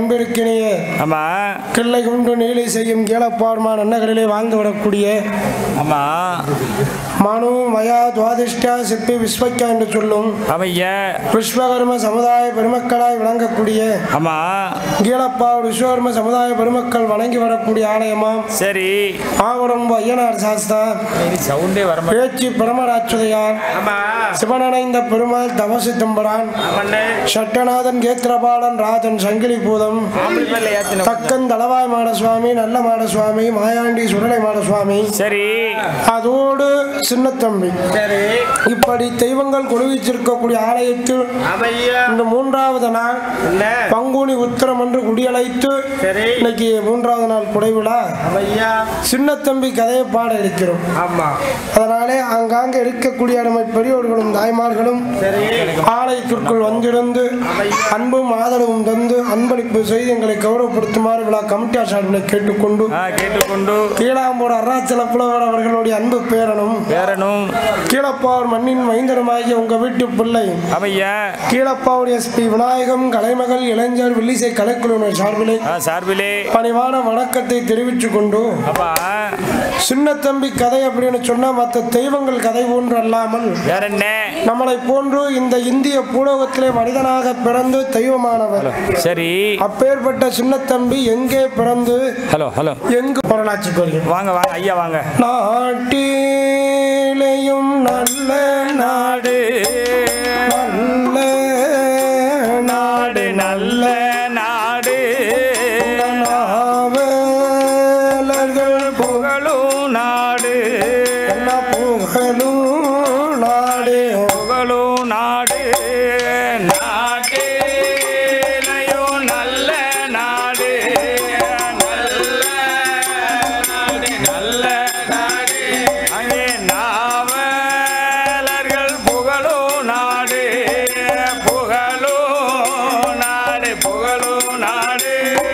அன்பிற்கினிய ஆமா கிள்ளை கொண்டு நீலை செய்யும் கீழப்பார்மான் அன்னகளிலே வாழ்ந்து வரக்கூடிய ஆமா மனு மயா துவாதிஷ்டா சிற்பி விஸ்வக்கா என்று சொல்லும் அவைய விஸ்வகர்ம சமுதாய பெருமக்களாய் விளங்கக்கூடிய ஆமா கீழப்பாடு விஸ்வகர்ம சமுதாய பெருமக்கள் வணங்கி வரக்கூடிய ஆலயமாம் சரி ஆவடம் ஐயனார் சாஸ்தா சவுண்டே வர பேச்சு பிரமராட்சதையார் ஆமா சிவனடைந்த பெருமாள் தவசி தம்பரான் சட்டநாதன் கேத்திரபாலன் ராஜன் சங்கிலி பூதம் தக்கன் தளவாய் மாடசுவாமி நல்ல மாடசுவாமி மாயாண்டி சுடலை மாடசுவாமி சரி அதோடு சின்னத்தம்பி சரி இப்படி தெய்வங்கள் கொழுவிச்சிருக்கக்கூடிய ஆலயத்தில் அவையா இந்த மூன்றாவது நாள் என்ன பங்குனி உத்திரம் என்று குடியழைத்து சரி இன்னைக்கு மூன்றாவது நாள் குடைவிழா அவையா சின்னத்தம்பி கதையை பாட இருக்கிறோம் ஆமா அதனாலே ஆங்காங்க இருக்கக்கூடிய நம்ம பெரியோர்களும் தாய்மார்களும் சரி ஆலயத்திற்குள் வந்திருந்து அன்பும் ஆதரவும் தந்து அன்பளிப்பு செய்து எங்களை கௌரவப்படுத்துமாறு விழா கமிட்டியார் சார்பில் கேட்டுக்கொண்டு ஆ கேட்டுக்கொண்டு கீழாம்பூர் அருணாச்சல புலவர் அவர்களுடைய அன்பு பேரனும் பேரனும் கீழப்பாவூர் மண்ணின் மைந்தருமாகிய உங்க வீட்டு பிள்ளை அவையா கீழப்பாவூர் எஸ்பி விநாயகம் கலைமகள் இளைஞர் வில்லிசை கலைக்குழுவினர் சார்பிலே ஆ சார்பிலே பணிவான வணக்கத்தை தெரிவித்துக் கொண்டு அப்பா சின்னத்தம்பி கதை அப்படின்னு சொன்னா மற்ற தெய்வங்கள் கதை போன்று அல்லாமல் வேற என்ன நம்மளை போன்று இந்த இந்திய பூலோகத்திலே மனிதனாக பிறந்து தெய்வமானவர் சரி அப்பேற்பட்ட சின்னத்தம்பி எங்கே பிறந்து ஹலோ ஹலோ எங்கு வரலாற்று கொள்கிறோம் வாங்க வாங்க ஐயா வாங்க நாட்டிலேயும் நல்ல நாடு நல்ல நாடு நல்ல நாடு நாவலர்கள் புகழும் நாடு புகழ புகழும் நாடு புகழும் நாடு நாட்டிலையோ நல்ல நாடு நல்ல நாடு நல்ல நாடு அங்கே நாவலர்கள் புகழும் நாடு புகழும் நாடு புகழும் நாடு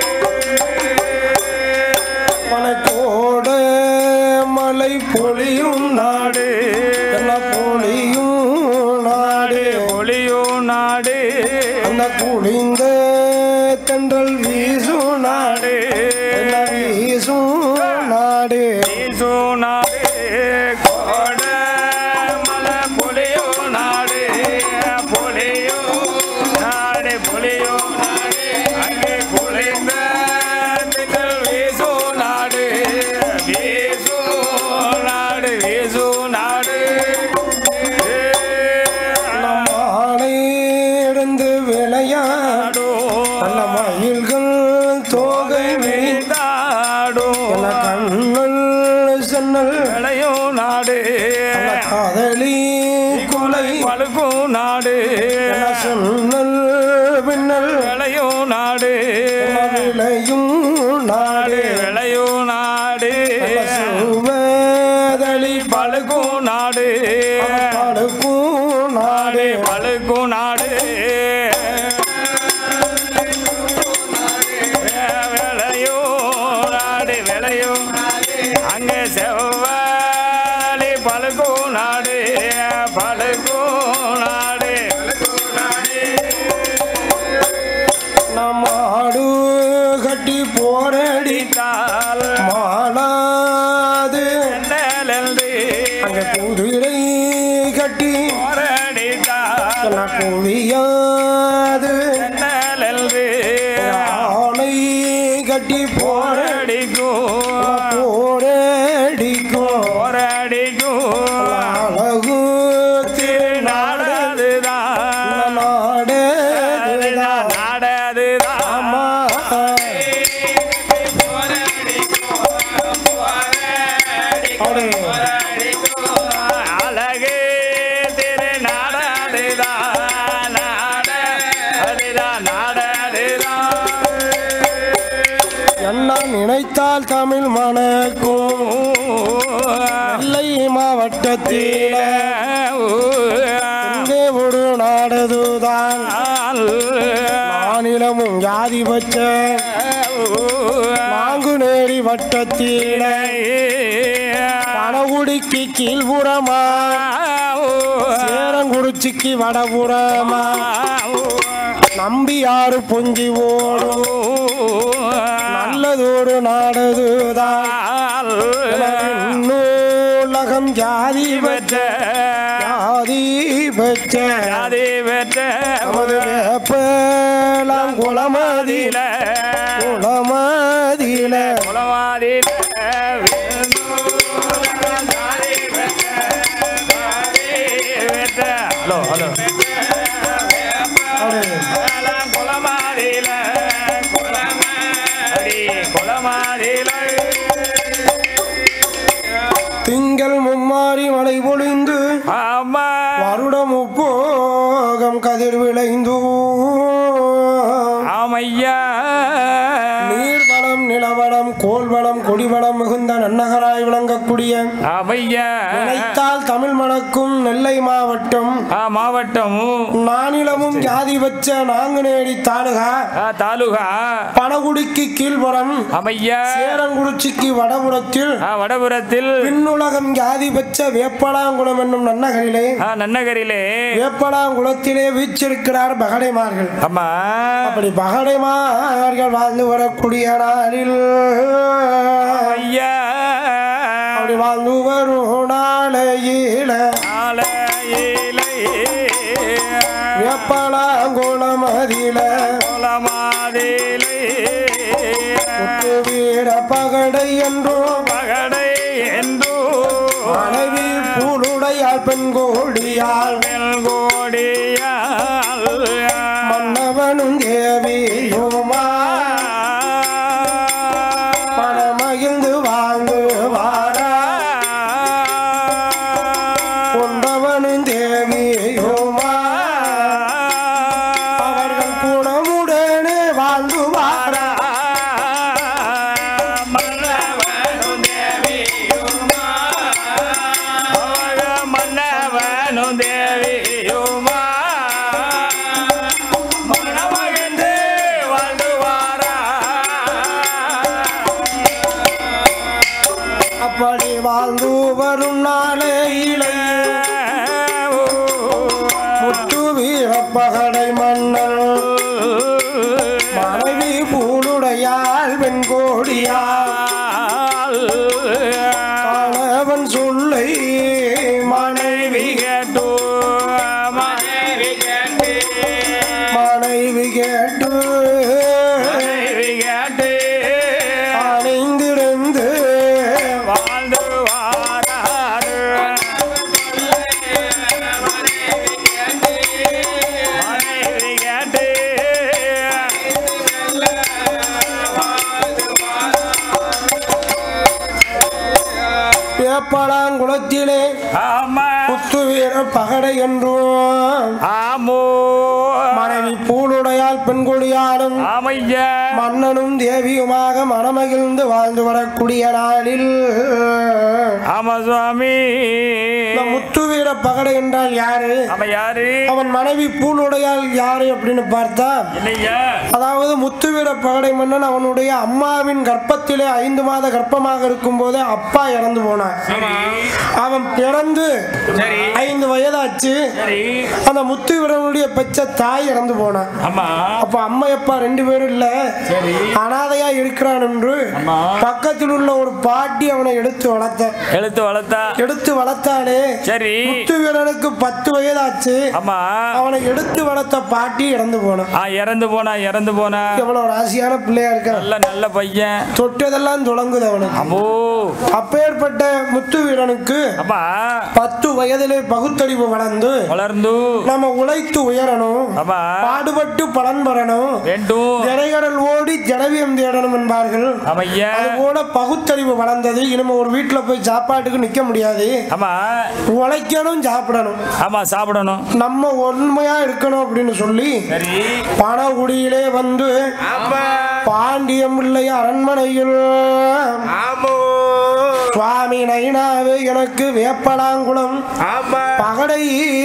மலைக்கோட மலை பொழியும் நாடு எல்லாம் பொழியும் நாடு ஒளியும் நாடு அந்த குளிந்த தென்றல் வீசும் நாடு எல்லாம் வீசும் நாடு ஈசு நாடு கோட மலை புலியோ நாடு புலியோ நாடு புலியோ நாடு அங்கே குளிர்ந்த திங்கள் வீசு நாடு வீசு நாடு வீசு நாடு நம்ம ஆடையிருந்து விளையாடும் நல்ல மயில்கள் தோகை வீழ்ந்தாடும் நல்ல கண்ணல் சென்னல் விளையோ நாடு நல்ல காதலி குலை பழுக்கும் நாடு நல்ல சென்னல் பின்னல் விளையோ நாடு நல்ல விளையும் நாடு விளையோ நாடு நல்ல செல்வதளி பழுக்கும் நாடு பழுக்கும் நாடு பழுக்கும் நாடு விளையோ நாடு விளையோ அங்கே செவ்வாழி பழுக்கும் நாடு பழுக்கும் நாடு நம்ம ஆடு கட்டி போரடி தால் மாளாது நெல்லென்று அங்க குதிரை கட்டி போரடித்தால் என்ன குவியாது நெல்லென்று ஆணை கட்டி போர போரடிக்கும் போரடிக்கும் போரடிக்கும் அழகு திருநாடதுதான் நாடு நாடதுதான் அம்மா அடே அழகு திருநாடதுதான் நாட அதுதான் நாடதுதான் என்ன நினைத்தால் தமிழ் மணக்கும் நெல்லை மாவட்டத்தில் எங்கே ஒரு நாடுதுதான் மாநிலமும் ஜாதி பச்ச நாங்குநேரி வட்டத்தில் பணகுடிக்கு கீழ்புறமா சேரங்குறிச்சிக்கு வடபுறமா நம்பியாறு பொங்கி ஓடும் நல்லதொரு நாடதுதான் நூலகம் ஜாதி பெற்ற ஜாதி பெற்ற நமது வேப்பலாம் குளமதியில குளமதியில ஹலோ ஹலோ அப்படி குளமாதில குளமாடி குளமாதில திங்கள் மும்மாறி மழை பொழிந்து ஆமா வருடம் உப்போகம் கதிர் விளைந்து ஆமையா நீர்வளம் நிலவளம் கோல்வளம் கொடிவளம் மிகுந்த நன்னகராய் விளங்கக்கூடிய ஆமையா நினைத்தால் தமிழ் மணக்கும் நெல்லை மாவட்டம் ஆ மாவட்டம் நானிலமும் ஜாதி வச்ச நாங்குநேடி தாலுகா ஆ, தாலுகா பனகுடிக்கு கீழ்புறம் அமையா சேரங்குறிச்சிக்கு வடபுறத்தில் ஆ, வடபுறத்தில் பின்னுலகம் ஜாதி வச்ச வேப்பலாங்குளம் என்னும் நன்னகரிலே ஆ, நன்னகரிலே வேப்பலாங்குளத்திலே வீச்சிருக்கிறார் பகடைமார்கள் அம்மா அப்படி பகடைமார்கள் வாழ்ந்து வரக்கூடிய நாளில் ஐயா அப்படி வாழ்ந்து வரும் நாளையில ஆலையிலே வேப்பலாங்குளம் அதில குளமாதிலே முத்து வீர பகடை என்றும் மகடை என்று மனைவி பூலுடையாள் பெண் கோடியாள் கோடியால் மன்னவனும் தேவியுமா மனமகிழ்ந்து வாழ்ந்து வாரா கொண்டவனும் தேவியுமா அவர்கள் குணமுடனே வாழ்ந்து வாரா மன்னவனும் தேவியுமா மனமகிழ்ந்து வாழ்ந்து வாரா அப்படி வாழ்ந்து வரும் நாளையிலே முத்து வீரப்பகடை மன்னன் மனைவி பூலுடையாள் பெண் கோடியாள் கணவன் சொல்லை மனைவி கேட்டு மனைவி கேட்டு மனைவி கேட்டு மனைவி கேட்டு அணைந்திருந்து வாழ்ந்து வாராரு மனைவி கேட்டு வேப்பலாங்குளத்திலே ஆமா முத்து வீர பகடை என்றும் ஆமோ மனைவி பூலுடையாள் பெண் கொடியாளும் ஆமையா மன்னனும் தேவியுமாக மனமகிழ்ந்து வாழ்ந்து வரக்கூடிய நாளில் ஆமா சுவாமி இந்த முத்து வீர பகடை என்றால் யாரு ஆமா யாரு அவன் மனைவி பூலுடையாள் யாரு அப்படின்னு பார்த்தா இல்லையா அதாவது முத்துவீர பகடை மன்னன் அவனுடைய அம்மாவின் கர்ப்பத்திலே ஐந்து மாத கர்ப்பமாக இருக்கும் போதே அப்பா இறந்து போனான் சரி அவன் பிறந்து சரி ஐந்து வயதாச்சு சரி அந்த முத்துவீரனுடைய பெற்ற தாய் இறந்து போனான் ஆமா அப்ப அம்மா அப்பா ரெண்டு பேரும் இல்ல சரி அனாதையா இருக்கிறான் என்று ஆமா. பக்கத்தில் உள்ள ஒரு பாட்டி அவனை எடுத்து வளர்த்த எழுத்து வளர்த்தா எடுத்து வளர்த்தாலே சரி முத்துவீரனுக்கு பத்து வயதாச்சு ஆமா அவனை எடுத்து வளர்த்த பாட்டி இறந்து போனான் ஆ இறந்து போனா இறந்து போனா எவ்வளவு ராசியான பிள்ளையா இருக்கான் நல்ல நல்ல பையன் தொட்டதெல்லாம் தொடங்குது அவனுக்கு அம்மோ அப்பேற்பட்ட முத்து வீரனுக்கு அப்பா பத்து வயதிலே பகுத்தறிவு வளர்ந்து வளர்ந்து நம்ம உழைத்து உயரணும் அப்பா பாடுபட்டு பலன் பெறணும் வேண்டும் திரைகடல் ஓடி ஜனவியம் தேடணும் என்பார்கள் ஆமையா அது போல பகுத்தறிவு வளர்ந்தது இனிமே ஒரு வீட்டுல போய் சாப்பாட்டுக்கு நிக்க முடியாது ஆமா உழைக்கணும் சாப்பிடணும் ஆமா சாப்பிடணும் நம்ம உண்மையா இருக்கணும் அப்படின்னு சொல்லி சரி பணகுடியிலே வந்து பாண்டியம் பிள்ளை அரண்மனையில் சுவாமி நைனாவே எனக்கு வேப்பலாங்குளம் பகடை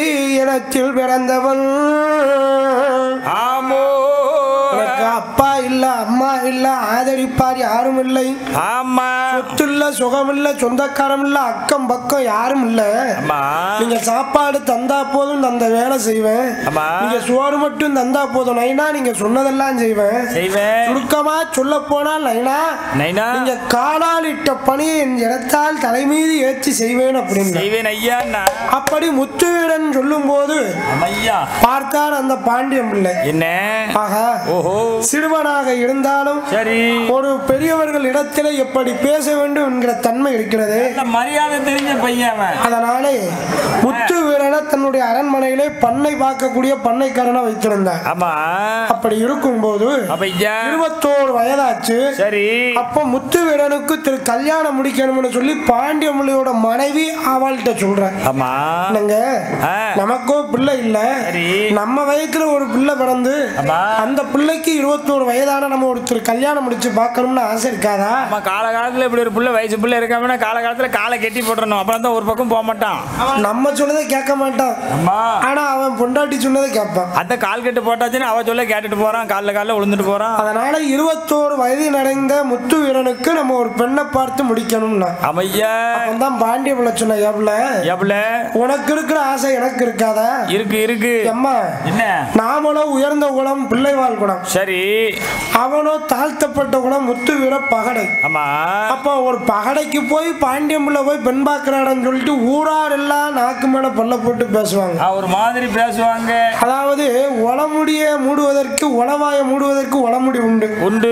இனத்தில் பிறந்தவன் ஆமோ எனக்கு அப்பா இல்ல இல்ல அம்மா இல்ல ஆதரிப்பார் யாரும் இல்லை ஆமா சொத்து இல்ல சுகம் இல்ல சொந்தக்காரம் இல்ல அக்கம் பக்கம் யாரும் இல்ல ஆமா நீங்க சாப்பாடு தந்தா போதும் தந்த வேலை செய்வேன் ஆமா நீங்க சோறு மட்டும் தந்தா போதும் நைனா நீங்க சொன்னதெல்லாம் செய்வேன் செய்வேன் சுருக்கமா சொல்ல போனால் நைனா நைனா நீங்க காலால் இட்ட பணியை என் இடத்தால் தலைமீது ஏற்றி செய்வேன் அப்படின்னு செய்வேன் ஐயா அப்படி முத்துவீரன் சொல்லும் போது ஐயா பார்த்தால் அந்த பாண்டியம் பிள்ளை என்ன ஆகா ஓஹோ சிறுவனாக இருந்தாலும் சரி ஒரு பெரியவர்கள் இடத்திலே எப்படி பேச வேண்டும் என்கிற தன்மை இருக்கிறது இந்த மரியாதை தெரிஞ்ச பையன் அவன் அதனாலே முத்து வீரனை தன்னுடைய அரண்மனையிலே பண்ணை பார்க்கக்கூடிய பண்ணைக்காரனை வைத்திருந்தார் ஆமா அப்படி இருக்கும்போது அப்ப ஐயா இருபத்தோரு வயதாச்சு சரி அப்ப முத்து வீரனுக்கு திரு கல்யாணம் முடிக்கணும்னு சொல்லி பாண்டியமொழியோட மனைவி அவள்கிட்ட சொல்றேன் ஆமா என்னங்க ஆ. நமக்கோ பிள்ளை இல்ல சரி. நம்ம வயசுல ஒரு பிள்ளை பிறந்து ஆமா. அந்த பிள்ளைக்கு இருபத்தோரு வயதான நம்ம ஒருத்தர் கல்யாணம் முடிச்சு பார்க்கணும்னு ஆசை இருக்காதா நம்ம காலகாலத்துல இப்படி ஒரு புள்ள வயசு புள்ள இருக்காமனா காலகாலத்துல காலை கட்டி போட்டுறணும் அப்புறம் தான் ஒரு பக்கம் போக மாட்டான் நம்ம சொன்னதை கேட்க மாட்டான் அம்மா ஆனா அவன் பொண்டாட்டி சொன்னதை கேட்பான் அந்த கால் கட்டு போட்டாச்சுன்னு அவ சொல்ல கேட்டுட்டு போறான் காலில் காலில் விழுந்துட்டு போறான் அதனால இருபத்தோரு வயது அடைந்த முத்து வீரனுக்கு நம்ம ஒரு பெண்ணை பார்த்து முடிக்கணும்னா அமையா அவன் தான் பாண்டிய பிள்ளை சொன்ன எவ்வளோ எவ்வளோ உனக்கு இருக்கிற ஆசை எனக்கு இருக்காதா இருக்கு இருக்கு அம்மா என்ன நாமளோ உயர்ந்த குணம் பிள்ளைவாழ் குணம் சரி அவனோ தாழ்த்தப்பட்ட குணம் முத்து வீர பகடை ஆமா அப்போ ஒரு பகடைக்கு போய் பாண்டியம்புள்ள போய் பெண் பார்க்கறாடன்னு சொல்லிட்டு ஊரார் எல்லாம் நாக்கு மேல பல்ல போட்டு பேசுவாங்க ஆ, ஒரு மாதிரி பேசுவாங்க அதாவது உளமுடிய மூடுவதற்கு உளவாய மூடுவதற்கு உளமுடி உண்டு உண்டு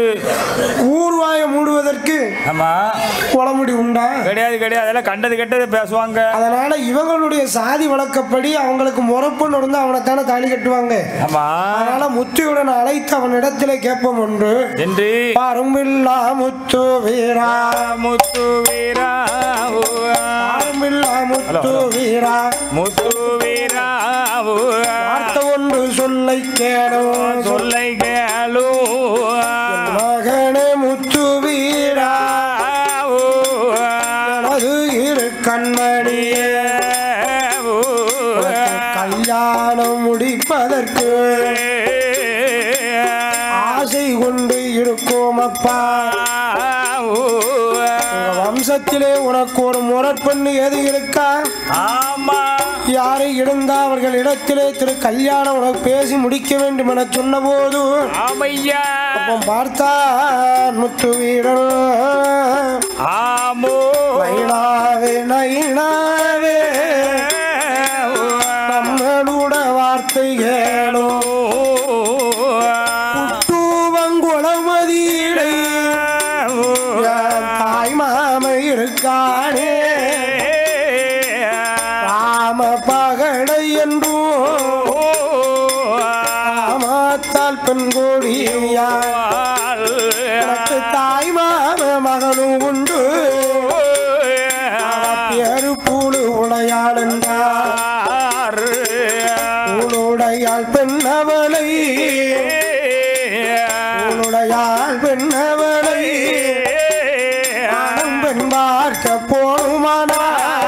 ஊர்வாய மூடுவதற்கு ஆமா உளமுடி உண்டா கிடையாது கிடையாது அதெல்லாம் கண்டது கெட்டது பேசுவாங்க அதனால இவங்களுடைய சாதி வழக்கப்படி அவங்களுக்கு முறப்புன்னு இருந்தா அவனை தானே தாலி கட்டுவாங்க ஆமா அதனால முத்துயுடன் அழைத்து அவனிடத்திலே கேட்போம் ஒன்று என்று பாரும்பில்லா முத்து வீரா முத்து வீரா ஓ, பாரும்பில்லா முத்து வீரா முத்து வீரா ஓ, வார்த்தை ஒன்று சொல்லை கேடும் சொல்லை கேளு மகனே முத்து வீரா ஓ, எனது இரு கண்மணியே ஓ, கல்யாணம் முடிப்பதற்கு ஆசை கொண்டு இருக்கும் அப்பா உங்க வம்சத்திலே உனக்கு ஒரு முறப்பெண்ணு எது இருக்கா ஆமா யாரை இருந்தா அவர்கள் இடத்திலே திரு கல்யாணம் உனக்கு பேசி முடிக்க வேண்டும் என சொன்னபோது ஆமையா அப்போ பார்த்தா முத்து வீரன் ஆமோ நைனாவே நைனாவே நம்மளோட வார்த்தை கேளும் குளமதியிலே தாய் மாமை இருக்கானே ராம பகடை என்றும் ராமத்தால் பெண் கோடியா எனக்கு தாய் மாம மகனும் உண்டு பேரு பூடு உடையாள் என்றார் உளுடையாள் பெண்ணவளை உளுடையாள் பெண்ணவளை நானும் பெண் பார்க்க போணுமானா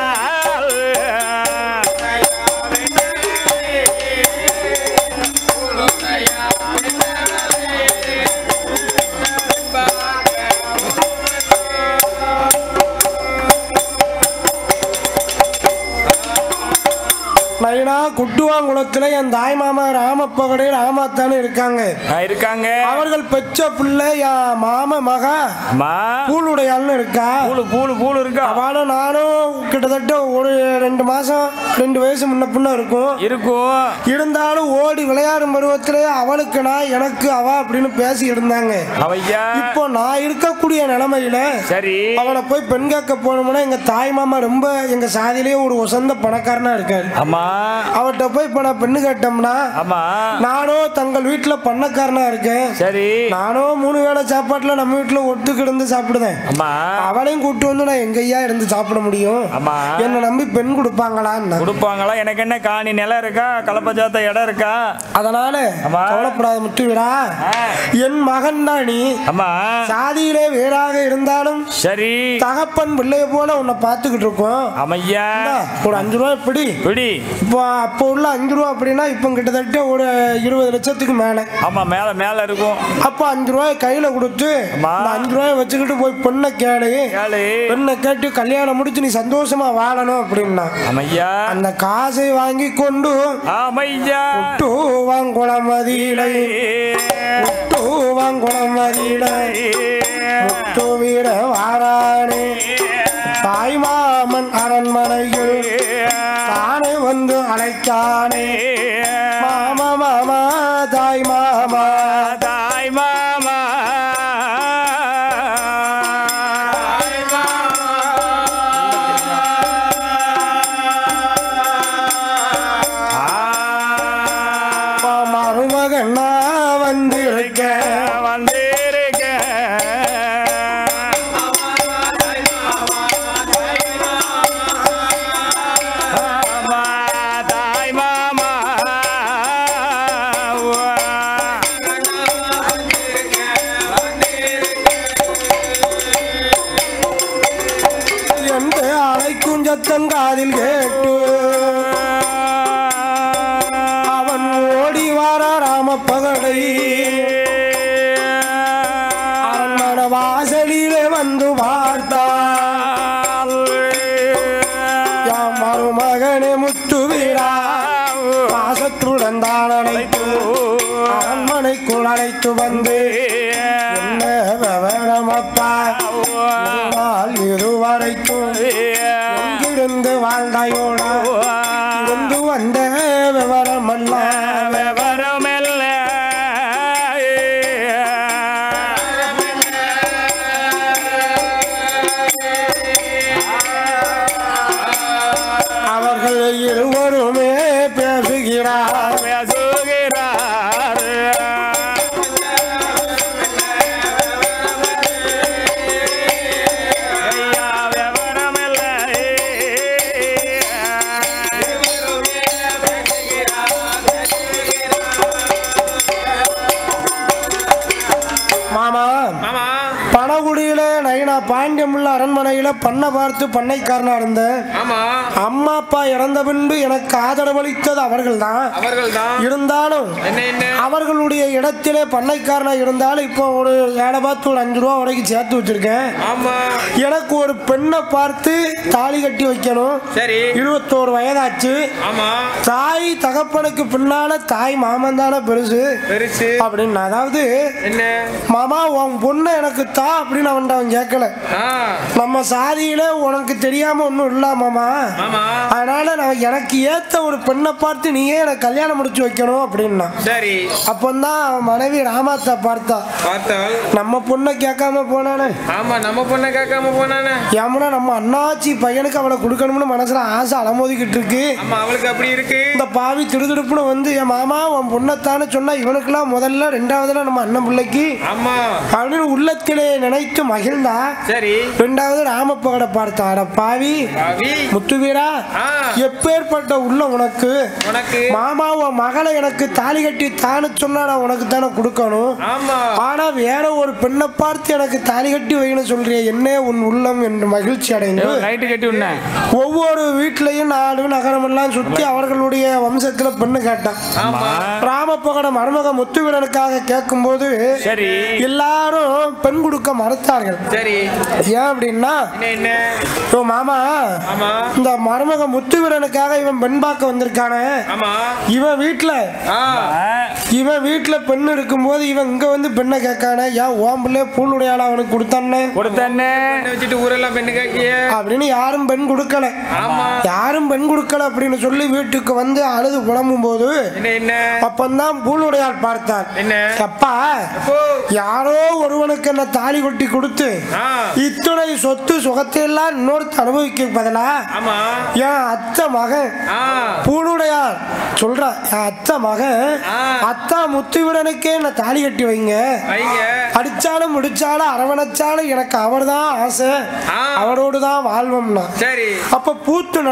நைனா குட்டுவாங்குளத்துல என் தாய் மாமா ராமப்பகடை ராமாத்தானே இருக்காங்க இருக்காங்க அவர்கள் பெற்ற பிள்ளை என் மாம மகா அம்மா பூளுடையாள்னு இருக்கா பூலு பூலு பூலு இருக்கா அவளும் நானும் கிட்டத்தட்ட ஒரு ரெண்டு மாசம் ரெண்டு வயசு முன்ன பின்ன இருக்கும் இருக்கும் இருந்தாலும் ஓடி விளையாடும் பருவத்திலே அவளுக்கு நான் எனக்கு அவ அப்படின்னு பேசி இருந்தாங்க அவையா இப்போ நான் இருக்கக்கூடிய நிலைமையில சரி அவளை போய் பெண் கேட்க போனோம்னா எங்க தாய் மாமா ரொம்ப எங்க சாதியிலேயே ஒரு உசந்த பணக்காரனா இருக்காரு அம்மா அவர்கிட்ட போய் இப்ப நான் பெண்ணு கேட்டோம்னா ஆமா நானும் தங்கள் வீட்டுல பண்ணக்காரனா இருக்கேன் சரி நானும் மூணு வேளை சாப்பாட்டுல நம்ம வீட்டுல ஒட்டு கிடந்து சாப்பிடுதேன் அம்மா அவளையும் கூட்டு வந்து நான் எங்கய்யா இருந்து சாப்பிட முடியும் ஆமா என்னை நம்பி பெண் கொடுப்பாங்களான்னு கொடுப்பாங்களா எனக்கு என்ன காணி நிலம் இருக்கா கலப்பச்சாத்த இடம் இருக்கா அதனால ஆமா. கவலைப்படாத முத்துவிடா ஆ. என் மகன் தான் நீ ஆமா சாதியிலே வேறாக இருந்தாலும் சரி தகப்பன் பிள்ளைய போல உன்னை பார்த்துக்கிட்டு இருக்கோம் அமையா இந்தா, ஒரு அஞ்சு ரூபா பிடி பிடி இப்போ அப்போ உள்ள அஞ்சு ரூபா அப்படின்னா இப்போ கிட்டத்தட்ட ஒரு இருபது லட்சத்துக்கு மேலே ஆமா மேல மேல இருக்கும் அப்போ அஞ்சு ரூபாய் கையில கொடுத்து ஆமா. இந்த அஞ்சு ரூபாய் வச்சுக்கிட்டு போய் பொண்ணை கேளு கேளு பெண்ணை கேட்டு கல்யாணம் முடிச்சு நீ சந்தோஷமா வாழணும் அப்படின்னா அமையா அந்த காசை வாங்கி கொண்டு அமையா வாங்குளம் மதியிலை வாங்குளம் மதியிலை முத்து வீர வாரானே தாய்மாமன் அரண்மனையில் தானே வந்து அழைத்தானே மாமா மாமா தாய் மாமா தாய் மாமா மருமகன் நான் வந்திருக்க வந்திருக்க மாமா, தாய் மாமா என்று அழைக்கும் சத்தம் காதில் கேட்டு அவன் ஓடி வார ராமப்பகடை அரண்மன வாசலிலே வந்து பார்த்தான் யாம் மருமகனே முத்து வீரா பாசத்துடன் தான் அழைத்து அரண்மனைக்குள் அழைத்து வந்து என்ன விவரமப்பா நாள் இதுவரைக்கும் எங்கிருந்து வாழ்ந்தாயோடா இருந்து வந்த விவரமல்ல விவரமில்ல அவர்கள் இருவருமே பேசுகிறார் பேசுகிறார் ஐயா விவரமில்ல மாமா மாமா பணகுடியில நைனா பாண்டியமுள்ள அரண்மனையில பண்ணை பார்த்து பண்ணைக்காரனா இருந்தேன் ஆமா அம்மா அப்பா இறந்த பின்பு எனக்கு ஆதரவளித்தது அவர்கள்தான் அவர்கள் தான் இருந்தாலும் என்ன என்ன அவர்களுடைய இடத்திலே பண்ணைக்காரனா இருந்தாலும் இப்போ ஒரு வேலை பார்த்து ஒரு அஞ்சு ரூபா வரைக்கும் சேர்த்து வச்சிருக்கேன் ஆமா எனக்கு ஒரு பெண்ணை பார்த்து தாலி கட்டி வைக்கணும் சரி இருபத்தோரு வயதாச்சு ஆமா தாய் தகப்பனுக்கு பின்னால தாய் மாமன் தானே பெருசு பெருசு அப்படின்னு அதாவது என்ன மாமா உன் பொண்ணை எனக்கு தா அப்படின்னு அவன்கிட்ட அவன் கேட்கல ஆ நம்ம சாதியில உனக்கு தெரியாம ஒன்றும் இல்ல மாமா ஆமா அதனால நான் எனக்கு ஏத்த ஒரு பெண்ணை பார்த்து நீயே எனக்கு கல்யாணம் முடிச்சு வைக்கணும் அப்படின்னா சரி அப்பந்தான் அவன் மனைவி ராமாத்தா பார்த்தா பார்த்தால் நம்ம பொண்ணை கேட்காம போனானே ஆமா நம்ம பொண்ணை கேட்காம போனானே ஏமனா நம்ம அண்ணாச்சி பையனுக்கு அவளை கொடுக்கணும்னு மனசுல ஆசை அலமோதிக்கிட்டு இருக்கு ஆமா அவளுக்கு அப்படி இருக்கு இந்த பாவி திடுதிடுப்புன்னு வந்து என் மாமா உன் பொண்ணைத்தானே சொன்னா இவனுக்கெல்லாம் முதல்ல ரெண்டாவதுல நம்ம அண்ணன் பிள்ளைக்கு ஆமா அப்படின்னு உள்ளத்திலே நினைத்து மகிழ்ந்தா சரி ரெண்டாவது ராமப்பகடை பார்த்தா அட பாவி பாவி முத்துவீரா ஆ எப்பேற்பட்ட உள்ள உனக்கு உனக்கு மாமா உன் மகளை எனக்கு தாலி கட்டி தானு சொன்னா நான் உனக்கு தானே கொடுக்கணும் ஆமா ஆனா வேற ஒரு பெண்ணை பார்த்து எனக்கு தாலி கட்டி வைக்கணும் சொல்றிய என்ன உன் உள்ளம் என்று மகிழ்ச்சி அடைந்து லைட்டு கட்டி விடனேன் ஒவ்வொரு வீட்லயும் நாடு நகரம் எல்லாம் சுத்தி அவர்களுடைய வம்சத்துல பெண்ணு கேட்டான் ஆமா ராமப்பகட மருமக முத்துவீரனுக்காக கேட்கும்போது சரி எல்லாரும் பெண் கொடுக்க மறுத்தார்கள் சரி ஏன் அப்படின்னா என்ன என்ன ஓ மாமா ஆமா இந்த மருமக முத்துவீரனுக்காக இவன் பெண் பார்க்க வந்திருக்கானே ஆமா இவன் வீட்டுல ஆ இவன் வீட்டுல பெண் இருக்கும்போது இவன் இங்க வந்து பெண்ணை கேட்கானே ஏன் ஓம் பிள்ளை பூளுடையாள அவனுக்கு கொடுத்தானே கொடுத்தண்ணே வச்சுட்டு ஊரெல்லாம் பெண்ணு கேக்கிய அப்படின்னு யாரும் பெண் கொடுக்கல ஆமா யாரும் பெண் கொடுக்கல அப்படின்னு சொல்லி வீட்டுக்கு வந்து அழுது புலம்பும் போது என்ன என்ன அப்பந்தான் பூளுடையாள் பார்த்தார் என்ன அப்பா அப்போ யாரோ ஒருவனுக்கு என்ன தாலி கொட்டி கொடுத்து ஆ இத்துணை சொத்து சுகத்தை எல்லாம் இன்னொருத்த அனுபவிக்க பதிலா ஆமா என் அத்தை மகன் ஆ பூணுடையார் சொல்றா என் அத்தை மகன் ஆ. அத்தா முத்துவிடனுக்கே என்ன தாலி கட்டி வைங்க வைங்க அடிச்சாலும் முடிச்சாலும் அரவணைச்சாலும் எனக்கு அவர்தான் ஆசை ஆ. அவரோடு தான் வாழ்வோம்னா சரி அப்ப பூத்து நடைந்த பெண்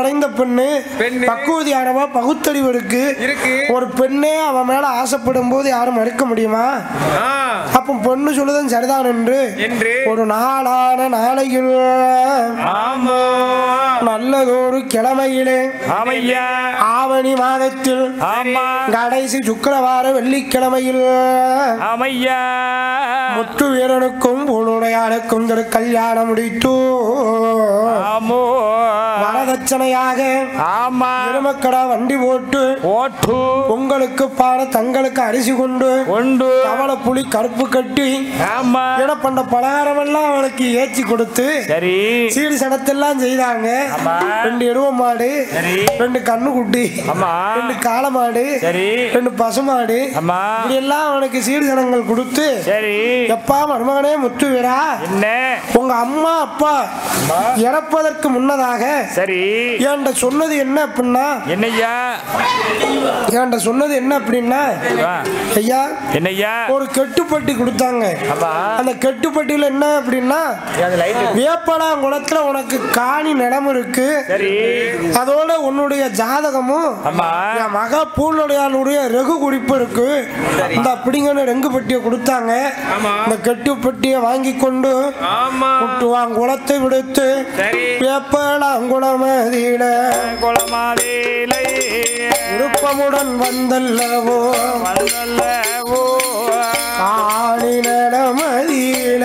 பெண்ணு பெண்ணு. பக்குவதியானவா பகுத்தறிவு இருக்கு இருக்கு. ஒரு பெண்ணே அவன் மேல ஆசைப்படும் போது யாரும் மறுக்க முடியுமா ஆ, அப்போ பொண்ணு சொல்லுதும் சரிதான் என்று என்று ஒரு நாளான நாளையில் ஆமோ நல்லதொரு கிழமையிலே ஆமையா ஆவணி மாதத்தில் ஆமா கடைசி சுக்கிரவார வெள்ளிக்கிழமையில் ஆமையா முத்து வீரனுக்கும் உன்னுடையாளுக்கும் திரு கல்யாணம் முடித்து ஆமோ வரதட்சணையாக ஆமா எருமக்கடா வண்டி போட்டு ஓட்டு உங்களுக்கு பாட தங்களுக்கு அரிசி கொண்டு உண்டு கவலை புளி கருப்பு கட்டி ஆமா இட பண்ண பலகாரம் எல்லாம் அவனுக்கு ஏற்றி கொடுத்து சரி சீடி சடத்தெல்லாம் செய்தாங்க ஆமா. ரெண்டு எருவ மாடு சரி ரெண்டு கண்ணு குட்டி ஆமா ரெண்டு காளை மாடு சரி ரெண்டு பசுமாடு ஆமா இப்படி எல்லாம் அவனுக்கு சீடு சடங்கள் கொடுத்து சரி எப்பா மருமகனே முத்து வீரா என்ன உங்க அம்மா அப்பா இறப்பதற்கு முன்னதாக சரி என்கிட்ட சொன்னது என்ன அப்படின்னா என்னய்யா என்கிட்ட சொன்னது என்ன அப்படின்னா வா. ஐயா என்னய்யா ஒரு கெட்டுப்பட்டி கொடுத்தாங்க ஆமா அந்த கெட்டுப்பட்டியில என்ன அப்படின்னா அது லைட் வேப்பலாங்குளத்துல உனக்கு காணி நிலம் இருக்கு சரி அதோட உன்னுடைய ஜாதகமும் ஆமா என் மக பூனுடையாளுடைய ரகு குறிப்பு இருக்கு இந்த அப்படிங்கன்னு ரெங்கு பெட்டியை கொடுத்தாங்க ஆமா. இந்த கெட்டுப்பட்டியை வாங்கி கொண்டு ஆமா குட்டுவான் குளத்தை விடுத்து சரி வேப்பலாங்குளமதியில குளமாவேலை விருப்பமுடன் வந்தல்லவோ வந்தல்லவோ காணி நடமதியில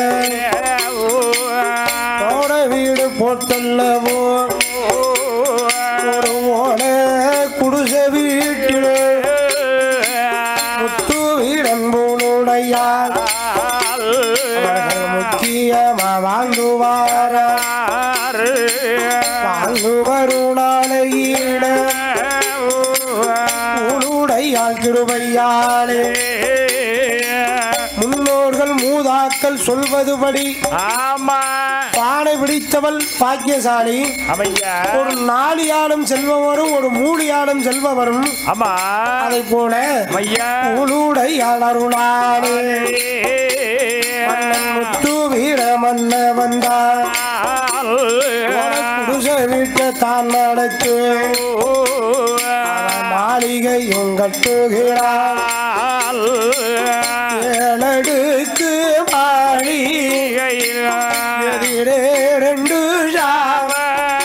தோட வீடு போட்டல்லவோ ஒரு ஓட குடிசை வீட்டில் முத்து வீடன் போலுடையார் அவர்கள் முக்கியமா வாங்குவார வாங்கு வருணாலையிட உளுடையாள் கிருபையாளே முன்னோர்கள் மூதாக்கள் சொல்வதுபடி ஆமா பானை பிடித்தவள் பாக்கியசாலி அமையா ஒரு நாளியாலும் செல்பவரும் ஒரு மூடியாலும் செல்பவரும் ஆமா அதை போல ஐயா உளுடையாள் அருளாளே மன்னன் முத்து வீர மன்ன வந்தார் குடிச வீட்டை தான் நடத்து அவன் மாளிகையும் கட்டுகிறார் ஏழடுக்கு மாளி எதிரே ரெண்டு சாவ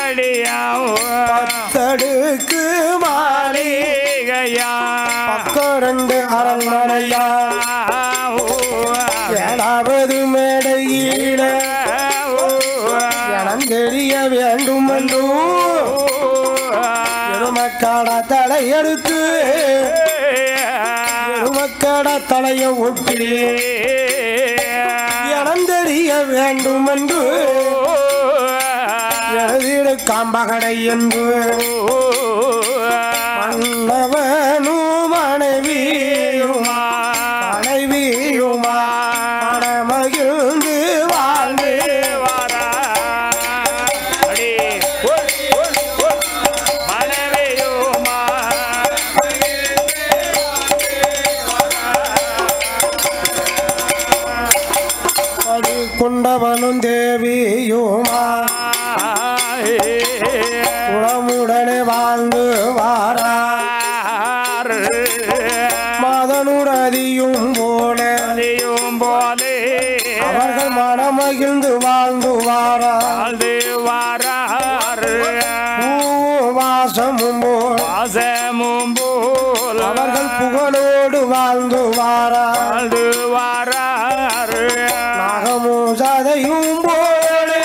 பத்தடுக்கு மாளி பக்கம் ரெண்டு அரண்மனையா ஏழாவது மேடையில இனம் தெரிய வேண்டும் என்றும் எருமக்காட தலையெடுத்து எருமக்காட தலைய ஒட்டி இனம் தெரிய வேண்டும் என்று எழுதிடு காம்பகடை என்று மன்னவனும் மனைவியுமா மனைவியுமா மனமகிழ்ந்து வாழ்ந்து அது கொண்டவனும் தேவியுமா குளமுடனே வாழ்ந்து வாரா மதனுடதியும் போல போலே அவர்கள் மனமகிழ்ந்து வாழ்ந்து வாரா வாழ்ந்து வாராறு பூவாசமும் போல் வாசமும் போல் அவர்கள் புகழோடு வாழ்ந்து வாரா வாழ்ந்து வாராறு நாகமும் சதையும் போலே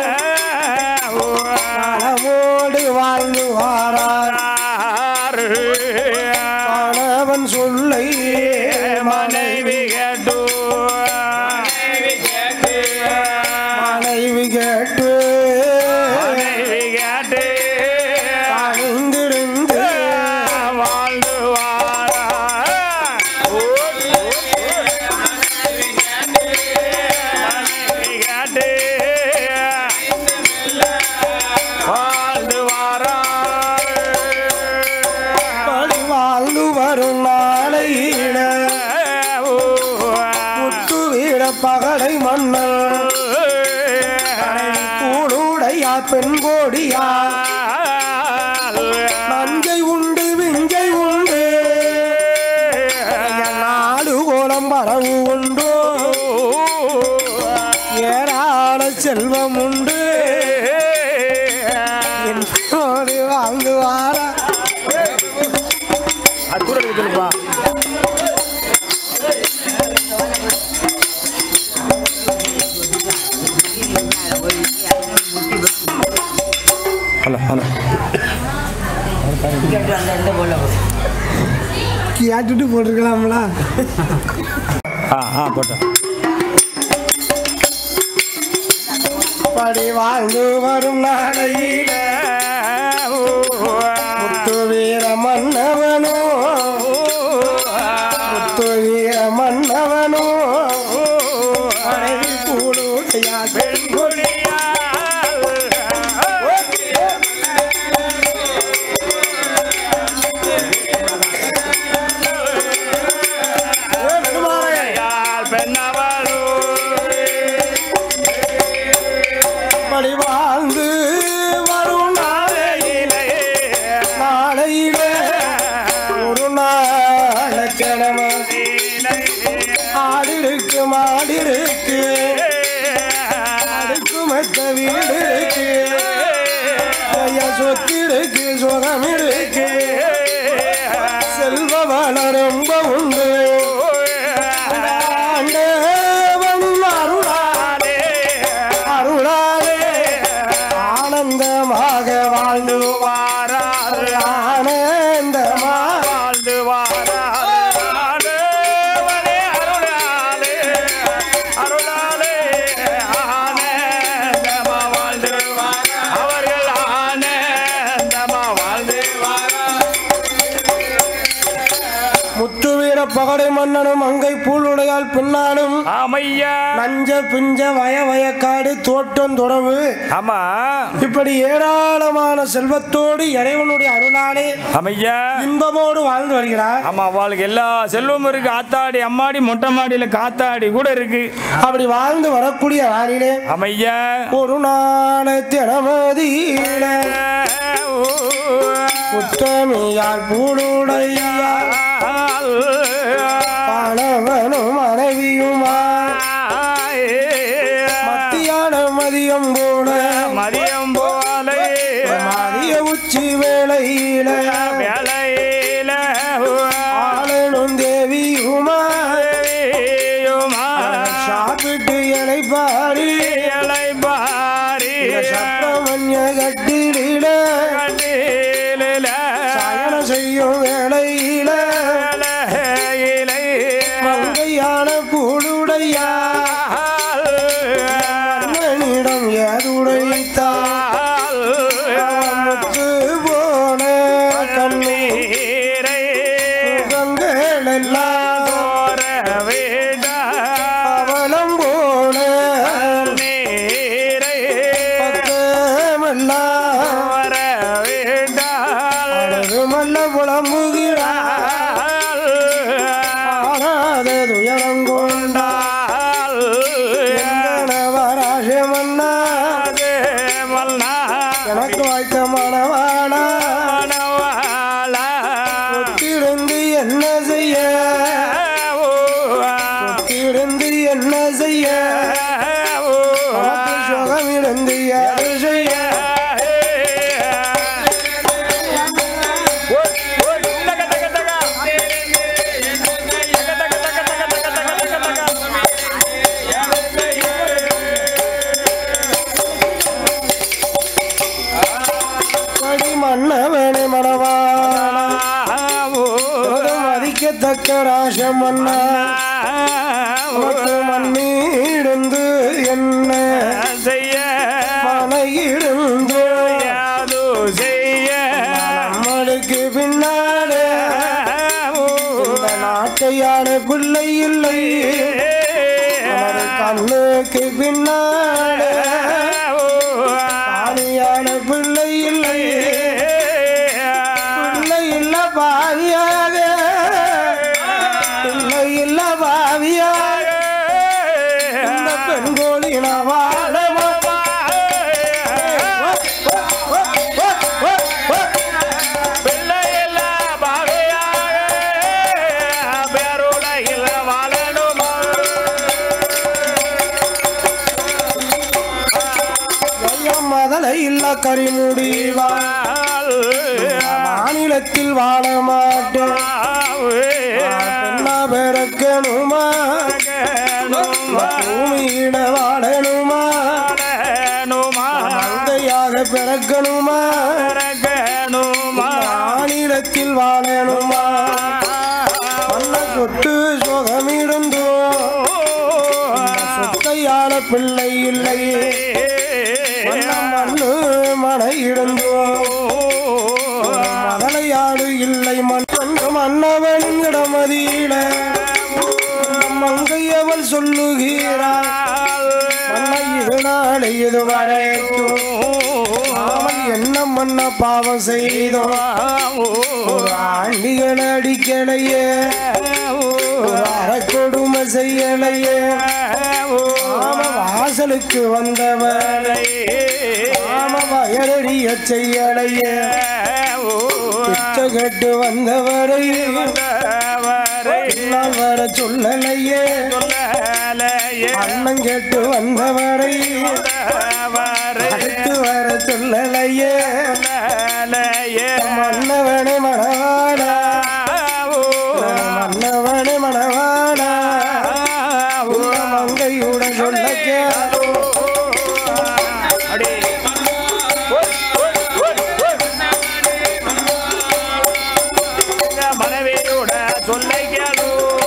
நலமோடு வாழ்ந்து வாரா கணவன் சொல்லை மனைவி கேட்டு மனைவி கேட்டு மனைவி கேட்டு அணிந்திருந்து வாழ்ந்து வாரா மனைவி கேட்டு வாழ்ந்து வாரா படி வாழ்ந்து வரும் நாளையில முத்து வீர பகடை மன்னல் கூடுடையா பெண் கோடியா வாழ்ந்து வாரா அது கூட எடுக்க சொல்லுப்பா ஹலோ ஹலோ கேட்டுட்டு போட்டிருக்கலாம்ல ஆ ஆ போட்டேன் படி வாழ்ந்து வரும் நாளையில முத்து வீர மன்னவனோ முத்து வீர மன்னவனோ மனைவி கூடுதையா படி வாழ்ந்து வரும் நாளையில நாளையில ஒரு நாள கிழமை ஆடிருக்கு மாடிருக்கு அடுக்கு மத்த வீடு இருக்கு ஐயா சொத்து இருக்கு சுகம் இருக்கு செல்வ வள ரொம்ப உண்டு ஆண்டவன் அருளாலே அருளாலே ஆனந்தமாக வாழ்ந்து வாரார் ஆனந்தமாக வாழ்ந்து வாராலே அருளாலே அருளாலே ஆனந்தமா வாழ்ந்து அவர்கள் ஆனந்தமா வாழ்ந்து முத்து வீர பகடை மன்னனும் அங்கை பூளுடையால் பின்னாலும் ஆமையா நஞ்ச பிஞ்ச வய வயக்காடு தோட்டம் துறவு ஆமா இப்படி ஏராளமான செல்வத்தோடு இறைவனுடைய அருளாலே அமையா இன்பமோடு வாழ்ந்து வருகிறார் ஆமா அவளுக்கு எல்லா செல்வமும் இருக்கு ஆத்தாடி அம்மாடி மொட்டை மாடியில காத்தாடி கூட இருக்கு அப்படி வாழ்ந்து வரக்கூடிய நாளிலே அமையா ஒரு நாள தினமதியில உத்தமியால் பூளுடையால் கணவனும் மனைவியுமா மத்தியான மதியம் போல மதியம் போலே மதிய உச்சி வேளையில வேலையில ஆளனும் தேவியுமா சாப்பிட்டு இலை பாரி இலை பாரி சப்ரமன்ய கட்டில கண்டில சயன செய்யும் வேளையில வேலையிலே மங்கையான பூளுடையா மன்னனிடம் ஏதுடைத்தார் முத்து போன கண்ணீர் முகங்கள் எல்லாம் அவலம் போன பக்கமெல்லாம் அழகுமல்ல புலம்புகிறார் ஆனாத துயரங்கொண்டார் வராசமன்னா எனக்கு வாய்த்த மனவானா இருந்து என்ன செய்ய இருந்து என்ன செய்ய உனக்கு சுகம் இருந்து யாரு செய்ய படி மன்னவனே மனவானா மதிக்கத்தக்க ராசம் மன்னா உனக்கு மண்ணீருந்து என்ன செய்ய மனையிருந்து யாது செய்ய நம்மளுக்கு பின்னாலே இந்த நாட்டையான பிள்ளை இல்லை நமது கண்ணுக்கு பின்னாலே காணியான பிள்ளை இல்லை பிள்ளை இல்ல பாவியாக பிள்ளை இல்ல பாவியாக இந்த பெண்கோழின வாழ வாழணும் மதலை இல்ல கரிமுடிவா மாநிலத்தில் வாழ மாட்டேன் பெண்ணா பிறக்கணுமா பூமியிட வாழணுமா மங்கையாக பிறக்கணுமா மாநிலத்தில் வாழணுமா மன்ன சொத்து சுகமிருந்தோம் சொத்தையாள பிள்ளை இல்லை மன்னம் மண்ணு மனை இருந்தோம் மகளையாடு இல்லை மண் மன்னவனின் இடமதியில மங்கையவள் சொல்லுகிறாள் மன்னை இது நாளை இது வரைக்கும் அவன் என்ன மன்ன பாவம் செய்தோம் ஒரு ஆண்டிகள் அடிக்கலையே ஒரு அறக்கொடுமை செய்யலையே ஆம வாசலுக்கு வந்தவன் ஆம வயலடிய செய்யலையே பிச்சை கட்டு வந்தவரை எல்லாம் வர சொல்லலையே அண்ணன் கேட்டு வந்தவரை அடுத்து வர சொல்லலையே மன்னவனே மணவாடா மன்னவனே மணவாடா உள்ள மங்கையுடன் சொல்ல கேளோ மனைவியோட சொல்லை கேளு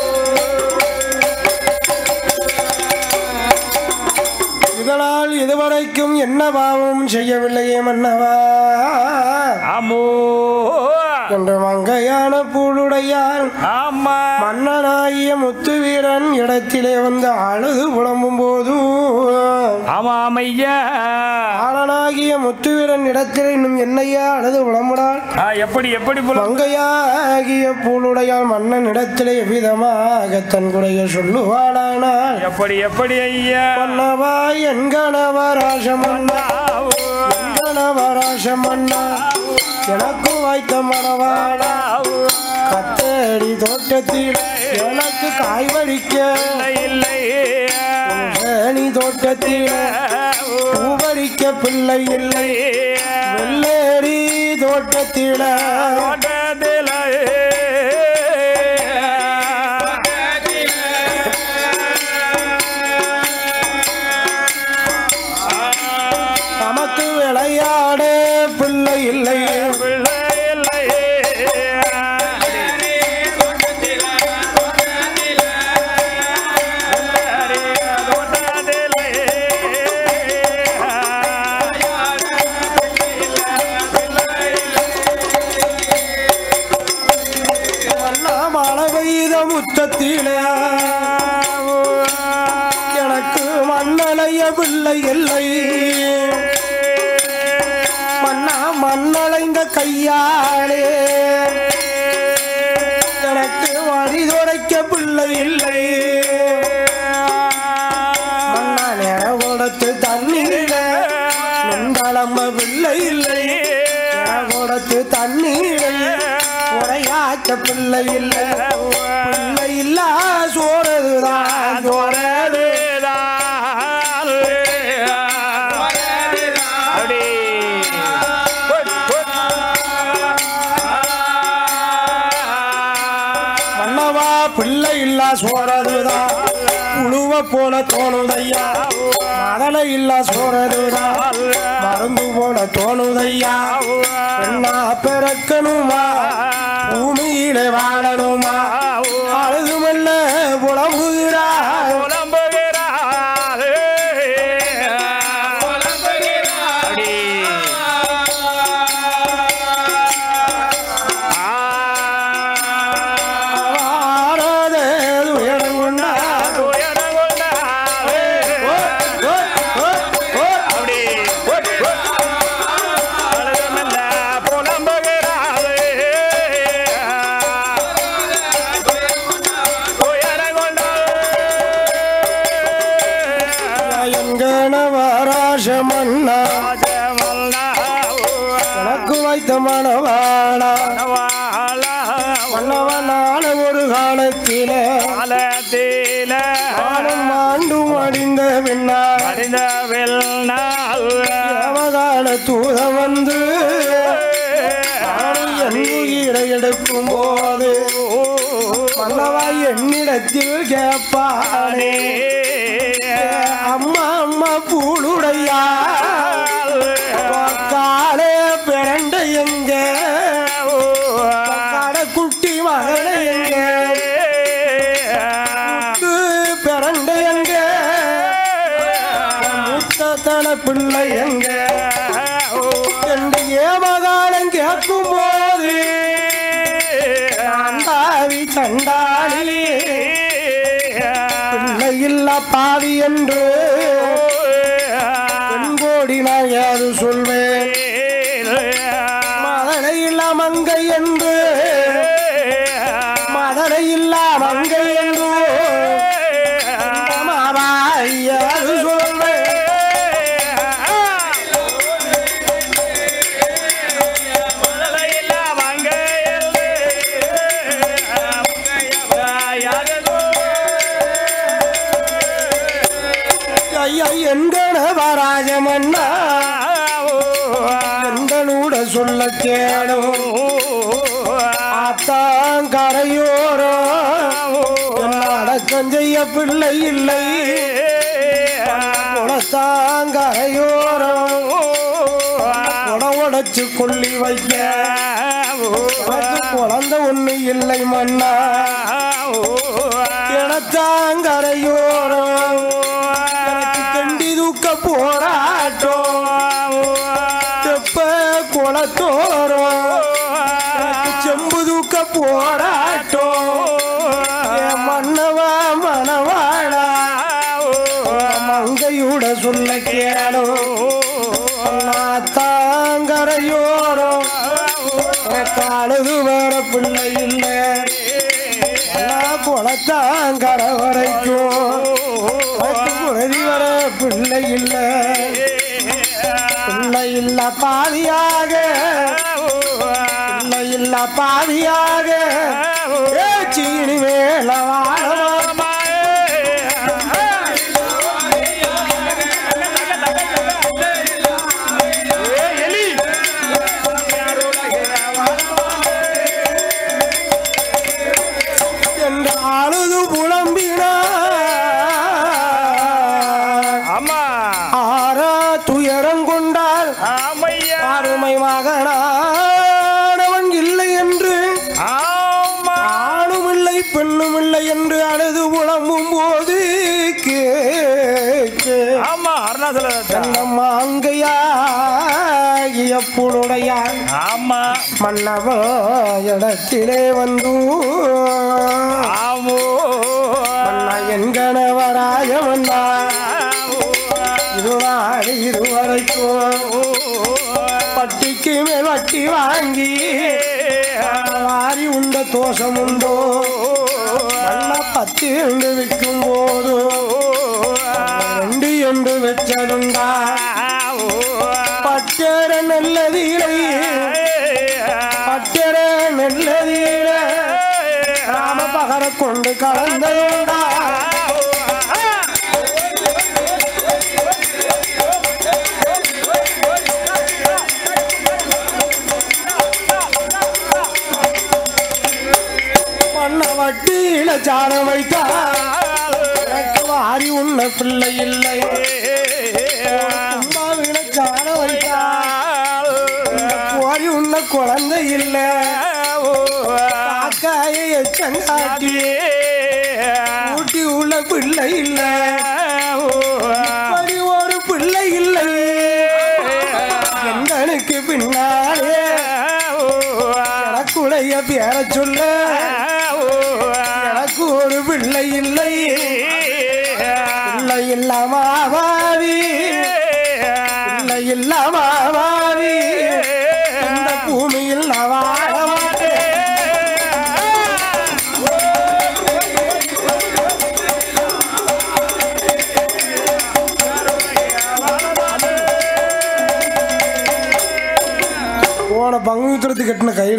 இதனால் இதுவரைக்கும் என்ன பாவம் செய்யவில்லையே மன்னவா ஆமோ என்று மங்கையான பூளுடையான் ஆமா மன்னனாகிய முத்து வீரன் இடத்திலே வந்து அழுது புலம்பும் போது ஆமாம் ஐயா ஆளனாகிய முத்து வீரன் இடத்திலே இன்னும் என்னையா அழுது புலம்புடாள் ஆ, எப்படி எப்படி புல மங்கையாகிய பூளுடையால் மன்னன் இடத்திலே எவ்விதமாக தன் குறைய சொல்லுவாளானால் எப்படி எப்படி ஐயா மன்னவா என் கணவராசமன்னா என் கணவராசமன்னா எனக்கு வாய்த்த மணவாளா கத்தடி தோட்டத்தில் எனக்கு காய் வடிக்க இல்லை தேனி தோட்டத்தில் பூவடிக்க பிள்ளை இல்லை வெள்ளேரி தோட்டத்தில நமக்கு விளையாட பிள்ளை இல்லை மன்னா மழை பெய்த முத்தத்தில எனக்கு மண்ணலைய பிள்ளை இல்லை மன்னா மண்ணலைந்த கையாளே எனக்கு வழி துடைக்க பிள்ளை இல்லை மன்னா நேர கொடுத்து தண்ணீரில நின்றளம்ப பிள்ளை இல்லை நேர கொடுத்து தண்ணீரில் உரையாச்ச பிள்ளை இல்லை பிள்ளை இல்ல சோறதுதான் சோறது மன்னவா பிள்ளை இல்ல சோறதுதான் உழுவ போல தோணுதையா மதலை இல்ல சோறதுதான் மருந்து போல தோணுதையா பெண்ணா பிறக்கணுமா பூமியிலே வாழணுமா அழுதுமல்ல புலம்புகிறார் ஆறாத உயரம் கொண்டார் ஓ, ஓ, ஓ, ஓ. எங்கனவராச மன்னா எனக்கு வைத்த மனவாளா மன்னவனால ஒரு காலத்தில ஆடும் ஆண்டும் அடிந்த பின்னா தேவகால தூத வந்து நானும் என் உயிர் எடுக்கும் போது மன்னவா என்னிடத்தில் கேட்பானே அம்மா அம்மா பூளுடையா காலே பிறண்ட எங்க காட குட்டி மகளை எங்க முத்து பிறண்ட எங்க மூத்த தன பிள்ளை எங்க என்று ஏமகாலம் கேட்கும் போது அந்தாவி சண்டாளி பிள்ளை இல்ல பாவி என்று பெண்கோடி நான் ஏது சொல்வேன் மதனை இல்ல மங்கை என்று மதனை இல்ல மங்கை என்று மாவாய் ஏது சொல்வேன் ஐயா எங்கன வராஜமன்னா எந்தனூட சொல்ல கேடும் ஆத்தாங்கரையோரம் என்ன அடக்கம் செய்ய பிள்ளை இல்லை குளத்தாங்கரையோரம் குட உடைச்சு கொள்ளி வைக்க உனக்கு குழந்தை ஒண்ணு இல்லை மன்னா கிணத்தாங்கரையோரம் எனக்கு கண்டி தூக்க போராட்டம் தெப்ப குளத்தோரம் எனக்கு செம்பு தூக்க போராட்டம் என் மன்னவா மனவாளா மங்கையோட சொல்ல கேளும் தாங்கரையோரம் காலது வேற பிள்ளை இல்லை குளத்தாங்கர வரைக்கும் குறைதி வர பிள்ளை இல்லை பிள்ளை இல்ல பாதியாக பிள்ளை இல்ல பாதியாக ஏ சீனி மேல வாழமா என்று அழுது புலம்பினா ஆமா ஆரா துயரம் கொண்டால் ஆமையா அருமை மகனானவன் இல்லை என்று ஆமா ஆணும் இல்லை பெண்ணும் இல்லை என்று அழுது புலம்பும் போது கேட்க ஆமா அருணாச்சல நம்ம அங்கையாகிய புலுடையான் ஆமா மன்னவ இடத்திலே வந்து ஆமோ மன்னா என் கணவராய மன்னா இருநாடு இருவரைக்கும் பட்டிக்கு மேல் வட்டி வாங்கி வாரி உண்ட தோஷம் உண்டோ நல்லா பத்து என்று விற்கும் போது ரெண்டு என்று வச்சதுண்டா பட்டர நல்லதிலே பட்டர நல்லதிலே ராம பகர கொண்டு கலந்ததுண்டா பண்ண வட்டியில சாரம் வைத்தா எனக்கு வாரி உண்ண பிள்ளை இல்லை அம்மாவில சாரம் வைத்தா வாரி உண்ண குழந்தை இல்லை காக்காயை எச்சங்காட்டி ஊட்டி உள்ள பிள்ளை இல்லை இப்படி ஒரு பிள்ளை இல்லை எந்தனுக்கு பின்னாலே எனக்குடைய பேர சொல்ல எனக்கு ஒரு பிள்ளை இல்லை பிள்ளை இல்லாமாவி பிள்ளை இல்லாமாவி இந்த பூமியில் நான் வாழ மாட்டேன் போன பங்குத்திரத்து கட்டின கயிறு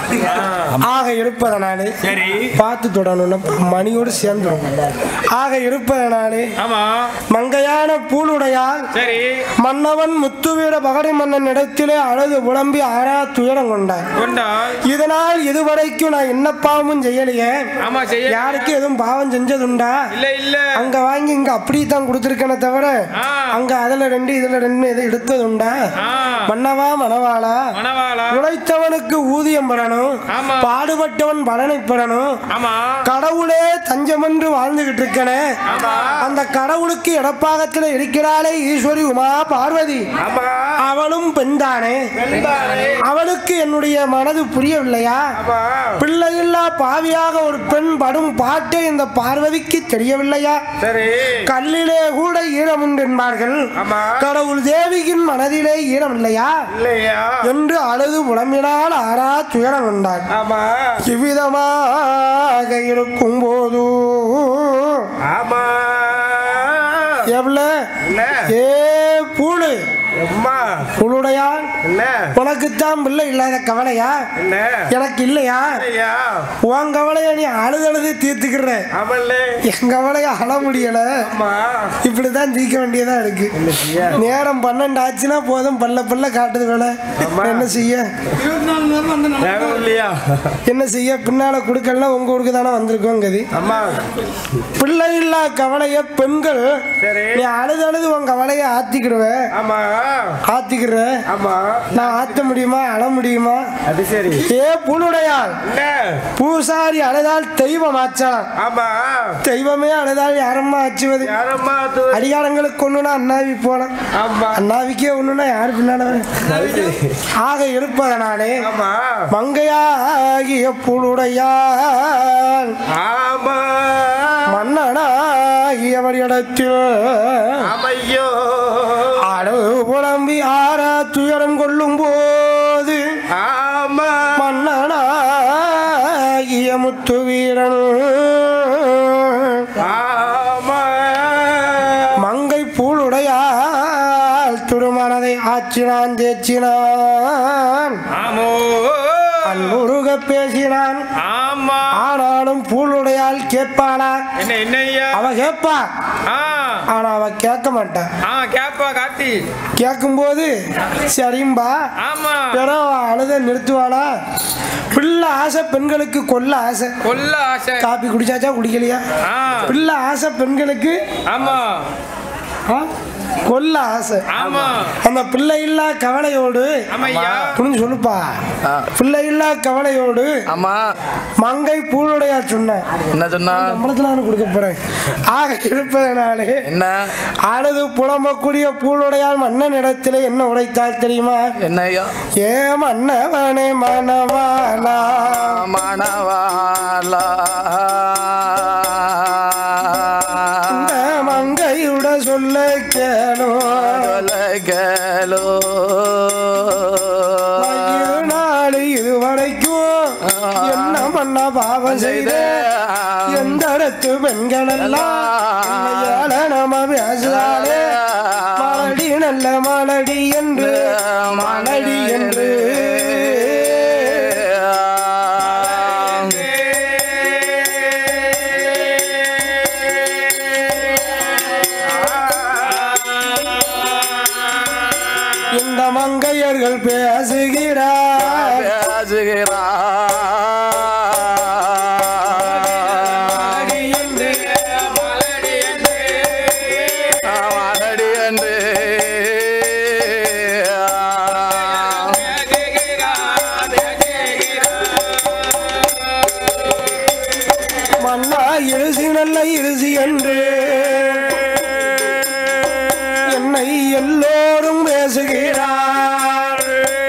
ஆக இருப்பதனாலே சரி பார்த்து தொடணும்னா மணியோடு சேர்ந்துடும் ஆக இருப்பதனாலே ஆமா மங்கையான பூலுடையால் சரி மன்னவன் முத்துவீர பகடை மன்னன் இடத்திலே அழுது புலம்பி ஆறா துயரம் கொண்டான் கொண்டால் இதனால் இதுவரைக்கும் நான் என்ன பாவமும் செய்யலையே ஆமா செய்ய யாருக்கும் எதுவும் பாவம் செஞ்சதுண்டா இல்ல இல்ல அங்க வாங்கி இங்க அப்படி தான் கொடுத்துருக்கேனே தவிர ஆ. அங்க அதுல ரெண்டு இதுல ரெண்டு எதுவும் எடுத்ததுண்டா ஆ மன்னவா மணவாளா மணவாளா உழைத்தவனுக்கு ஊதியம் பெறணும் ஆமா. பாடுபட்டவன் பலனை பெறணும் ஆமா கடவுளே தஞ்சமென்று வாழ்ந்துகிட்டு இருக்கனே ஆமா. அந்த கடவுளுக்கு இடப்பாகத்தில் இருக்கிறாளே ஈஸ்வரி உமா பார்வதி ஆமா அவளும் பெண்தானே வெண்பாறை. அவளுக்கு என்னுடைய மனது புரியவில்லையா ஆமா பிள்ளையில்லா பாவியாக ஒரு பெண் படும் பாட்டே இந்த பார்வதிக்கு தெரியவில்லையா சரி கல்லிலே கூட ஈரம் உண்டு என்பார்கள் ஆமா. கடவுள் தேவியின் மனதிலே ஈரம் இல்லையா இல்லையா என்று அழுது புலம்பினால் ஆறா துயரம் கொண்டார் ஆமா இவ்விதமாக இருக்கும் போது ஆமா எவ்வள என்ன ஏ பூளு அம்மா புழுடையால் என்ன உனக்குத்தான் பிள்ளை இல்லாத கவலையா என்ன எனக்கு இல்லையா ஐயா உன் கவலைய நீ அழுதழுது தீர்த்துக்கிற ஆமல்ல என் கவலைய அழ முடியல அம்மா இப்படிதான் தீர்க்க வேண்டியதா இருக்கு நேரம் பன்னெண்டு ஆச்சுன்னா போதும் பல்ல பல்ல காட்டுது வேலை என்ன செய்ய ஞாபகம் இல்லையா என்ன செய்ய பின்னால கொடுக்கலன்னா உங்க ஊருக்கு தானே வந்திருக்கோம் கதி அம்மா பிள்ளை இல்லா கவலைய பெண்கள் சரி நீ அழுது அழுது உன் கவலைய ஆத்திக்கிடுவ ஆமா ஆத்திக்கிற ஆமா நான் ஆத்த முடியுமா அழ முடியுமா அது சரி ஏ புழுடையாள் என்ன பூசாரி அழுதால் தெய்வம் ஆச்சலாம் ஆமா தெய்வமே அழுதால் யாரம்மா ஆச்சுவது யாரம்மா அது அடிகாரங்களுக்கு ஒண்ணுனா அண்ணாவி போலாம் ஆமா அண்ணாவிக்கே ஒண்ணுனா யாரு பின்னால வரும்? ஆக இருப்பதனாலே ஆமா மங்கையாகிய புழுடையால் ஆமா மன்னனாகியவர் இடத்தில் ஆமையோ அழு புலம்பி ஆறா துயரம் கொள்ளும் போது ஆமா மன்னனாகிய முத்து வீரன் ஆமா மங்கை பூளுடையால் திருமணதை ஆச்சினான் தேச்சினான் ஆமோ அன்புருக பேசினான் ஆமா ஆனாலும் பூளுடையால் கேட்பானா என்ன என்ன ஐயா அவ கேட்பா ஆ ஆனா அவ கேட்க மாட்டான் ஆ கேப்பா காட்டி கேட்கும்போது சரிம்பா ஆமா பிறகு அவ அழுத நிறுத்துவாளா பிள்ளை ஆசை பெண்களுக்கு கொல்ல ஆசை கொல்ல ஆசை காப்பி குடிச்சாச்சா குடிக்கலையா ஆ பிள்ளை ஆசை பெண்களுக்கு ஆமா ஆ, கொல்ல ஆசை ஆமா அந்த பிள்ளை இல்லா கவலையோடு ஆமையா புரிஞ்சு சொல்லுப்பா பிள்ளை இல்லா கவலையோடு ஆமா மங்கை பூளுடையா சொன்ன என்ன சொன்னா சம்பளத்துல நான் கொடுக்க போறேன் ஆக இருப்பதனாலே என்ன அழுது புலம்பக்கூடிய பூளுடையால் மன்னன் இடத்திலே என்ன உடைத்தால் தெரியுமா என்ன ஐயா ஏ மன்னவனே மனவாளா மணவாளா இந்த மங்கையுட சொல்ல கேளும் உலகலோ நாள் இதுவரைக்கும் என்ன பண்ண பாவம் செய்த எந்த இடத்து பெண்கள் எல்லாம் நம்ம பேசுறாளே மலடி நல்ல மலடி என்று மலடி என்று இந்த மங்கையர்கள் பேசுகிறார் மலடி என்று மலடி என்று மன்னா இழுசி நல்ல இழுசி என்று என்னை எல்லோரும் பேசுகிறார்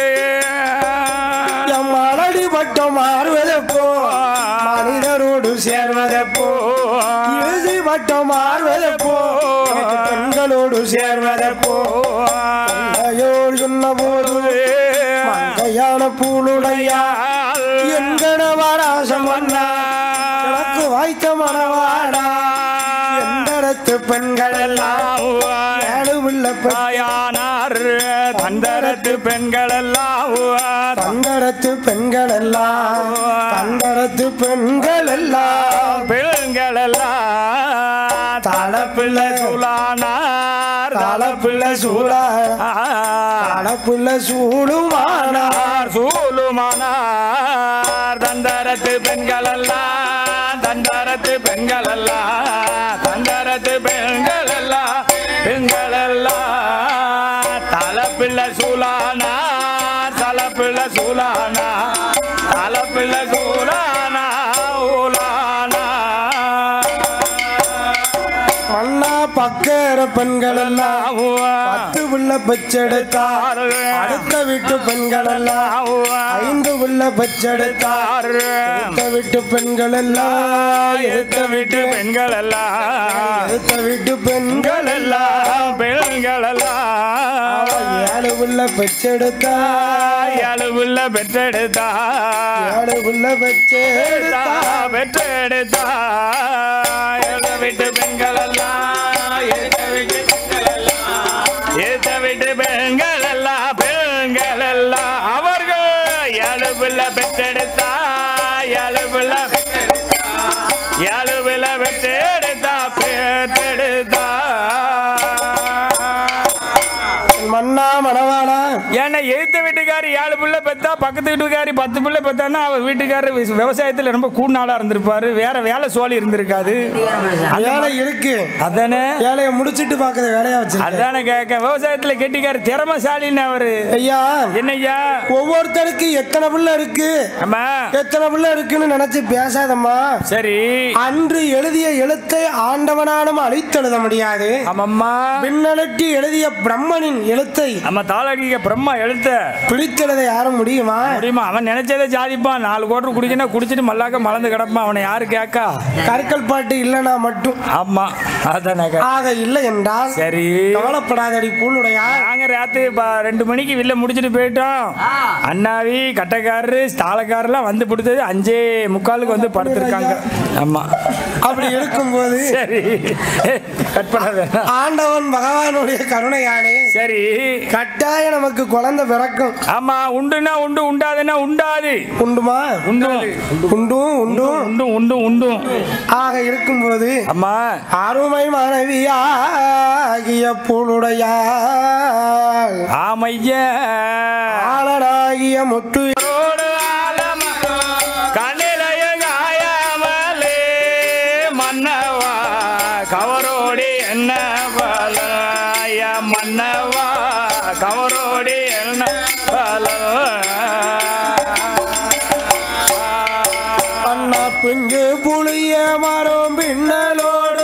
எம் மலடி பட்டம் மாறுவதப்போ மனிதரோடு சேர்வதப்போ இறுதி பட்டம் மாறுவதப்போ எனக்கு பெண்களோடு சேர்வதப்போ தந்தையோர் சொன்ன போது மங்கையான பூளுடையா என்கணவராசம் வந்தா எனக்கு வாய்த்த மனவாடா எந்தரத்து பெண்கள் எல்லாம் ஏழு உள்ள தாயானார் தந்தரத்து பெண்கள் எல்லாம் தந்த தந்தரத்து பெண்கள் எல்லாம் தந்தரத்து பெண்கள் எல்லாம் பெண்கள் எல்லாம் தலப்பிள்ள சூழானார் தலப்புள்ள சூழா தலப்புள்ள சூடுமானார் சூழுமானார் தந்தரத்து பெண்கள் எல்லாம் தந்தரத்து பெண்கள் எல்லாம் தந்தரத்து பெண்கள் எல்லாம் பெண்கள் எல்லாம் தலப்பிள்ள சூழானா தலப்பிள்ள சூழானா தலப்பிள்ள சூழானா ஊலானா மன்னா பக்கர பெண்கள் எல்லாம் பத்து உள்ள பெச்செடுத்தார் அடுத்த வீட்டு பெண்கள் எல்லாம் ஐந்து உள்ள பெச்செடுத்தார் அடுத்த வீட்டு பெண்கள் எல்லாம் எடுத்த வீட்டு பெண்கள் எல்லாம் அடுத்த வீட்டு பெண்கள் எல்லாம் பெண்கள் எல்லாம் ஏழு உள்ள பெச்செடுத்தார் அழுவுள்ள பெற்றெடுத்தா ஏழு உள்ள பெச்செடுத்தார் பெற்றெடுத்தா எழுத விட்டு பெண்கள் எல்லாம் எழுத விட்டு பெண்கள் எல்லாம் எழுத விட்டு பெண்கள் எல்லாம் பெண்கள் எல்லாம் அவர்கள் எழுவுள்ள பெற்றெடுத்தா எழுவுள்ள எழுவுள்ள பெற்றெடுத்தா பெற்றெடுத்தா மன்னா மணவாளா ஏன்னா எழுத்த வீட்டுக்காரி ஏழு பிள்ளை பெத்தா பக்கத்து வீட்டுக்காரி பத்து பிள்ளை பெத்தான்னா அவர் வீட்டுக்காரர் வி- விவசாயத்துல ரொம்ப கூடுநாளா இருந்திருப்பாரு வேற வேலை சோழி இருந்திருக்காது வேலை இருக்கு அதானே வேலையை முடிச்சிட்டு பாக்குற வேலையா வச்சிருக்கேன் அதானே கேட்க விவசாயத்துல கெட்டிக்காரு திறமசாலின்னு அவரு ஐயா என்னய்யா ஒவ்வொருத்தருக்கு எத்தனை பிள்ளை இருக்கு ஆமா எத்தனை பிள்ளை இருக்குன்னு நினைச்சு பேசாதம்மா சரி அன்று எழுதிய எழுத்தை ஆண்டவனாலும் அழித்தெழுத முடியாது ஆமாம்மா பின்னலட்டி எழுதிய பிரம்மனின் எழுத்தை நம்ம தாளடிக்க பிரம்மா எழுத்த பிடித்தெழுத யாரும் முடியுமா முடியுமா அவன் நினைச்சதை சாதிப்பான் நாலு கோட்டர் குடிக்கணும் குடிச்சிட்டு மல்லாக்க மலர்ந்து கிடப்பான் அவனை யாரு கேட்கா கற்கள் பாட்டு இல்லைனா மட்டும் ஆமா அதானே கே- ஆக இல்லை என்றால் சரி கவலைப்படாதடி பூனுடையா நாங்க ராத்திரி ப- ரெண்டு மணிக்கு வெளில முடிச்சிட்டு போயிட்டோம் அண்ணாவி கட்டைக்காரரு தாளக்காரெல்லாம் வந்து பிடிச்சது அஞ்சே முக்காலுக்கு வந்து படுத்திருக்காங்க ஆமா அப்படி இருக்கும்போது சரி கட் பண்ண வேணாம் ஆண்டவன் பகவானுடைய கருணையானே சரி கட்டாயம் நமக்கு குழந்தை பிறக்கும் ஆமா உண்டுனா உண்டு உண்டாதுன்னா உண்டாது உண்டுமா உண்டும் உண்டும் உண்டும் உண்டும் உண்டும் உண்டும் ஆக இருக்கும்போது ஆமா அருமை மனைவியாகிய புழுடையாள் ஆமையா ஆளனாகிய முத்து கண்ணிலைய காயாமலே மன்னவா கவரோடி என்ன பலாய மன்னவா கவரோடி என்ன பல அண்ணா பிஞ்சு புளிய மரம் பின்னலோடு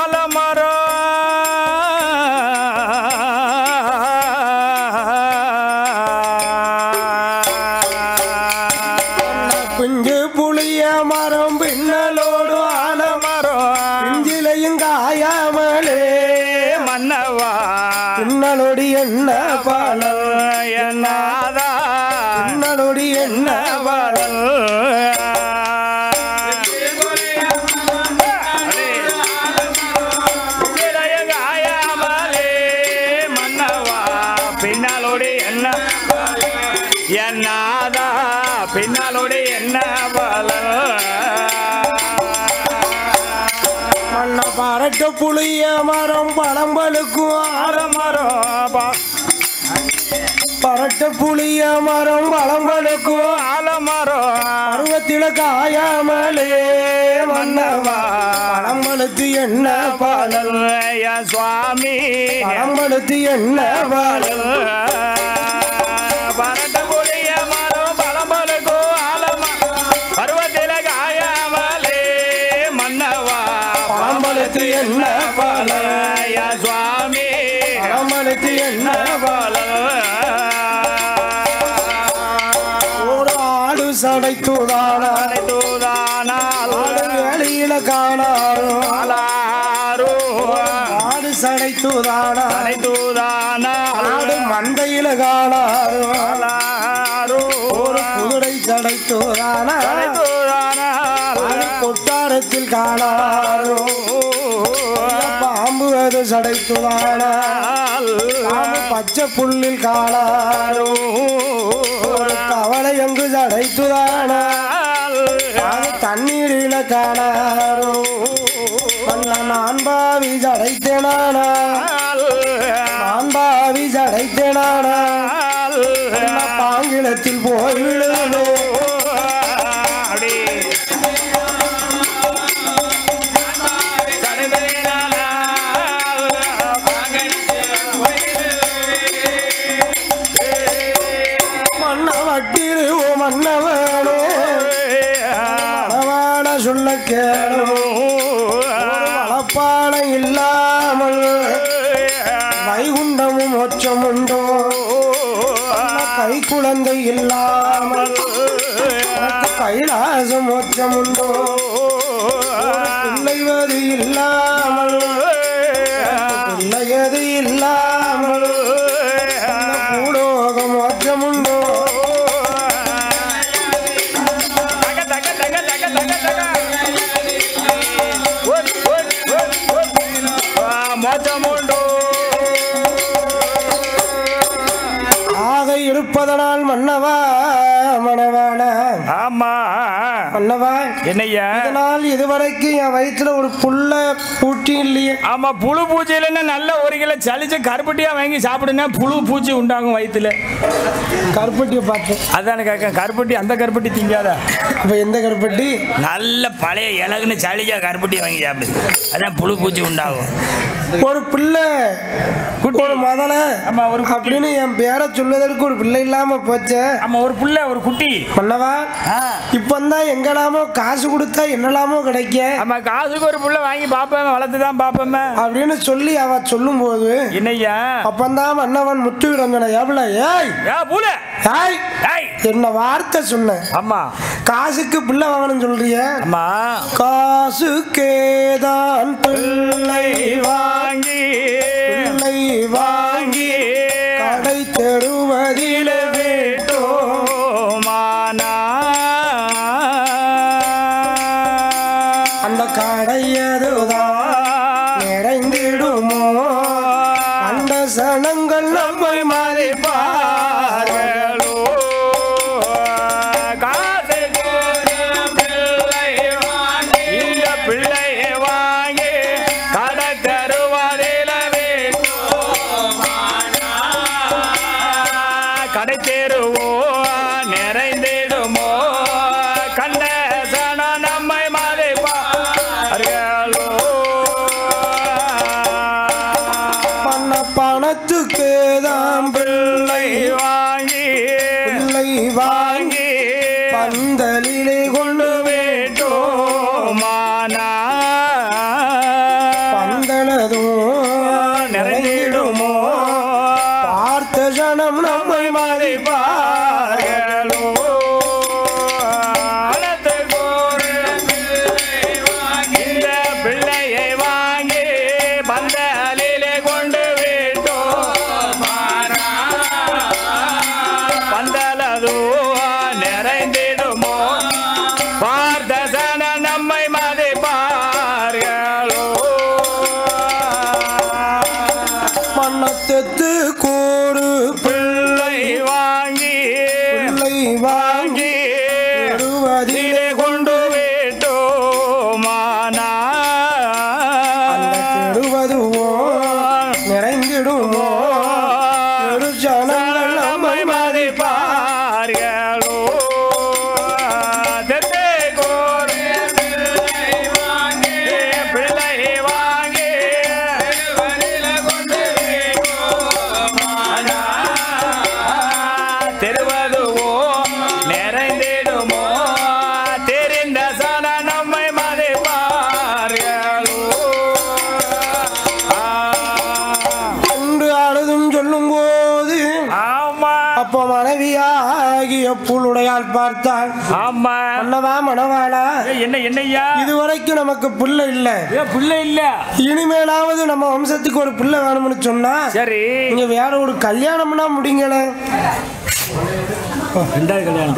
ஆலமரம் பிஞ்சு புளிய மரம் பின்னலோடு ஆலமரம் பிஞ்சிலையும் காயாமலே மன்னவா பின்னலோடி என்ன பாலம் என்னாதா பின்னலோடி என்ன பாலம் பின்னாலோடு என்ன என்னாதா பின்னாலோடு என்ன பலம் மண்ண பரட்ட புளிய மரம் பழம்பழுக்கும் ஆலமரம் பரட்ட புளிய மரம் பழம்பழுக்கும் ஆலமரம் பருவத்தில காயாமலே மன்னவா பழம்பழுத்து என்ன பாலம் என் சுவாமி பழம்பழுத்து என்ன பாலம் பரட்ட புளிய மரம் பழம்பலுக்கோ ஆலமா பருவத்தில காயாமலே மன்னவா பழம்பழுத்து என்ன பாலம் என் சுவாமி பழம்பழுத்து என்ன பாலம் ஒரு ஆடு சடைத்துதானா தூதானால் ஆடு வேலையில காணாரும் ஆலாரோ ஆடு சடைத்துதானா தூதானால் ஆடு மந்தையில காணாரும் ஆலாரோ ஒரு குதிரை சடைத்துதானா தூதானால் ஆடு கொட்டாரத்தில் காணாரும் பாம்பு அது சடைத்துதானா பாம்பு பச்சை புல்லில் காணாரும் ஒரு கவலை எங்கு சடைத்துதானா அது தண்ணீரில காணாரோ மன்ன நான் பாவி சடைத்தேனானா நான் பாவி சடைத்தேனானா என்ன பாங்கிலத்தில் போய் விழுதோ மன்ன வட்டிரு மன்னவனே மணவான சொல்ல கேளோ வளப்பான இல்லாமல் வைகுண்டமும் மோட்சம் உண்டோ கை குழந்தை இல்லாமல் உனக்கு கைலாசம் மோட்சம் உண்டோ பிள்ளைவது இல்லாமல் பிள்ளையது இல்லாமல் பூலோக மோட்சம் உண்டோ மோச்சமுண்டோ ஆக இருப்பதனால் மன்னவா மணவான ஆமா மன்னவா என்னய்யா இதனால் இதுவரைக்கும் என் வயிற்றுல ஒரு புள்ள பூட்டி இல்லையே ஆமா புழு பூச்சியிலன்னா நல்ல ஒரு கிலோ சளிச்சு கருப்பட்டியா வாங்கி சாப்பிடுனா புழு பூச்சி உண்டாகும் வயித்துல கருப்பட்டியை பார்த்தேன் அதானே கேட்க கருப்பட்டி அந்த கருப்பட்டி திங்காத அப்ப எந்த கருப்பட்டி நல்ல பழைய இலகுன்னு சளிச்சா கருப்பட்டி வாங்கி சாப்பிடு அதான் புழு பூச்சி உண்டாகும் ஒரு பிள்ளை குட்டி. ஒரு முதல ஆமா, ஒரு குட்டி. அப்படின்னு என் பேரை சொல்வதற்கு ஒரு பிள்ளை இல்லாம போச்சே ஆமா ஒரு புள்ள ஒரு குட்டி மன்னவா இப்பந்தான் எங்கெல்லாமோ காசு கொடுத்தா என்னெல்லாமோ கிடைக்க ஆமா காசுக்கு ஒரு புள்ள வாங்கி பாப்பேன் வளர்த்து தான் பாப்பேன் அப்படின்னு சொல்லி அவ சொல்லும் போது என்னய்யா அப்பந்தான் மன்னவன் முத்து விடந்தன எவ்வளோ ஏய் ஏ பூல ஏய் ஏய் என்ன வார்த்தை சொன்ன ஆமா காசுக்கு பிள்ளை வாங்கணும்னு சொல்றிய ஆமா காசுக்கேதான் பிள்ளை வாங்கி பிள்ளை வாங்கி கடை தெருவதில மானா அந்த கடையதுதான் நிறைந்திடுமோ அந்த சனங்கள் நம்மை மதிப்பார்களோ இந்த பிள்ளையை வாங்கி கடை தருவதில கடை தேருவோ நிறைந்திடுமோ கண்ட சனம் நம்மை மதிப்பார்களோ பண்ண பணத்துக்கேதான் பிள்ளை வாங்கி பிள்ளை வாங்கி வாங்கி பந்தலிலே கொண்டு வேட்டோமானா பந்தலதும் நிறைந்திடுமோ பார்த்த ஜனம் நம்மை மதிப்பார்களோ இந்த பிள்ளையை வாங்கி பந்தலிலே கொண்டு விட்டோம் பந்தலதோ நிறைந்திடுமோ பார்த்தசன நம்மை மதிப்பார்களோ மன்னத்தெத்து கூறு பிள்ளை வாங்கி பிள்ளை வாங்கி வாங்கி பெறுவதிலே இதை கொண்டு விட்டோமானா அந்த கெடுவதுவோ நிறைந்திடுமோ பெரு ஜனங்கள் நம்மை மதிப்பார்களோ தெத்தை கோரி பிள்ளை வாங்கி தெருவதுவோ நிறைந்திடுமோ தெரிந்த சன நம்மை மதிப்பார்களோ ஆ, என்று அழுதும் சொல்லும் போது ஆமா அப்போ மனைவியாகிய புல்லுடையால் பார்த்தாள் ஆமா மன்னவா மணவாளா ஏய், என்ன என்னய்யா இதுவரைக்கும் நமக்கு பிள்ளை இல்ல ஏ பிள்ளை இல்ல இனிமேலாவது நம்ம வம்சத்துக்கு ஒரு பிள்ளை வேணும்னு சொன்னா சரி நீங்க வேற ஒரு கல்யாணம்னா முடிங்களே ரெண்டாவது கல்யாணம்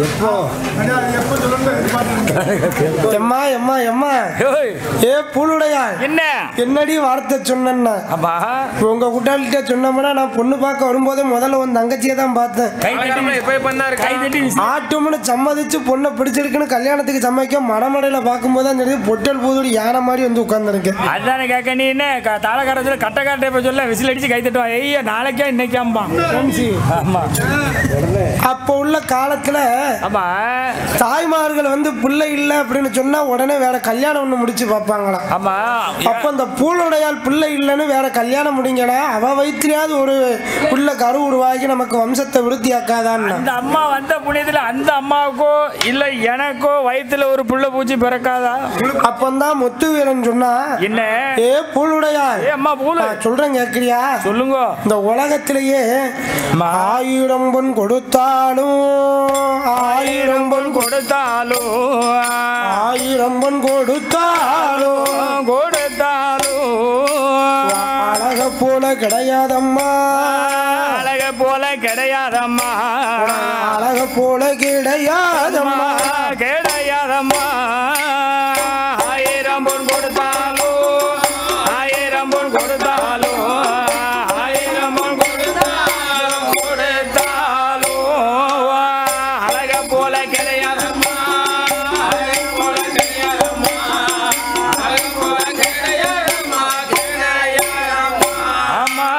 எம்மா எம்மா எம்மா ஏய், ஏ புழுடையா என்ன என்னடி வார்த்தை சொன்னேன்னா அப்பா உங்க கூட்டாளிட்ட சொன்னோம்னா நான் பொண்ணு பார்க்க வரும்போது முதல்ல உன் தங்கச்சியை தான் பார்த்தேன் கை தட்டி கை தட்டி ஆட்டும்னு சம்மதிச்சு பொண்ணை பிடிச்சிருக்குன்னு கல்யாணத்துக்கு சமைக்க மடமடையில பார்க்கும்போது தான் தெரியுது பொட்டல் பூதுடி யானை மாதிரி வந்து உட்கார்ந்துருக்கு அதானே கேட்க நீ என்ன க- தாளக்காரத்துல கட்டக்காரட்டை இப்ப சொல்ல விசில் அடிச்சு கை தட்டுவா ஐயா நாளைக்கா இன்னைக்காம்பான் ஆமா அப்போ உள்ள காலத்துல ஆமா தாய்மார்கள் வந்து பிள்ளை இல்லை அப்படின்னு சொன்னா உடனே வேற கல்யாணம் ஒண்ணு முடிச்சு பார்ப்பாங்களாம் ஆமா அப்ப அந்த பூளுடையால் பிள்ளை இல்லைன்னு வேற கல்யாணம் முடிங்கடா அவ வயிற்றுலயாவது ஒரு பிள்ளை கரு உருவாகி நமக்கு வம்சத்தை விருத்தியாக்காதான்னு அந்த அம்மா வந்த புண்ணியத்துல அந்த அம்மாவுக்கோ இல்ல எனக்கோ வயித்துல ஒரு புள்ள பூச்சி பிறக்காதா அப்பந்தான் முத்து வீரன் சொன்னா என்ன ஏ பூளுடையால் ஏ அம்மா பூலு நான் சொல்றேன் கேக்குறியா சொல்லுங்க இந்த உலகத்திலேயே அம்மா. ஆயிரம் பொன் கொடுத்தாலும் ஆயிரம் பொன் கொ- கொடுத்தாலும் ஆயிரம் பொன் கொடுத்தாலும் கொடுத்தாலும் அழக போல கிடையாதம்மா அழக போல கிடையாதம்மா அழக போல கிடையாதம்மா கிடையாதம்மா ஆயிரம் பொன் கொடுத்தாலும் ஆயிரம் பொன் கொடுத்தாலும் ஆயிரம் பொன் கொடுத்தாலும் கொடுத்தாலும் அழக போல கிடையாதம்மா அழக போல கிடையாதம்மா அழக போல கிடையாதம்மா கிடையாதம்மா ஆமா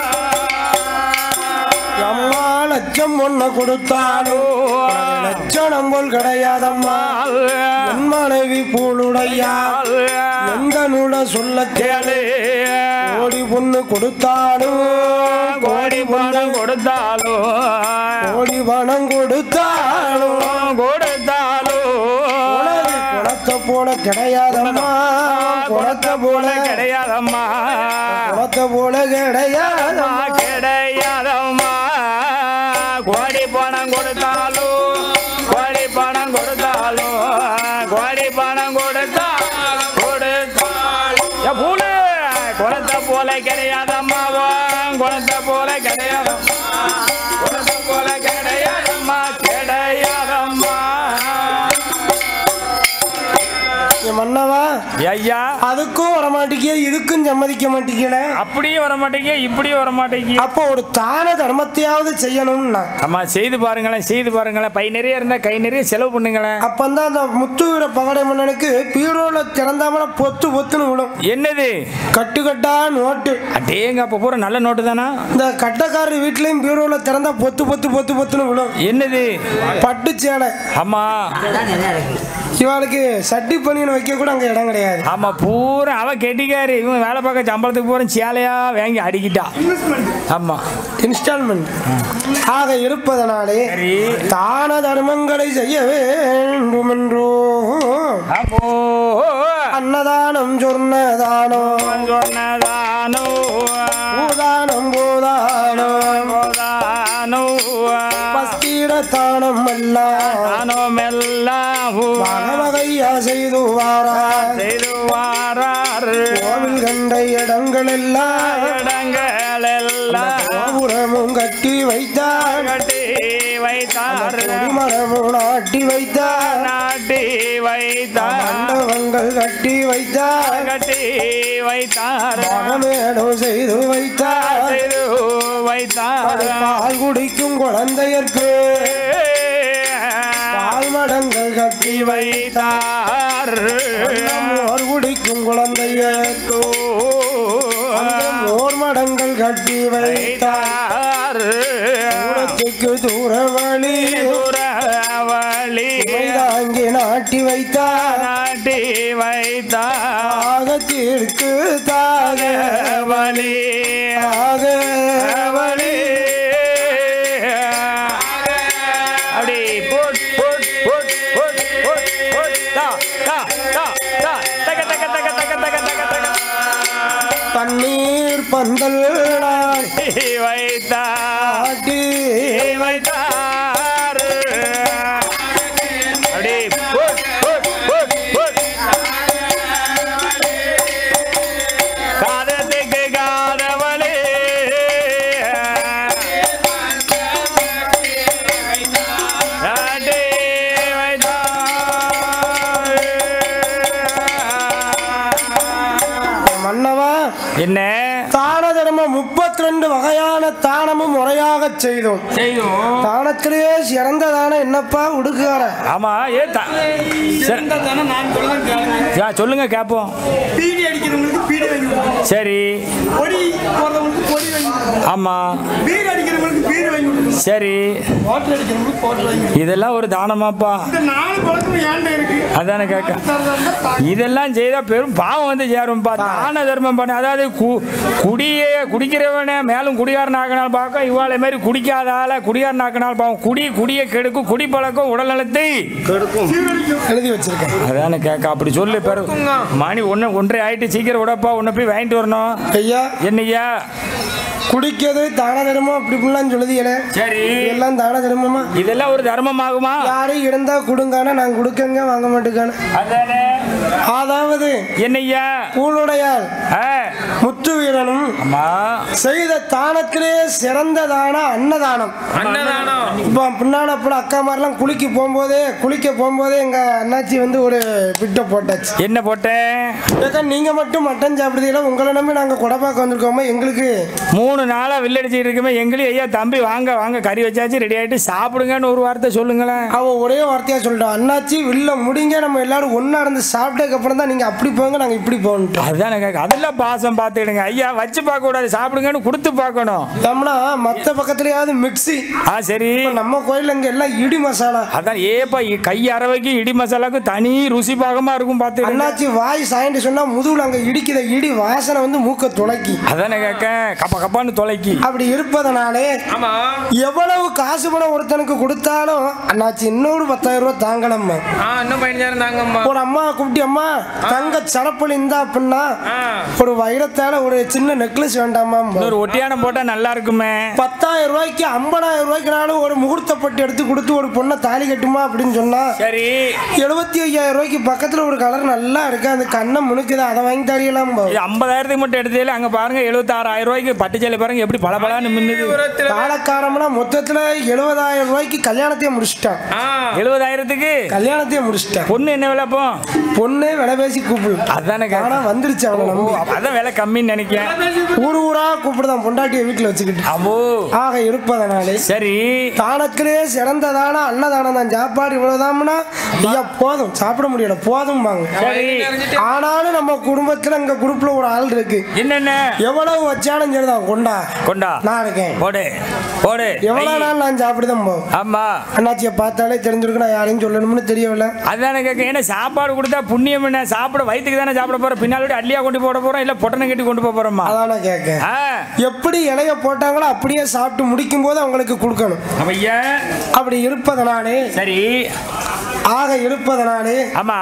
அம்மா லட்சம் ஒண்ணு கொடுத்தாலும் லட்சணம் போல் கிடையாதம்மா என் மனைவி பூளுடையா எந்த நூல சொல்ல கேளு கோடி பொண்ணு கொடுத்தாலும் கோடி பணம் கொடுத்தாலும் கோடி பணம் கொடுத்தாலும் கொடுத்தாலும் உனது குணத்தை போல கிடையாதம்மா குணத்தை போல கிடையாதம்மா குணத்தை போல கிடையாதம்மா கிடையாதம்மா கோடி பணம் கொடுத்தாலும் கோடி பணம் கொடுத்தாலும் கோடி பணம் கொடுத்தாலும் கொடுத்தாலும் ஏ பூலு குணத்தை போல கிடையாதம்மாவா குணத்தை போல கிடையாதம்மா குணத்தை போல கிடையாதம்மா கிடையாதம்மா என் மன்னவா ஐயா அதுக்கும் வர மாட்டேங்கிய இதுக்கும் சம்மதிக்க மாட்டேங்கல அப்படியும் வர மாட்டேங்க இப்படியும் வர மாட்டேங்க அப்போ ஒரு தான தர்மத்தையாவது செய்யணும்னா அம்மா செய்து பாருங்களேன் செய்து பாருங்களேன் பை நிறைய இருந்தா கை நிறைய செலவு பண்ணுங்களேன் அப்பந்தான் அந்த முத்துவீர பகடை மன்னனுக்கு பீரோல திறந்தாமல பொத்து பொத்துன்னு விடும் என்னது கட்டு கட்டா நோட்டு அடேங்க அப்ப பூரா நல்ல நோட்டு தானா இந்த கட்டக்காரர் வீட்லயும் பீரோல திறந்தா பொத்து பொத்து பொத்து பொத்துன்னு விடும் என்னது பட்டு சேலை ஆமா இவளுக்கு சட்டி பனியன் வைக்க கூட அங்க இடம் கிடையாது ஆமா பூரா அவ கெட்டிக்காரு இவன் வேலை பார்க்க சம்பளத்துக்கு பூரா சேலையா வாங்கி அடிக்கிட்டா ஆமா இன்ஸ்டால்மெண்ட் ஆக இருப்பதனாலே சரி. தான தர்மங்களை செய்ய வேண்டும் என்றோ அப்போ அன்னதானம் சொன்னதானோ சொன்னதானோ பூதானம் போதானம் போதானோ பஸ்தீரத்தானம் எல்லாம் தானோ மெல்லாம் வகையா செய்து வாரா செய்து வாராரு கோவில் கண்ட இடங்கள் எல்லாம் இடங்கள் எல்லாம் கோபுரமும் கட்டி வைத்தார் கட்டி வைத்தார் மரமும் நாட்டி வைத்தார் நாட்டி வைத்தார் மண்டபங்கள் கட்டி வைத்தார் கட்டி வைத்தார் மகமேடம் செய்து வைத்தார் செய்து வைத்தார் பால் குடிக்கும் குழந்தையர்க்கு பால் மடங்கள் கட்டி வைத்தார் மோர் குடிக்கும் குழந்தையர்க்கு மோர் மடங்கள் கட்டி வைத்தார் வைத்தார் தூரத்துக்கு தூர வழி தூரவழி தாங்கி நாட்டி வைத்தார் நாட்டி வைத்தார் ஆகத்திற்கு தாக வழி ஆக வழி அப்படி போட் போட் போட் போட் போட் போட் தா தா தா தா தக தக தக தக தக தக தக தண்ணீர் பந்தல் நாட்டி வைத்தார் வைத்தார் அப்படி போட் போட் போட் போட் காதத்துக்கு காதவளே என்ன தான தர்மம் முப்பத்தி ரெண்டு வகையான தானமும் முறையாக செய்தோம் செய்யும் தானத்திலேயே சிறந்த தானம் என்னப்பா உடுக்கார ஆமா ஏ த- சரி. யா, சொல்லுங்க கேப்போம் பீடி அடிக்கிறவங்களுக்கு பீடி வாங்கி கொடுக்கணும். சரி பொடி போடுறவங்களுக்கு பொடி வாங்கி கொடுக்கணும். ஆமா பீர் அடிக்கிறவங்களுக்கு பீர் வாங்கி கொடுக்கணும். சரி வாட்டர் அடிக்கிறவங்களுக்கு வாட்டர் வாங்கி கொடுக்கணும். இதெல்லாம் ஒரு தானமாப்பா இந்த நாலு பழக்கம் ஏன்டா இருக்கு அதானே கேட்க தரதா தா- இதெல்லாம் செய்தா பெரும் பாவம் வந்து சேரும்பா தான தர்மம் பண்ண அதாவது கு- குடியே குடிக்கிறவனே மேலும் குடிகாரன் ஆக்கினால் பார்க்க இவாளை மாதிரி குடிக்காத ஆள குடிகாரன் ஆக்கினால் பாவம் குடி குடியை கெடுக்கும் குடி பழக்கம் உடல் நலத்தை எழுதி வச்சிருக்கேன் அதானே கேட்க அப்படி சொல்லு பெரு மணி ஒன்று ஒன்றரை ஆயிட்டு சீக்கிரம் விடப்பா உன்னை போய் வாங்கிட்டு வரணும் ஐயா என்னய்யா குடிக்கிறது தான தர்மம் அப்படி இப்படிலாம் சொல்லுதீங்களே சரி எல்லாம் தான தர்மமா இதெல்லாம் ஒரு தர்மமாகுமா யாரும் இருந்தா கொடுங்கான நான் கொடுக்கங்க வாங்க மாட்டேங்கான அதானே அதாவது என்னய்யா கூழுடையால் ஆ, முத்து வீரனும் அம்மா செய்த தானத்திலே சிறந்த தானம் அன்னதானம் அன்னதானம் இப்போ பின்னால அப்புறம் அக்கா மாதிரிலாம் குளிக்க போகும்போதே குளிக்க போகும்போதே எங்க அண்ணாச்சி வந்து ஒரு பிட்டை போட்டாச்சு என்ன போட்டேன் ஏக்கா நீங்க மட்டும் மட்டன் சாப்பிடுறீங்களா உங்களை நம்பி நாங்க கொடப்பாக்க வந்திருக்கோமா எங்களுக்கு மூணு நாளா வில்லடிச்சிட்டு இருக்குமே எங்களையும் ஐயா தம்பி வாங்க வாங்க கறி வச்சாச்சு ரெடி ஆயிட்டு சாப்பிடுங்கன்னு ஒரு வார்த்தை சொல்லுங்களேன் அவ ஒரே வார்த்தையா சொல்லிட்டான் அண்ணாச்சி வில்ல முடிங்க நம்ம எல்லாரும் ஒண்ணா இருந்து சாப்பிட்டதுக்கு அப்புறம் தான் நீங்க அப்படி போங்க நாங்க இப்படி போகணும் அதுதான் கேட்க அதெல்லாம் பாசம் பார்த்துடுங்க ஐயா வச்சு பார்க்க கூடாது சாப்பிடுங்கன்னு கொடுத்து பார்க்கணும் நம்மனா மத்த பக்கத்துலயாவது மிக்ஸி ஆ சரி நம்ம கோயில்ல இங்க எல்லாம் இடி மசாலா அதான் ஏப்பா இ- கை அரவைக்கு இடி மசாலாக்கு தனி ருசி பாகமா இருக்கும் பார்த்து அண்ணாச்சி வாய் சாயண்டு சொன்னா முதுகுல அங்க இடிக்கிற இடி வாசனை வந்து மூக்க துளைக்கி அதானே கேட்க கப்ப கப்பான்னு தொலைக்கி அப்படி இருப்பதனாலே ஆமா எவ்வளவு காசு பணம் ஒருத்தனுக்கு கொடுத்தாலும் அண்ணாச்சி இன்னொரு பத்தாயிரம் ரூபாய் தாங்கலம்மா ஆ இன்னும் பதினஞ்சாயிரம் தாங்கம்மா ஒரு அம்மா கூப்பிட்டு அம்மா தங்க சடப்பல் இருந்தா அப்படின்னா ஆ. ஒரு வைரத்தால ஒரு சின்ன நெக்லஸ் வேண்டாமா இன்னொரு ஒட்டியானம் போட்டா நல்லா இருக்குமே பத்தாயிரம் ரூபாய்க்கு ஐம்பதாயிரம் ரூபாய்க்குனாலும் ஒரு முகூர்த்தப்பட்டு எடுத்து கொடுத்து ஒரு பொண்ணை தாலி கட்டுமா அப்படின்னு சொன்னா சரி எழுபத்தி ஐயாயிரம் ரூபாய்க்கு பக்கத்துல ஒரு கலர் நல்லா இருக்கு அந்த கண்ணை முணுக்குது அதை வாங்கி தரலாம் இது ஐம்பதாயிரத்துக்கு மட்டும் எடுத்ததில்ல அங்க பாருங்க எழுபத்தாறாயிரம் ரூபாய்க்கு பட்டுச்சேலை பாருங்க எப்படி பளபளன்னு மின்னுது காலக்காரம்னா மொத்தத்துல எழுபதாயிரம் ரூபாய்க்கு கல்யாணத்தையே முடிச்சிட்டான் எழுபதாயிரத்துக்கு கல்யாணத்தையே முடிச்சிட்டான் பொண்ணு என்ன விலை அப்போ பொண்ணே விலை பேசி கூப்பிடு அதானே ஆனா கேட்க வந்துருச்சு அவனை நம்பி அதான் விலை கம்மின்னு நினைக்கிறேன் ஊர் ஊரா கூப்பிடுதான் பொண்டாட்டியை வீட்டுல வச்சுக்கிட்டு அம்மோ ஆக இருப்பதனாலே சரி தானத்திலே சிறந்ததான அன்னதானம் தான் சாப்பாடு இவ்வளவுதாம்னா ஐயா போதும் சாப்பிட முடியல போதும் வாங்க சரி ஆனாலும் நம்ம குடும்பத்துல எங்க குரூப்ல ஒரு ஆள் இருக்கு என்னென்ன எவ்வளவு வச்சாலும் சரிதான் கொண்டா கொண்டா நான் இருக்கேன் போடு போடு எவ்வளவு நாள் நான் சாப்பிடுதான் போகும் ஆமா அண்ணாச்சியை பார்த்தாலே தெரிஞ்சிருக்கு நான் யாரையும் சொல்லணும்னு தெரியவில்லை அதானே கேட்க ஏன்னா சாப்பாடு கொடுத்தா புண்ணியம் என்ன சாப்பிட வயிற்றுக்கு தானே சாப்பிட போறோம் பின்னாடி அள்ளியா கொண்டு போட போறோம் இல்ல பொட்டனை கட்டி கொண்டு போக போறோமா அதான கேட்க ஆ எப்படி இலைய போட்டாங்களோ அப்படியே சாப்பிட்டு முடிக்கும் போது அவங்களுக்கு கொடுக்கணும் ஐயா அப்படி இருப்பதனாலே சரி ஆக இருப்பதனாலே ஆமா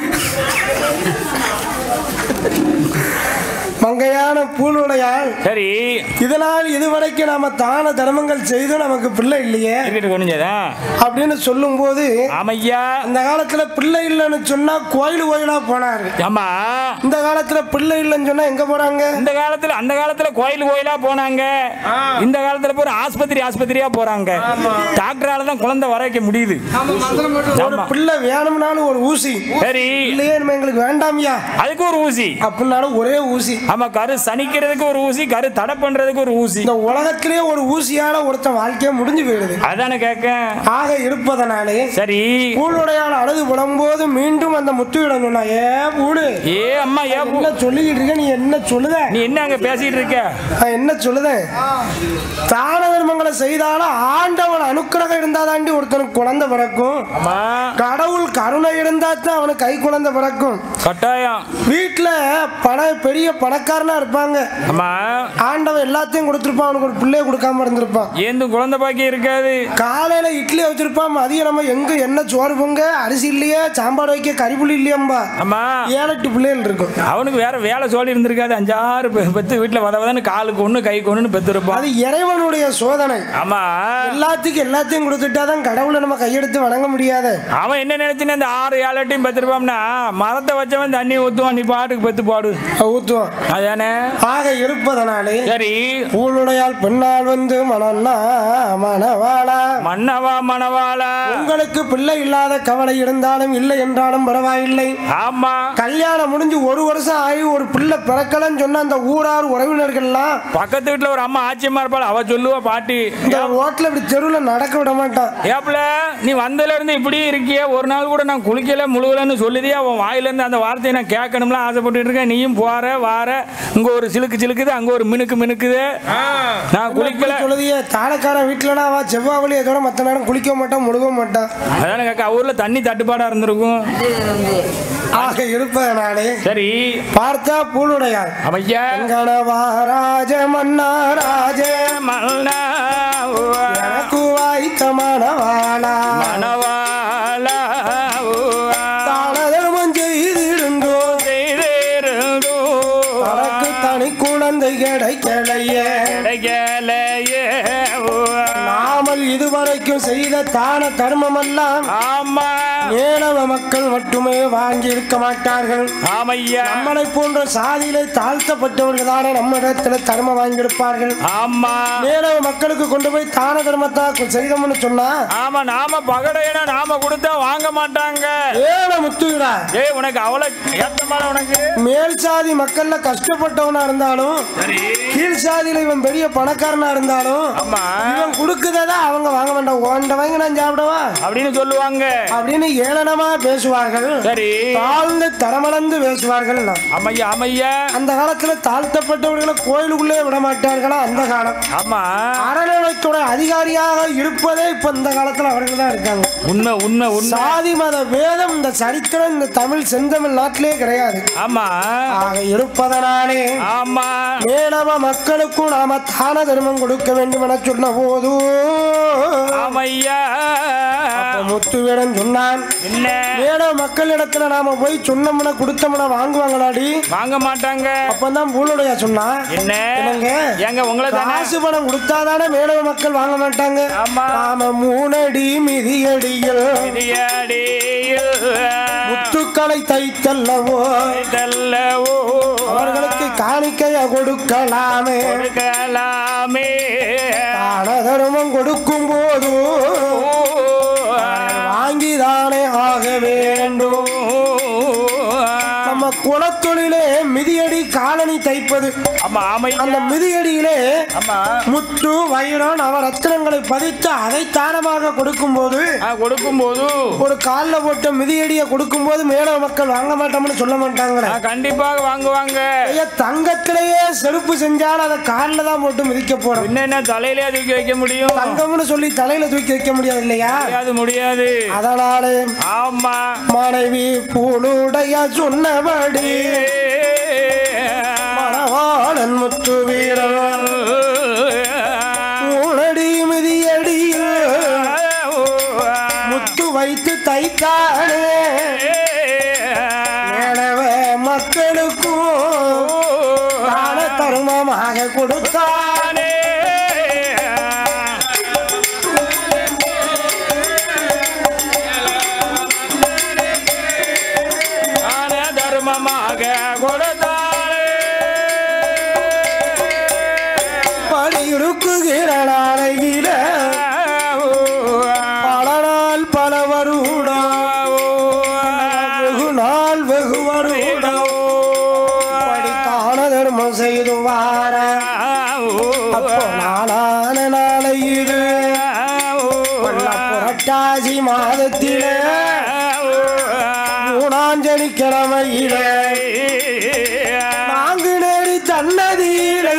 மங்கையான பூனுடையால் சரி இதனால் இதுவரைக்கும் நாம தான தர்மங்கள் செய்தும் நமக்கு பிள்ளை இல்லையே கிரிக்கெட் கொஞ்சதா அப்படின்னு சொல்லும்போது ஆமையா அந்த காலத்துல பிள்ளை இல்லைன்னு சொன்னா கோயில் கோயிலா போனாரு ஆமா இந்த காலத்துல பிள்ளை இல்லைன்னு சொன்னா எங்க போறாங்க இந்த காலத்துல அந்த காலத்துல கோயில் கோயிலா போனாங்க இந்த காலத்துல போற ஆஸ்பத்திரி ஆஸ்பத்திரியா போறாங்க டாக்டரால தான் குழந்தை வர வைக்க முடியுது ஒரு ஆமா. பிள்ளை வேணும்னாலும் ஒரு ஊசி சரி இல்லையே நம்ம எங்களுக்கு வேண்டாமியா அதுக்கு ஒரு ஊசி அப்படின்னாலும் ஒரே ஊசி ஆமா கரு சனிக்கிறதுக்கு ஒரு ஊசி கரு தடை பண்றதுக்கு ஒரு ஊசி இந்த உலகத்திலேயே ஒரு ஊசியால ஒருத்தன் வாழ்க்கையே முடிஞ்சு போயிடுது அதானே கேட்க ஆக இருப்பதனாலே சரி பூளுடையால் அழுது புலம்போது மீண்டும் அந்த முத்துவிடம் சொன்னா ஏ பூடு ஏ அம்மா ஏ பூ- என்ன சொல்லிக்கிட்டு இருக்க நீ என்ன சொல்லுத நீ என்ன அங்க பேசிட்டு இருக்க நான் என்ன சொல்லுதேன் தான தர்மங்களை செய்தாலும் ஆண்டவன் அனுக்கிரகம் இருந்தாதாண்டி ஒருத்தனுக்கு குழந்தை பிறக்கும் ஆமா கடவுள் கருணை இருந்தா தான் அவனுக்கு கை குழந்தை பிறக்கும் கட்டாயம் வீட்டுல பண பெரிய பணக்காரனா இருப்பாங்க ஆமா ஆண்டவன் எல்லாத்தையும் கொடுத்துருப்பான் அவனுக்கு ஒரு பிள்ளைய கொடுக்காம இருந்திருப்பான் ஏந்தும் குழந்தை பாக்கி இருக்காது காலையில இட்லி வச்சிருப்பான் மதியம் நம்ம எங்க என்ன சோறு பொங்க அரிசி இல்லையே சாம்பார் வைக்க கறிப்புளி இல்லையம்பா ஆமா ஏழு எட்டு பிள்ளைகள் இருக்கும் அவனுக்கு வேற வேலை சோழி இருந்திருக்காது அஞ்சாறு பெ- பெத்து வீட்டுல வத வதன்னு காலுக்கு ஒண்ணு கைக்கு ஒண்ணுன்னு பெத்து இருப்பான் அது இறைவனுடைய சோதனை ஆமா எல்லாத்துக்கும் எல்லாத்தையும் கொடுத்துட்டாதான் கடவுளை நம்ம கையெடுத்து வணங்க முடியாது அவன் என்ன நினைச்சுன்னு அந்த ஆறு ஏழட்டையும் பெத்திருப்பான்னா மரத்தை வச்சவன் தண்ணி ஊத்துவான் நீ பாட்டுக்கு பெத்து பாடு ஊத்துவோம் அதானே ஆக இருப்பதனாலே சரி பூளுடையால் பின்னால் வந்து மணன்னா மணவாளா மன்னவா மணவாளா உங்களுக்கு பிள்ளை இல்லாத கவலை இருந்தாலும் இல்லை என்றாலும் பரவாயில்லை ஆமா கல்யாணம் முடிஞ்சு ஒரு வருஷம் ஆகி ஒரு பிள்ளை பிறக்கலன்னு சொன்ன அந்த ஊரார் உறவினர்கள்லாம் பக்கத்து வீட்டுல ஒரு அம்மா ஆச்சியமா இருப்பாள் அவ சொல்லுவா பாட்டி இந்த ரோட்ல இப்படி தெருவில் நடக்க விட மாட்டான் ஏப்ல நீ வந்ததுல இருந்து இப்படி இருக்கியே ஒரு நாள் கூட நான் குளிக்கல முழுகலன்னு சொல்லுதியா அவன் வாயில இருந்து அந்த வார்த்தையை நான் கேட்கணும்ல ஆசைப்பட்டு இருக்கேன் நீயும் போற வார இங்க ஒரு சிலுக்கு சிலுக்குது அங்க ஒரு மினுக்கு மினுக்குது நான் குளிக்கல சொல்லுதியே தாளக்காரன் வீட்டுலனா அவ செவ்வாவளி அதோட மற்ற நேரம் குளிக்க மாட்டான் முழுக மாட்டான் அதானே கேட்க ஊர்ல தண்ணி தட்டுப்பாடா இருந்திருக்கும் ஆக இருப்பதனாலே சரி பார்த்தா பூளுடையார் அமையா கணவாராஜ மன்னாராஜ மன்னா எனக்கு வாய்த்த மணவாளா மணவாளா தானதர்மம் செய்திருந்தோ தனக்கு தனி குழந்தை கிடைக்கலையே கிடைக்கலையே நாமல் இதுவரைக்கும் செய்த தான தர்மமெல்லாம் ஆமா ஏழவ மக்கள் மட்டுமே வாங்கி இருக்க மாட்டார்கள் ஆமையா நம்மளை போன்ற சாதியிலே தாழ்த்தப்பட்டவர்கள் தானே நம்ம இடத்துல தர்மம் வாங்கியிருப்பார்கள் ஆமா மேலவ மக்களுக்கு கொண்டு போய் தான தர்மத்தா செய்தோம்னு சொன்னா ஆமா நாம பகடையனா நாம கொடுத்தா வாங்க மாட்டாங்க ஏழ முத்துவிடா ஏய் உனக்கு அவ்வளவு ஏத்தமான உனக்கு மேல் சாதி மக்கள்ல கஷ்டப்பட்டவனா இருந்தாலும் சரி கீழ் சாதியில இவன் பெரிய பணக்காரனா இருந்தாலும் ஆமா இவன் கொடுக்கறதா அவங்க வாங்க வேண்டாம் ஓண்ட வாங்கி நான் சாப்பிடவா அப்படின்னு சொல்லுவாங்க அப்படின்னு ஏளனமா பேசுவார்கள் சரி தாழ்ந்து தரமளந்து பேசுவார்கள் அமையா அமையா அந்த காலத்துல தாழ்த்தப்பட்டவர்களை கோயிலுக்குள்ளே விட மாட்டார்களா அந்த காலம் ஆமா அறநிலைத்துறை அதிகாரியாக இருப்பதே இப்ப இந்த காலத்துல அவர்கள் தான் இருக்காங்க உண்மை உண்மை உண்மை சாதி மத வேதம் இந்த சரித்திரம் இந்த தமிழ் செந்தமிழ் நாட்டிலே கிடையாது ஆமா ஆக இருப்பதனாலே ஆமா மேலவ மக்களுக்கும் நாம தான தர்மம் கொடுக்க வேண்டும் என சொன்ன போது ஆமையா முத்துவேடன் சொன்னான் என்ன மேலவ மக்களிடத்துல நாம போய் சொன்னோம்னா கொடுத்தோம்னா வாங்குவாங்களாடி வாங்க மாட்டாங்க அப்பதான் பூலுடைய சொன்னா என்ன என்னங்க? எங்க உங்களை தானே காசு பணம் கொடுத்தாதானே மேலவ மக்கள் வாங்க மாட்டாங்க ஆமா. நாம மூணடி மிதியடியில் மிதியடியில் முத்துக்களை தைத்தல்லவோ இதல்லவோ அவர்களுக்கு காணிக்கைய கொடுக்கலாமே கொடுக்கலாமே தான தர்மம் கொடுக்கும் போது வாங்கிதானே ஆக வேண்டும் நம்ம குலத்தொழிலே மிதியடி காலனி தைப்பது ஆமா ஆமையா அந்த மிதியடியிலே ஆமா முத்து வைரம் நவரத்தினங்களை பதித்து அதை தானமாக கொடுக்கும் போது கொடுக்கும் போது ஒரு காலில் போட்ட மிதியடியை கொடுக்கும் போது மேல மக்கள் வாங்க மாட்டோம்னு சொல்ல மாட்டாங்களே கண்டிப்பாக வாங்குவாங்க ஐயா, தங்கத்திலேயே செருப்பு செஞ்சாலும் அதை காலில் தான் போட்டு மிதிக்க போறோம் என்னென்ன தலையிலே தூக்கி வைக்க முடியும் தங்கம்னு சொல்லி தலையில தூக்கி வைக்க முடியாது இல்லையா முடியாது முடியாது அதனாலே ஆமா மனைவி பூளுடைய சொன்னபடி மணவாளன் முத்து வீரன் மூணடி மிதியடியில் முத்து வைத்து தைத்தானே மேலவ மக்களுக்கும் தான தருமமாக கொடுத்தானே தர்மமாக கொடுத்தாரே படியிருக்குகிற நாளையில பல நாள் பல வருடம் வெகு நாள் வெகு வருடம் படித்தான தர்மம் செய்து வார அப்போ நாளான நாளை இது கொல்ல புரட்டாசி மாதத்திலே மூணாஞ்சலி கிழமையிலே நான்கு நேரி தன்னதியிலே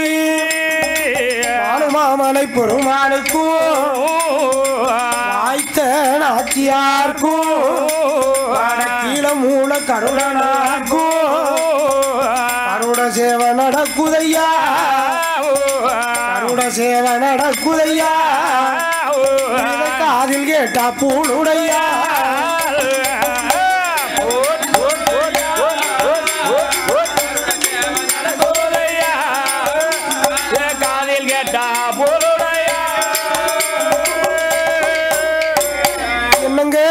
மாமலை பெருமானுக்கும் வாய்த்த நாச்சியார்க்கும் வடக்கீழ மூல கருடனார்க்கும் கருட சேவை நடக்குதையா கருட சேவை நடக்குதையா இதை காதில் கேட்டா பூணுடையா காதில் கேட்டா போலுடையா என்னங்க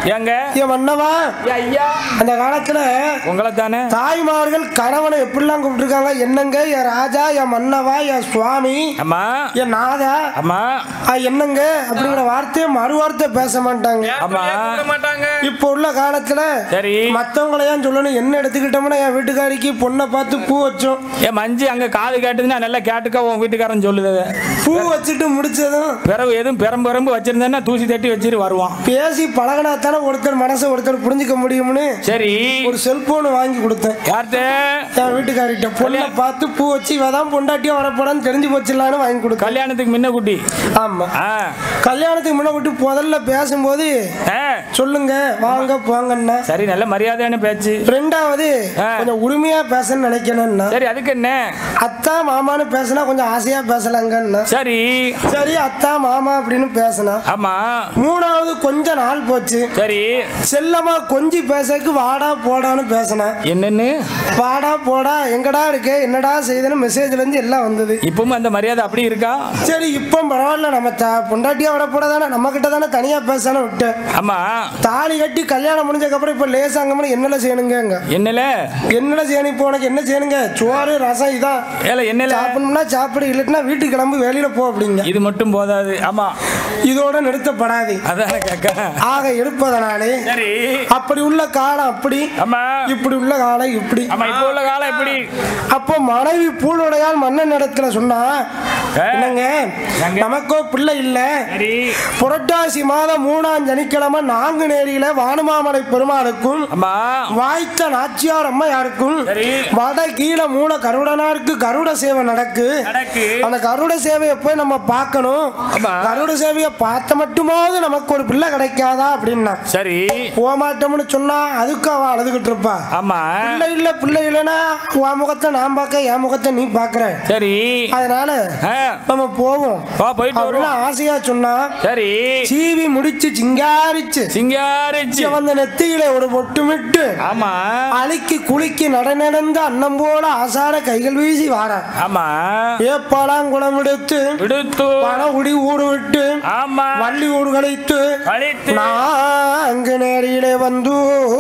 ஏங்க என் மன்னவா ஏ ஐயா அந்த காலத்துல உங்களை தானே தாய்மார்கள் கணவனை எப்படிலாம் கூப்பிட்டுருக்காங்க என்னங்க என் ராஜா என் மன்னவா என் சுவாமி அம்மா என் நாதா அம்மா ஆ, என்னங்க அப்படிங்கிற வார்த்தையை மறு வார்த்தை பேச மாட்டாங்க அம்மா இப்போ உள்ள காலத்துல சரி மத்தவங்கள ஏன் சொல்லணும் என்ன எடுத்துக்கிட்டோம்னா என் வீட்டுக்காரிக்கு பொண்ணை பார்த்து பூ வச்சோம் ஏ மஞ்சி அங்க காது கேட்டுதுன்னா நல்லா கேட்டுக்க உன் வீட்டுக்காரன் சொல்லுது பூ வச்சுட்டு முடிச்சதும் பிறகு எதுவும் பெரம்பு பெரம்பு வச்சிருந்தேன்னா தூசி தட்டி வச்சுட்டு வருவான் பேசி பழகினா தானே ஒருத்தர் மனசை ஒருத்தர் புரிஞ்சுக்க முடியும்னு சரி ஒரு செல்போன் வாங்கி கொடுத்தேன் யார்கிட்ட என் வீட்டுக்காரிட்ட பொண்ணை பார்த்து பூ வச்சு இவதான் பொண்டாட்டியும் வரப்போறான்னு தெரிஞ்சு போச்சிடலான்னு வாங்கி கொடுத்தேன் கல்யாணத்துக்கு முன்ன குட்டி ஆமா ஆ கல்யாணத்துக்கு முன்ன விட்டு முதல்ல பேசும்போது ஆ, சொல்லுங்க வாங்க போங்கன்னா சரி நல்ல மரியாதையான பேச்சு ரெண்டாவது ஆ. கொஞ்சம் உரிமையா பேசணும்னு நினைக்கணும்னா சரி அதுக்கு என்ன அத்தா மாமான்னு பேசினா கொஞ்சம் ஆசையா பேசலாங்கன்னா சரி சரி அத்தா மாமா அப்படின்னு பேசினா ஆமா மூணாவது கொஞ்ச நாள் போச்சு சரி செல்லமா கொஞ்சி பேசக்கு வாடா போடான்னு பேசினேன் என்னன்னு வாடா போடா எங்கடா இருக்கே என்னடா செய்யுதுன்னு மெசேஜ்ல இருந்து எல்லாம் வந்தது இப்பவும் அந்த மரியாதை அப்படி இருக்கா சரி இப்போ பரவாயில்ல நம்ம த பொண்டாட்டியா விட போட தானே நம்ம கிட்ட தானே தனியா பேசானு விட்டேன் ஆமா தாலி கட்டி கல்யாணம் முடிஞ்சதுக்கப்புறம் இப்போ லேசாங்கம்னு என்னல செய்யணுங்க என்னல என்னல செய்யணும் இப்போ உனக்கு என்ன செய்யணுங்க சோறு ரசம் இதான் ஏல என்னல சாப்பிடணும்னா சாப்பிடு இல்லைன்னா வீட்டுக்கு கிளம்பு வெளியில போ அப்படிங்க இது மட்டும் போதாது ஆமா இதோட நிறுத்தப்படாது அதான் கேக்க ஆக இருப்பதனாலே சரி அப்படி உள்ள காலம் அப்படி ஆமா இப்படி உள்ள காலம் இப்படி ஆமா இப்போ உள்ள காலம் எப்படி அப்போ மனைவி பூளுடையால் மன்னன் இடத்துல சொன்னா ஏ. என்னங்க என்னங்க? நமக்கோ பிள்ளை இல்ல சரி புரட்டாசி மாதம் மூணாம் சனிக்கிழமை நான்கு நேரியில வானுமாமலை பெருமாளுக்கும் ஆமா வாய்த்த நாச்சியார் அம்மையாருக்கும் சரி. வட கீழ மூல கருடனாருக்கு கருட சேவை நடக்கு நடக்கு அந்த கருட சேவையை போய் நம்ம பார்க்கணும் ஆமா. கருட சேவையை பார்த்த மட்டுமாவது நமக்கு ஒரு பிள்ளை கிடைக்காதா அப்படின்னா சரி போக மாட்டோம்னு சொன்னா அதுக்கு அவ அழுதுகிட்டு இருப்பா ஆமா பிள்ளை இல்ல பிள்ளை இல்லைன்னா உன் முகத்தை நான் பார்க்க என் முகத்தை நீ பார்க்கற சரி அதனால ஆ, நம்ம போவோம் வா போயிட்டு அப்படின்னு வருவோம் ஆசையா சொன்னா சரி சீவி முடிச்சு சிங்காரிச்சு சிங்காரிச்சு வந்த நெத்தியில ஒரு பொட்டுமிட்டு ஆமா அழுக்கி குளிக்கி நட நடந்து அன்னம் போல ஆசார கைகள் வீசி வார ஆமா ஏப்பாடாங்குளம் எடுத்து விடுத்து பண உடி ஊடு விட்டு ஆமா வள்ளி ஊடு கழித்து கழித்து நான்கு நேரிலே வந்து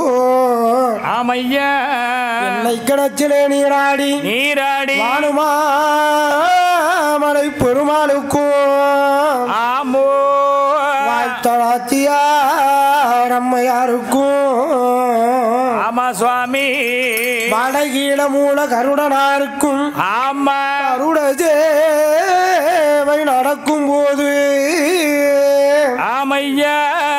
ஆமையா என்னை கிணச்சிலே நீராடி நீராடி வானுமா மலை பெருமாளுக்கும் ஆமோ வாய்த்தளாத்தியார் அம்மையாருக்கும் ஆமா சுவாமி வடகீழ மூல கருடனாருக்கும் ஆமா கருட சேவை நடக்கும் போது ஆமையா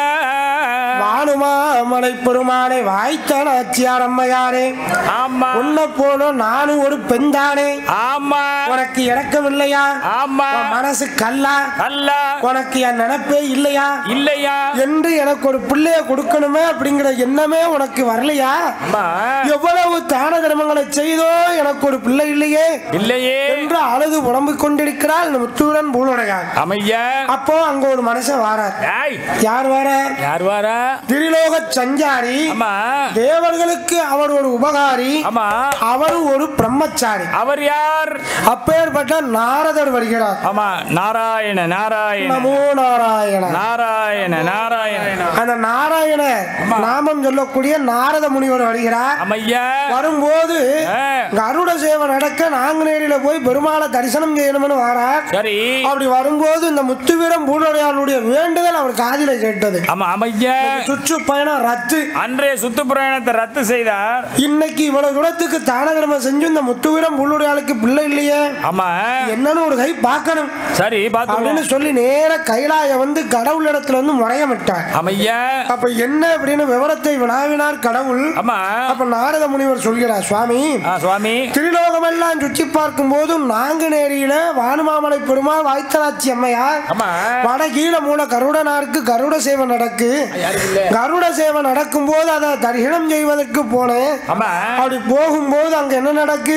வானுமா மலை பெருமானை வாய்த்தளாச்சியார் அம்மையாரே ஆமா உன்னை போல நானும் ஒரு பெண்தானே ஆமா உனக்கு இறக்கம் இல்லையா ஆமா உன் மனசு கல்லா அல்ல உனக்கு என் நினைப்பே இல்லையா இல்லையா என்று எனக்கு ஒரு பிள்ளைய கொடுக்கணுமே அப்படிங்கிற எண்ணமே உனக்கு வரலையா ஆமா எவ்வளவு தான தர்மங்களை செய்தோ எனக்கு ஒரு பிள்ளை இல்லையே இல்லையே என்று அழுது புலம்பிக் கொண்டிருக்கிறாள் இந்த முத்துடன் பூலுடையார் அமையா அப்போ அங்க ஒரு மனுஷன் வாரார் ஏய் யார் வாரார் யார் வாரா திரிலோக சஞ்சாரி ஆமா தேவர்களுக்கு அவர் ஒரு உபகாரி ஆமா அவர் ஒரு பிரம்மச்சாரி அவர் யார் அப்பேற்பட்ட நாரதர் வருகிறார் ஆமா நாராயண நாராயண நமோ நாராயண நாராயண நாராயண அந்த நாராயணர் நாமம் சொல்லக்கூடிய நாரத முனிவர் வருகிறார் அமையா வரும்போது ஆ, கருட சேவை நடக்க நாங்குநேரியில போய் பெருமாளை தரிசனம் செய்யணும்னு வரார் சரி அப்படி வரும்போது இந்த முத்துவீரம் பூலோடையாளுடைய வேண்டுதல் அவர் காதில கேட்டது ஆமா அமையா சுற்று பயணம் ரத்து அன்றைய சுற்றுப்பிரயாணத்தை ரத்து செய்தார் இன்னைக்கு இவ்வளவு தூரத்துக்கு தான தர்மம் செஞ்சு இந்த முத்துவீரம் பூலோடையாளுக்கு பிள்ளை இல்லையே ஆமா என்னன்னு ஒரு கை பார்க்கணும் சரி அப்படின்னு பாத்து சொல்லி நேர கைலாய வந்து கடவுள் இடத்துல வந்து முறையமிட்டார் அமையா அப்ப என்ன அப்படின்னு விவரத்தை வினாவினார் கடவுள் ஆமா அப்ப நாரத முனிவர் சொல்கிறார் சுவாமி ஆ, சுவாமி திருலோகமெல்லாம் சுற்றி பார்க்கும் போதும் நாங்குநேரியில வானுமாமலை பெருமாள் வாய்த்தலாச்சி அம்மையார் ஆமா வட கீழ மூல கருடனாருக்கு கருட சேவை நடக்கு கருட சேவை நடக்கும் போது அதை தரிசனம் செய்வதற்கு போனேன் ஆமா அப்படி போகும்போது அங்க என்ன நடக்கு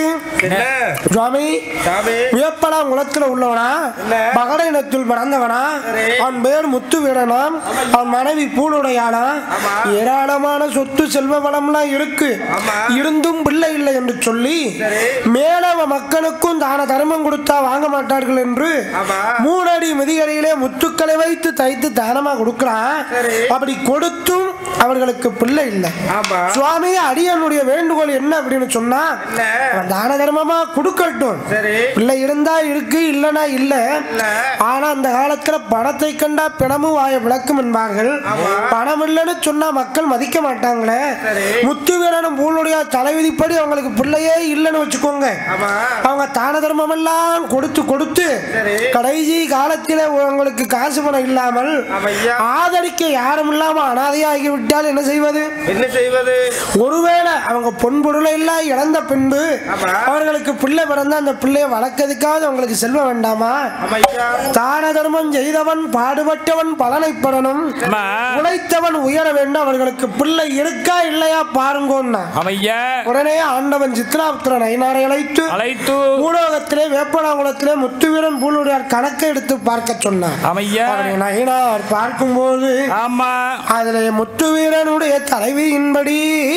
சுவாமி வியப்பலாம் குலத்துல உள்ளவனா பகட இனத்தில் பிறந்தவனா அவன் பேர் முத்து வீரனாம் அவன் மனைவி பூலுடையானா ஏராளமான சொத்து செல்வ வளம்லாம் இருக்கு இருந்தும் பிள்ளை இல்லை என்று சொல்லி மேலவ மக்களுக்கும் தான தர்மம் கொடுத்தா வாங்க மாட்டார்கள் என்று மூணடி மிதிகரையிலே முத்துக்களை வைத்து தைத்து தானமா கொடுக்கிறான் அப்படி கொடுத்தும் அவர்களுக்கு பிள்ளை இல்லை ஆமா சுவாமி அடியனுடைய வேண்டுகோள் என்ன அப்படின்னு சொன்னா என்ன? அவன் தான தர்மமா கொடுக்கட்டும் சரி பிள்ளை இருந்தா இருக்கு இல்லனா இல்ல இல்ல. ஆனா அந்த காலத்துல பணத்தை கண்டா பிணமும் வாய விளக்கும் என்பார்கள் பணம் இல்லைன்னு சொன்னா மக்கள் மதிக்க மாட்டாங்களே சரி. முத்து வீரனும் பூனுடைய தலைவிதிப்படி அவங்களுக்கு பிள்ளையே இல்லைன்னு வச்சுக்கோங்க ஆமா அவங்க தான தர்மம் எல்லாம் கொடுத்து கொடுத்து சரி. கடைசி காலத்திலே உங்களுக்கு காசு பணம் இல்லாமல் ஆமையா. ஆதரிக்க யாரும் இல்லாம அனாதையாகி விட்டால் என்ன செய்வது என்ன செய்வது ஒருவேளை அவங்க பொன்பொருளை எல்லாம் இழந்த பின்பு ஆமா. அவர்களுக்கு பிள்ளை பிறந்தா அந்த பிள்ளையை வளர்க்கறதுக்காவது அவங்களுக்கு செல்வம் வேண்டாமா ஆமையா தான தர்மம் செய்தவன் பாடுபட்டவன் பலனை பெறணும் ஆமா. உழைத்தவன் உயர வேண்டும் அவர்களுக்கு பிள்ளை இருக்கா இல்லையா பாருங்கன்னா அமையா உடனே ஆண்டவன் சித்ராபுத்திரன் ஐநாரை அழைத்து அழைத்து ஊடகத்திலே வேப்பனாகுளத்திலே முத்துவீரன் பூலுடையார் கணக்கை எடுத்து பார்க்க சொன்னார் அமையா அவரை நயினார் பார்க்கும்போது ஆமா அதிலே முத்துவீரனுடைய தலைவியின்படி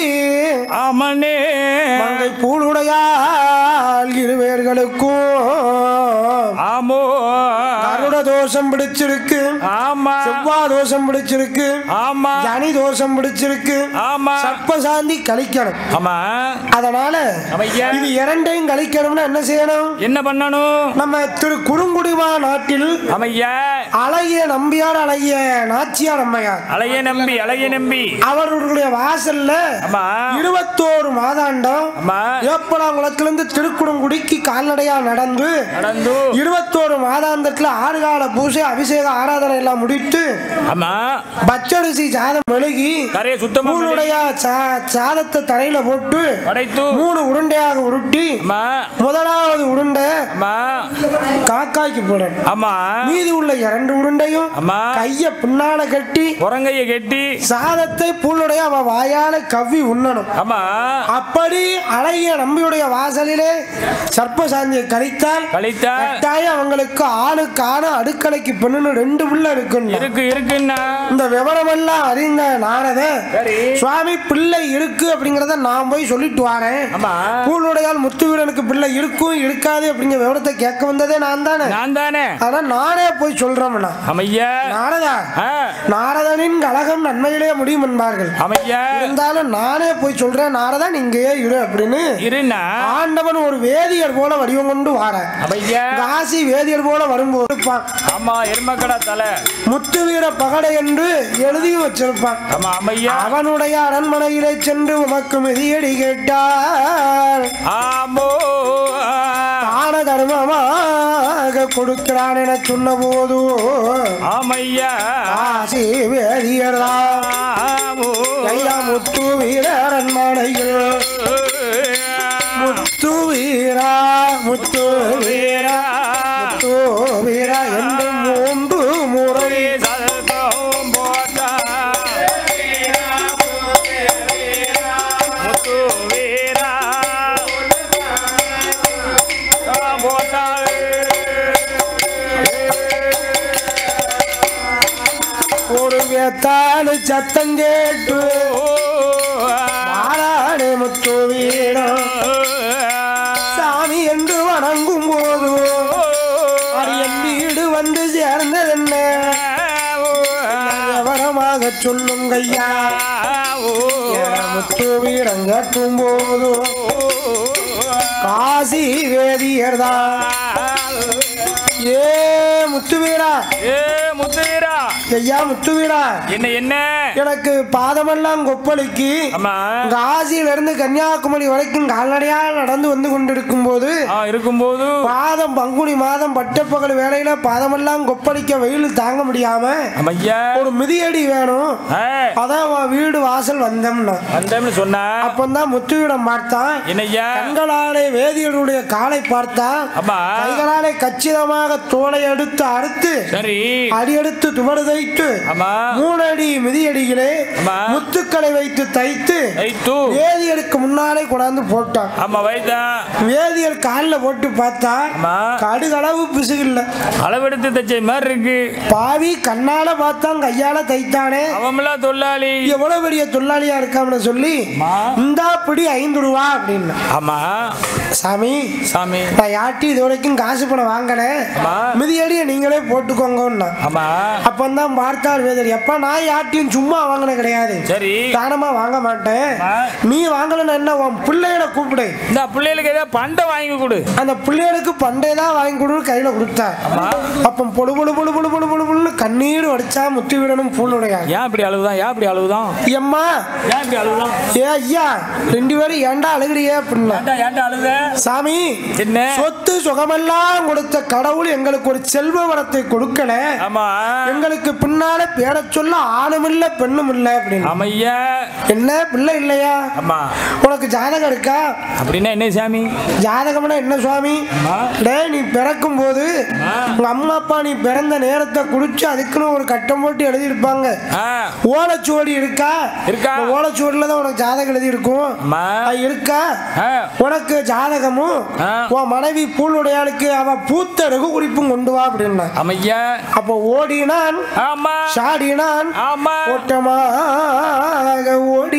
ஆமனே மங்கை பூலுடையால் இருவேர்களுக்கும் ஆமோ கருட தோஷம் பிடிச்சிருக்கு ஆமா செவ்வா தோஷம் பிடிச்சிருக்கு ஆமா ஜனி தோஷம் பிடிச்சிருக்கு ஆமா சர்ப்பசாந்தி கழிக்கணும் ஆமா அதனால அமையா இது இரண்டையும் கழிக்கணும்னா என்ன செய்யணும் என்ன பண்ணணும் நம்ம திரு குறுங்குடிவா நாட்டில் அமையா அழகிய நம்பியார் அழகிய நாச்சியார் அம்மையார் அழகிய நம்பி அழகிய நம்பி அவர்களுடைய வாசல்ல ஆமா இருபத்தோரு மாதாண்டம் ஆமா வேப்பனாங்குளத்திலிருந்து திருக்குறங்குடிக்கு கால்நடையா நடந்து நடந்து இருபத்தோரு மாதாந்தத்துல ஆறு கால பூஜை அபிஷேக ஆராதனை எல்லாம் முடித்து ஆமா பச்சரிசி சாதம் மெழுகி கரையை சுத்தமா பூனுடைய சா- சாதத்தை தரையில போட்டு படைத்து மூணு உருண்டையாக உருட்டி ஆமா முதலாவது உருண்டை ஆமா காக்காய்க்கு போடணும் ஆமா மீதி உள்ள இரண்டு உருண்டையும் ஆமா கைய பின்னால கட்டி புறங்கைய கெட்டி சாதத்தை புல்லுடைய அவ வாயால கவ்வி உண்ணணும் ஆமா அப்படி அழகிய நம்பியுடைய வாசலிலே சர்ப்பசாந்தியை கழித்தால் கழித்தா கட்டாயம் அவங்களுக்கு ஆணுக்கு ஆணு அடுக்கலைக்கு பெண்ணுன்னு ரெண்டு பிள்ளை இருக்குன்னு இருக்கு இருக்குன்னா இந்த விவரமெல்லாம் அறிந்த நாரத சரி சுவாமி பிள்ளை இருக்கு அப்படிங்கறத நான் போய் சொல்லிட்டு வரேன் ஆமா பூனுடையால் முத்துவீரனுக்கு பிள்ளை இருக்கும் இருக்காது அப்படிங்கிற விவரத்தை கேட்க வந்ததே நான் தானே நான் தானே ஆனா நானே போய் சொல்றேன்னா அமையா நாரதா ஆ, நாரதனின் கழகம் நன்மையிலே முடியும் என்பார்கள் அமையா இருந்தாலும் நானே போய் சொல்றேன் நாரதா நீங்கயே இரு அப்படின்னு இருண்ணா ஆண்டவன் ஒரு வேதியர் போல வடிவம் கொண்டு வார அமையா காசி வேதியர் போல வரும்போது இருப்பான். ஆமா எருமக்கடா தலை முத்து வீர பகடை என்று எழுதியும் வச்சிருப்பான் ஆமா அமையா அவனுடைய அரண்மனையிலே சென்று உமக்கு மிதியடி கேட்டார் ஆமோ தான தர்மமாக கொடுக்கிறான் என சொன்ன போது ஆமையா காசி வேதியர்தான் ஆமோ ஐயா முத்து வீர அரண்மனையில் முத்து வீரா முத்து வீரா முத்து வீரா என்று மூன்று முறை சதம் போட்டா முத்து வீரா போட்டாரு ஒரு வேத்தாளு சத்தம் கேட்டு ஆளாடு முத்து வீரா சாமி என்று வணங்கும் போது என் வீடு வந்து சேர்ந்ததென்ன விவரமாக சொல்லும் ஐயா முத்து வீரம் கட்டும் போது காசி வேதியர்தான் ஏ முத்து வீரா ஏ முத்துவீரா ஐயா முத்து வீரா என்ன என்ன எனக்கு பாதமெல்லாம் கொப்பளிக்கு ஆமா காசியில இருந்து கன்னியாகுமரி வரைக்கும் கால்நடையா நடந்து வந்து கொண்டிருக்கும் போது ஆ இருக்கும்போது பாதம் பங்குனி மாதம் பட்டப்பகல் வேலையில பாதமெல்லாம் கொப்பளிக்க வெயில் தாங்க முடியாம அமையா ஒரு மிதியடி வேணும் ஆ, அதான் உன் வீடு வாசல் வந்தோம்னா வந்தோம்னு சொன்னா அப்பந்தான் முத்துவிடம் பார்த்தான் என்னய்யா கண்களாலே வேதியருடைய காலை பார்த்தான் ஆமா கைகளாலே கச்சிதமாக தோலை எடுத்து அறுத்து சரி அடியெடுத்து துவடு தைத்து ஆமா மூணடி மிதியடிகளே ஆமா. முத்துக்களை வைத்து தைத்து ஐத்து வேதி வேதியருக்கு முன்னாலே கொண்டாந்து போட்டான் ஆமா வைத்தான் வேதியர் காலில் போட்டு பார்த்தா ஆமா கடுகளவு பிசுகு இல்ல அளவெடுத்து தச்சை மாதிரி இருக்கு பாவி கண்ணால பார்த்தான் கையால தைத்தானே அவமெல்லாம் தொழிலாளி எவ்வளவு பெரிய தொழிலாளியா இருக்காம்னு சொல்லி ஆமா. இந்தா பிடி ஐந்து ரூபா அப்படின்னு ஆமா சாமி சாமி நான் யார்ட்டி இது வரைக்கும் காசு பணம் வாங்கல ஆமா. மிதியடியை நீங்களே போட்டுக்கோங்கன்னா ஆமா அப்பந்தான் பார்த்தார் வேதர் எப்ப நான் யார்ட்டையும் சும்மா வாங்கின கிடையாது சரி தானமா வாங்க மாட்டேன் ஆமா. நீ வாங்கலன்னு என்ன உன் பிள்ளைகளை கூப்பிடு இந்த பிள்ளைகளுக்கு ஏதாவது பண்டை வாங்கி கொடு அந்த பிள்ளைகளுக்கு பண்டை தான் வாங்கி கொடுன்னு கையில கொடுத்தா ஆமா. அப்ப பொழு பொழு பொழு பொழு பொழு பொழு பொழுன்னு கண்ணீர் வடிச்சா முத்தி விடணும் பூனுடைய ஏன் இப்படி அழுவுதான் ஏன் இப்படி அழுவுதான் எம்மா ஏன் இப்படி அழுவுதான் ஏ ஐயா ரெண்டு பேரும் ஏன்டா அழுகுறியே அப்படின்னா ஏன்டா ஏன்டா அழுத சாமி என்ன சொத்து சுகமெல்லாம் கொடுத்த கடவுள் எங்களுக்கு ஒரு செல்வ வரத்தை கொடுக்கல ஆமா எங்களுக்கு பின்னால பேர சொல்ல ஆணும் இல்ல பெண்ணும் இல்ல அப்படின்னு ஆமையா என்ன பிள்ளை இல்லையா ஆமா உனக்கு ஜாதகம் இருக்கா அப்படின்னா என்ன சாமி ஜாதகம்னா என்ன சுவாமி ஆமா. டேய் நீ பிறக்கும் போது ஆ. உங்க அம்மா அப்பா நீ பிறந்த நேரத்தை குறிச்சு அதுக்குன்னு ஒரு கட்டம் போட்டு எழுதியிருப்பாங்க ஆ ஓலைச்சுவடி இருக்கா இருக்கா. இந்த ஓலைச்சுவடியில தான் உனக்கு ஜாதகம் எழுதி இருக்கும் ஆமா அது இருக்கா ஆ உனக்கு ஜாதகமும் ஆ. உன் மனைவி பூளுடையாளுக்கு அவ பூத்த ரகு குறிப்பும் கொண்டு வா அப்படின்னா ஆமையா அப்போ ஓடினான் ஆமா சாடினான் ஆமா ஓட்டமாக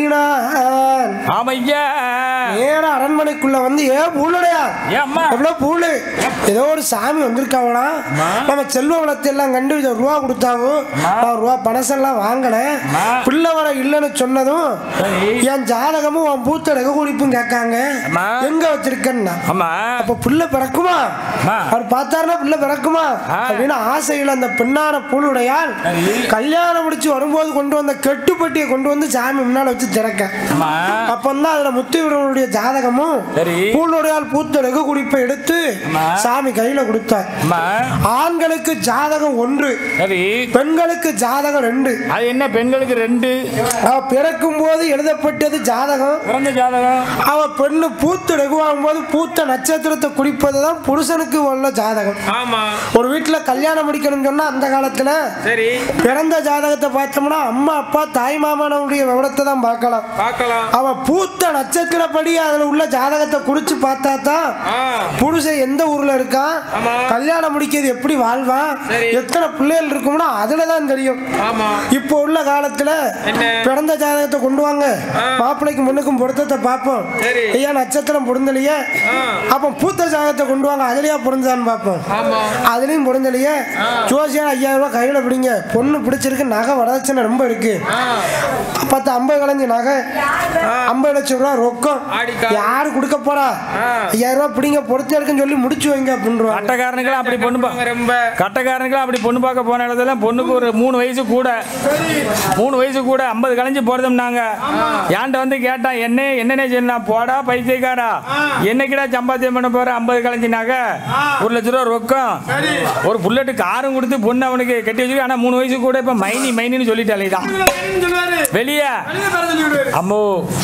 ஓடினான் ஆமையா நேர அரண்மனைக்குள்ள வந்து ஏ பூளுடையா ஏம்மா எவ்வளவு பூலு ஏதோ ஒரு சாமி வந்திருக்காங்களா அம்மா. நம்ம செல்வ வளத்தை எல்லாம் கண்டு இதை ரூபா கொடுத்தாவோ அம்மா. நான் ரூபா பணசெல்லாம் வாங்கல அம்மா. பிள்ளை வர இல்லைன்னு சொன்னதும் சரி. என் ஜாதகமும் உன் பூத்த ரக குறிப்பும் கேட்காங்க அம்மா. எங்க வச்சிருக்கேன்னா ஆமா அப்ப பிள்ளை பிறக்குமா அம்மா. அவர் பார்த்தாருன்னா பிள்ளை பிறக்குமா ஆ. அப்படின்னு ஆசையில் அந்த பெண்ணான பூளுடையால் சரி. கல்யாணம் முடிச்சு வரும்போது கொண்டு வந்த கெட்டுப்பட்டியை கொண்டு வந்து சாமி முன்னால வச்சு திறக்க ஆமா அப்பந்தான் அதுல முத்துவீரனுடைய ஜாதகமும் சரி. பூளுடையால் பூத்த ரகு குறிப்பை எடுத்து அம்மா. சாமி கையில கொடுத்தார் ஆமா ஆண்களுக்கு ஜாதகம் ஒன்று சரி பெண்களுக்கு ஜாதகம் ரெண்டு அது என்ன பெண்களுக்கு ரெண்டு அவ பிறக்கும் போது எழுதப்பட்டது ஜாதகம் பிறந்த ஜாதகம் அவ பெண்ணு பூத்து ரகுவாகும் போது பூத்த நட்சத்திரத்தை குறிப்பது தான் புருஷனுக்கு உள்ள ஜாதகம் ஆமா ஒரு வீட்டுல கல்யாணம் முடிக்கணும்னு சொன்னா அந்த காலத்துல சரி பிறந்த ஜாதகத்தை பார்த்தோம்னா அம்மா அப்பா தாய் மாமனுடைய விவரத்தை தான் பார்க்கலாம் பார்க்கலாம் அவ பூத்த நட்சத்திரப்படி அதுல உள்ள ஜாதகத்தை குறிச்சு பார்த்தா தான் புருஷன் எந்த ஊர்ல இருக்கான் ஆமா. கல்யாணம் முடிக்கிறது எப்படி வாழ்வான் சரி. எத்தனை பிள்ளைகள் இருக்கும்னா அதுல தான் தெரியும் ஆமா இப்போ உள்ள காலத்துல என்ன? பிறந்த ஜாதகத்தை கொண்டு வாங்க மாப்பிள்ளைக்கு முன்னுக்கும் பொருத்தத்தை பார்ப்போம் சரி. ஐயா நட்சத்திரம் பொருந்தலையே அப்ப பூத்த ஜாதகத்தை கொண்டு வாங்க அதுலயா பொருந்தான்னு பார்ப்போம் ஆமா அதுலயும் பொருந்தலையே ஜோசியா ஐயாயிரம் ரூபாய் கையில பிடிங்க பொண்ணு பிடிச்சிருக்கு நகை வரதட்சணை ரொம்ப இருக்கு பத்து ஐம்பது கலைஞ்சு நகை ஐம்பது லட்சம் ரூபா ரொக்கம் ஆடிக்கா. யாரு கொடுக்க போறா ஐயாயிரம் ரூபாய் பிடிங்க பொறுத்து இருக்குன்னு சொல்லி முடிச்சு வைங்க அப்படின்றாங்க கட்டக்காரனுக்கெல்லாம் அப்படி பொண்ணு பா- கட்டக்காரனுக்கெல்லாம் அப்படி பொண்ணு பார்க்க போன இடத்துல பொண்ணுக்கு ஒரு மூணு வயசு கூட மூணு வயசு கூட ஐம்பது கலைஞ்சு போறதும்னாங்க ஏன்ட்ட வந்து கேட்டான் என்ன என்னன்னே சொன்னா போடா பைத்தியக்காரா என்னைக்குடா சம்பாத்தியம் பண்ண போற ஐம்பது கலைஞ்சினாக்க ஒரு லட்ச ரூபா ரொக்கம் ஒரு புல்லட்டு காரும் கொடுத்து பொண்ணு அவனுக்கு கட்டி வச்சிருக்கு ஆனா மூணு வயசு கூட இப்ப மைனி மைனின்னு சொல்லிட்டாலே தான் வெளியே அம்மோ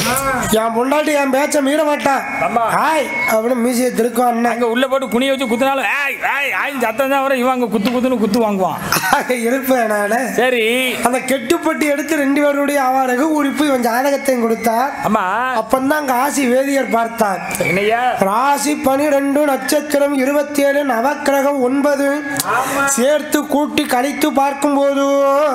என் பொண்டாட்டி என் பேச்ச மீற மாட்டா ஆமா. ஹாய் அப்படின்னு மீசியை திருக்கும் அண்ணன் அங்க உள்ள போட்டு குனிய வச்சு குத்துனாலும் ஏய் ஏய் ஆய் சத்தம் தான் வரும் இவன் அங்க குத்து குத்துன்னு குத்து வாங்குவான் இருப்பேன் நானு சரி அந்த கெட்டுப்பட்டி எடுத்து ரெண்டு பேருடைய அவருக்கு உரிப்பு இவன் ஜாதகத்தையும் கொடுத்தார் அம்மா அப்பந்தான் அங்க ஆசி வேதியர் பார்த்தார் என்னையா ராசி பனிரெண்டு நட்சத்திரம் இருபத்தி ஏழு நவக்கிரகம் ஒன்பது சேர்த்து கூட்டி கழித்து பார்க்கும்போது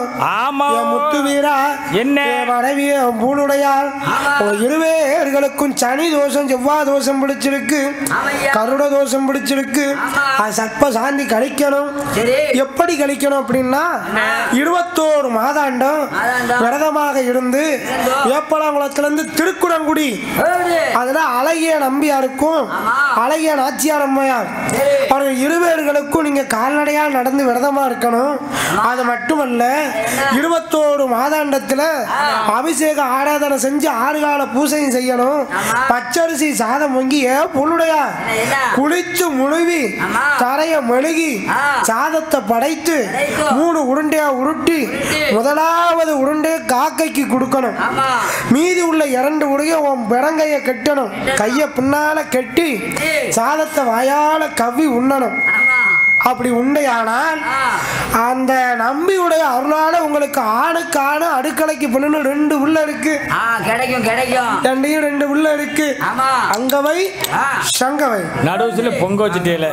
ஆமா என் முத்து வீரா என்ன? என் மனைவி என் பூளுடையால் உங்க இருவேர்களுக்கும் சனி தோஷம் செவ்வாய் தோஷம் பிடிச்சிருக்கு கருட தோஷம் பிடிச்சிருக்கு அது சர்ப்ப சாந்தி கழிக்கணும் எப்படி கழிக்கணும் அப்படின்னா இருபத்தோரு மாதாண்டம் விரதமாக இருந்து வேப்பலாங்குளத்திலிருந்து திருக்குறங்குடி அதுல அழகிய நம்பியாருக்கும் அழகிய நாச்சியார் அம்மையார் அவர்கள் இருவேர்களுக்கும் நீங்க கால்நடையால் நடந்து விரதமா இருக்கணும் அது மட்டுமல்ல இருபத்தோரு மாதாண்டத்துல அபிஷேக ஆராதனை செஞ்சு ஆறு கால பூசையும் செய்யணும் பச்சரிசி சாதம் பொங்கி ஏ புல்லுடையா குளிச்சு முழுவி தரைய மெழுகி சாதத்தை படைத்து மூணு உருண்டையா உருட்டி முதலாவது உருண்டையை காக்கைக்கு கொடுக்கணும் மீதி உள்ள இரண்டு உடைய உன் பிறங்கைய கட்டணும் கைய பின்னால கட்டி சாதத்தை வாயால கவ்வி உண்ணணும் அப்படி உண்டையானால் அந்த நம்பியுடைய அருளால உங்களுக்கு ஆணுக்கு ஆணு அடுக்கலைக்கு பொண்ணு ரெண்டு உள்ள இருக்கு ஆ கிடைக்கும் கிடைக்கும் ரெண்டையும் ரெண்டு உள்ள இருக்கு ஆமா அங்கவை ஆ. சங்கவை நடுவுல பொங்க வச்சுட்டேல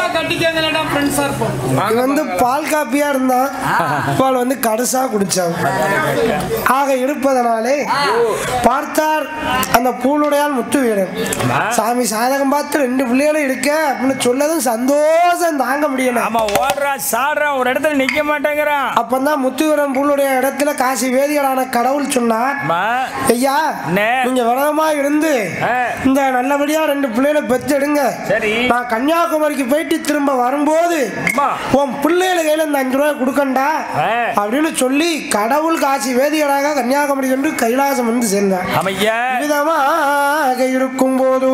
இது வந்து பால் காப்பியா இருந்தான் பால் வந்து கடுசா குடிச்சான் ஆக இருப்பதனாலே பார்த்தார் அந்த பூலுடையால் முத்து வீரன் சாமி சாதகம் பார்த்து ரெண்டு பிள்ளைகளும் இருக்க அப்படின்னு சொல்லதும் சந்தோஷம் தாங்க முடியல ஆமா ஓடுறான் சாடுறான் ஒரு இடத்துல நிக்க மாட்டேங்கிறான் அப்பந்தான் முத்துவீரன் பூலுடைய இடத்துல காசி வேதியலான கடவுள் சொன்னார் அம்மா, ஐயா அண்ணே. நீங்க விரதமா இருந்து ஆ, இந்த நல்லபடியா ரெண்டு பிள்ளைகளை பெற்றெடுங்க சரி நான் கன்னியாகுமரிக்கு போயிட்டு திரும்ப வரும்போது அம்மா, உன் பிள்ளைகள கையில இந்த அஞ்சு ரூபாய் கொடுக்கண்டா ஆ. அப்படின்னு சொல்லி கடவுள் காசி வேதியராக கன்னியாகுமரி சென்று கைலாசம் வந்து சேர்ந்தார் அமையா விதமாக இருக்கும் போது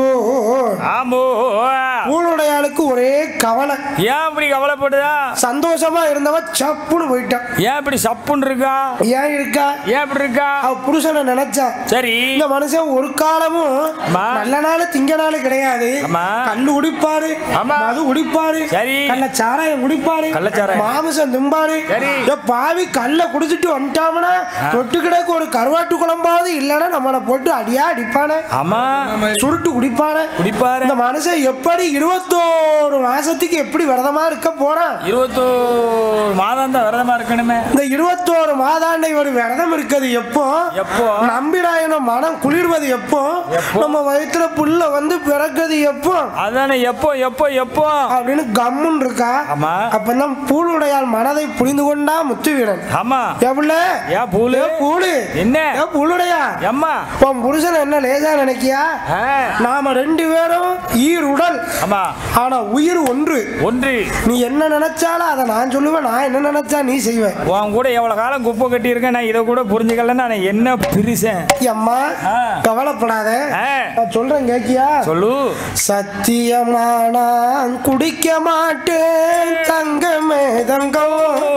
ஆமோ ஊழுடையாளுக்கு ஒரே கவலை ஏன் இப்படி கவலைப்படுதா சந்தோஷமா இருந்தவ சப்புன்னு போயிட்டான் ஏன் இப்படி சப்புன்னு இருக்கா ஏன் இருக்கா ஏன் இப்படி இருக்கா அவ புருஷனை நினைச்சா சரி இந்த மனுஷன் ஒரு காலமும் ஆமா. நல்ல நாள் திங்க நாள் கிடையாது ஆமா. கல்லு குடிப்பாரு ஆமா. மது குடிப்பாரு சரி. கள்ள சாராயம் குடிப்பாரு கள்ளச்சாராயம். மாமிசம் திம்பாரு சரி. ஏ பாவி கல்ல குடிச்சிட்டு வந்துட்டாமனா தொட்டு கிடக்கு ஒரு கருவாட்டு குழம்பாவது இல்லைன்னா நம்மளை போட்டு அடியா அடிப்பானே ஆமா சுருட்டு குடிப்பானே குடிப்பாரு இந்த மனுஷன் எப்படி இருபத்தோரு மாசத்துக்கு எப்படி விரதமா இருக்க போறான் இருபத்தோரு மாதம் தான் விரதமா இருக்கணுமே இந்த இருபத்தோரு மாதாண்டை ஒரு விரதம் இருக்குது எப்போ எப்போ நம்பிராயணம் மனம் குளிர்வது எப்போ எப்போ? நம்ம வயிற்றுல புல்ல வந்து பிறக்குது எப்போ அதானே எப்போ எப்போ எப்போ அப்படின்னு கம்முன்னு இருக்கா ஆமா. அப்பதான் பூலுடையால் மனதை புரிந்து கொண்டா முத்துவீரன் ஆமா எவ்வளவு ஏன் பூலு ஏ பூலு என்ன ஏ பூலுடையா அம்மா உன் புருஷன் என்ன லேசா நினைக்கியா ஆ, நாம ரெண்டு பேரும் ஈர் உடல் ஆமா ஆனா உயிர் ஒன்று ஒன்று நீ என்ன நினைச்சாலும் அதை நான் சொல்லுவேன் நான் என்ன நினைச்சா நீ செய்வேன் உன் கூட எவ்வளவு காலம் குப்பை கட்டி இருக்கேன் நான் இதை கூட புரிஞ்சுக்கலன்னா நான் என்ன பிரிசேன் அம்மா ஆ. கவலைப்படாத ஆ, நான் சொல்றேன் கேக்கியா சொல்லு சத்தியமா நான் குடிக்க மாட்டேன் தங்கமே தங்கம்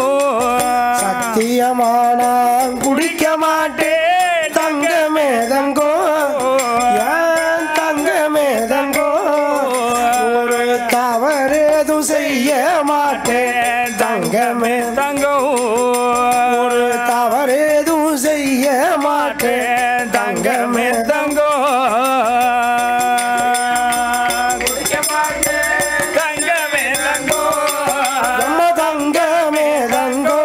சத்தியமா நான் குடிக்க மாட்டேன் தங்கமே தங்கம் ஏன் தங்கமே தங்கம் ஒரு தவறேதும் செய்ய மாட்டேன் தங்கமே தங்கம் ஒரு தவறேதும் செய்ய மாட்டேன் தங்கமே தங்கமே தங்கம் குடிக்க மாட்டேன். தங்கமே தங்கம் நம்ம தங்கமே தங்கம்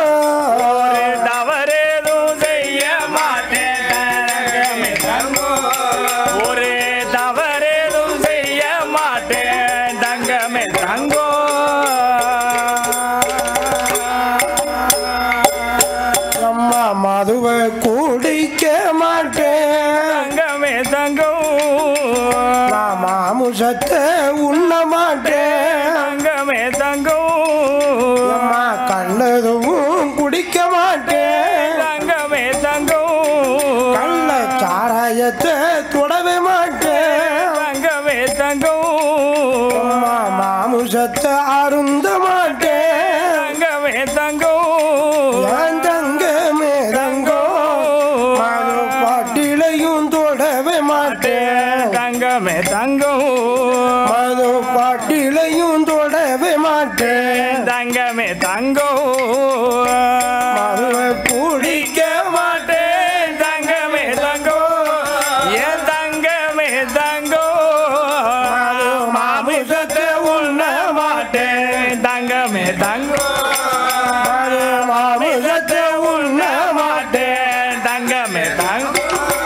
தவறேதும் செய்ய மாட்டேன் தங்கமே தங்கம் ஒரு தவறேதும் செய்ய மாட்டேன் தங்கமே தங்கம் அம்மா மதுவை குடிக்க மாட்டேன் தங்கமே தங்கம் நான் மாமுசத்தை உண்ண மாட்டேன் தங்கமே தங்கம் அம்மா கண்டதும் குடிக்க மாட்டேன் தங்கமே தங்கம் கள்ள சாராயத்தை தொடவே மாட்டேன் தங்கமே தங்கம் அம்மா மாமுசத்தை அருந்த மாட்டேன் தங்கமே தங்கம் என் தங்கமே தங்கம் மது பாட்டிலையும் தொடவே மாட்டேன் தங்கமே தங்கம் மது பாட்டிலையும் தொடவே மாட்டேன் தங்கமே தங்கம் மதுவை குடிக்க மாட்டேன் தங்கமே தங்கம் என் தங்கமே தங்கம் மாமிசத்தை உண்ண மாட்டேன் தங்கமே தங்கம் மது மாமிசத்தை உண்ண மாட்டேன் தங்கமே தங்கம்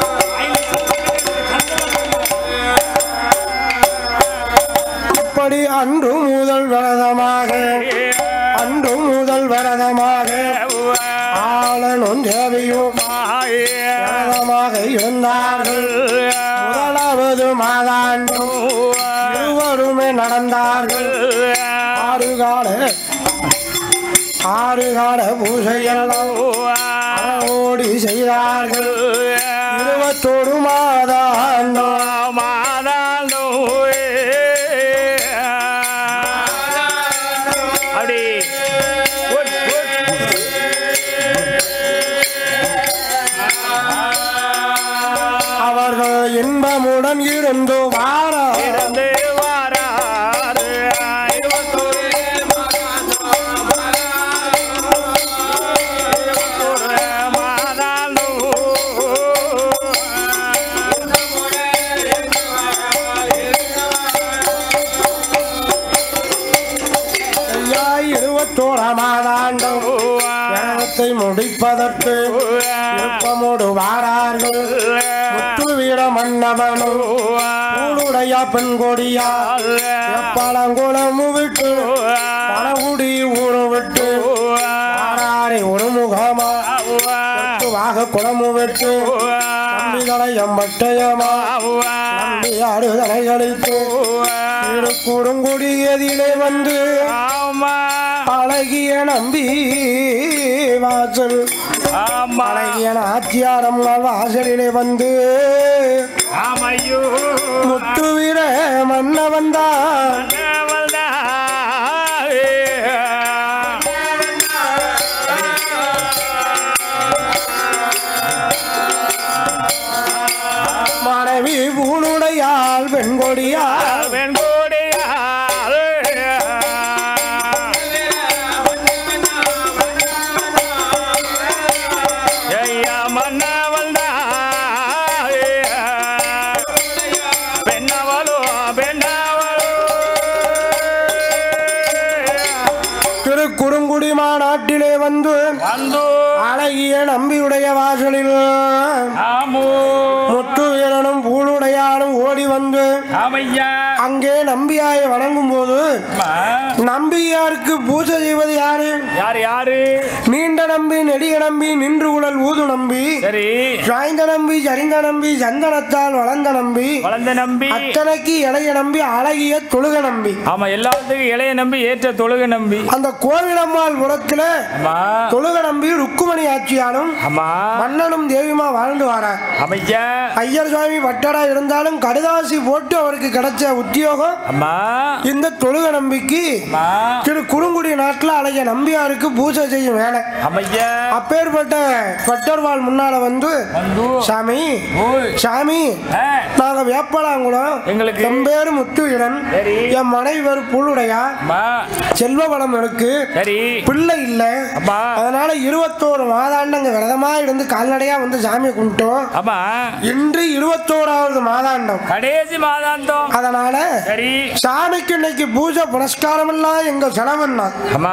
அப்படி அன்று முதல் விரதமாக அன்று முதல் விரதமாக ஆளனும் தேவியும் விரதமாக இருந்தார்கள் முதலாவது மாதாண்டும் இருவருமே நடந்தார்கள் ஆறு கால ஆறு கால பூஜையெல்லாம் ஓடி செய்தார்கள் இருபத்தோரு மாதாண்டும் அப்படி உட், உட். அவர்கள் இன்பமுடன் இருந்து வார இருந்து வாராரு இருபத்தோரு வந்தவனும் ஊருடைய பெண் கொடியா பழங்குளம் விட்டு பழகுடி ஊரு விட்டு ஆறாரை ஒரு முகமா வாக குளமு விட்டு நம்பிகளை எம்பட்டயமா நம்பி ஆடுதலை அழித்து குறுங்குடி எதிலே வந்து ஆமா அழகிய நம்பி வாசல் ஆமா அழகிய நாச்சியாரம் வாசலிலே வந்து ஆமையோ முட்டுவிர மன்ன வந்தான் மனைவி பூணுடையாள் பெண்கொடியாள் திரு குறுங்குடி மாநாட்டிலே வந்து அழகிய நம்பியுடைய வாசலில் முத்து வீரனும் பூணுடையாளும் ஓடி வந்து அங்கே நம்பியாயை வணங்கும் போது நம்பியாருக்கு பூஜை செய்வது யாரு யாரு யாரு நீண்ட நம்பி நெடிய நம்பி நின்று உடல் ஊது நம்பி சரி சாய்ந்த நம்பி சரிந்த நம்பி சந்தனத்தால் வளர்ந்த நம்பி வளர்ந்த நம்பி அத்தனைக்கு இளைய நம்பி அழகிய தொழுக நம்பி ஆமா எல்லாத்துக்கும் இளைய நம்பி ஏற்ற தொழுக நம்பி அந்த கோவிலம்மாள் புறத்துல ஆமா தொழுக நம்பி ருக்குமணி ஆட்சியாலும் ஆமா மன்னனும் தேவியுமா வாழ்ந்து வரார் அமையா ஐயர் சுவாமி வட்டடா இருந்தாலும் கடுதாசி போட்டு அவருக்கு கிடைச்ச உத்தியோகம் அம்மா இந்த தொழுக நம்பிக்கு அம்மா திரு குறுங்குடி நாட்டுல அழகிய நம்பியாருக்கு பூஜை செய்யும் வேலை அமையா அப்பேற்பட்ட பட்டர்வாள் முன்னால வந்து வந்து சாமி ஓய் சாமி ஆ, நாங்க வேப்பலாங்குளம் எங்களுக்கு- என் பேரு முத்துவீரன் சரி. என் மனைவி பேரு புல்லுடையா அம்மா செல்வ வளம் இருக்கு சரி பிள்ளை இல்ல அம்மா அதனால இருபத்தோரு மாதாண்டங்க விரதமா இருந்து கால்நடையா வந்து சாமியை கும்பிட்டோம் அம்மா இன்று இருபத்தோராவது மாதாண்டம் கடைசி மாதாந்தம் அதனால சரி சாமிக்கு இன்னைக்கு பூஜை புனஸ்காரம் எல்லாம் எங்க செலவுன்னா அம்மா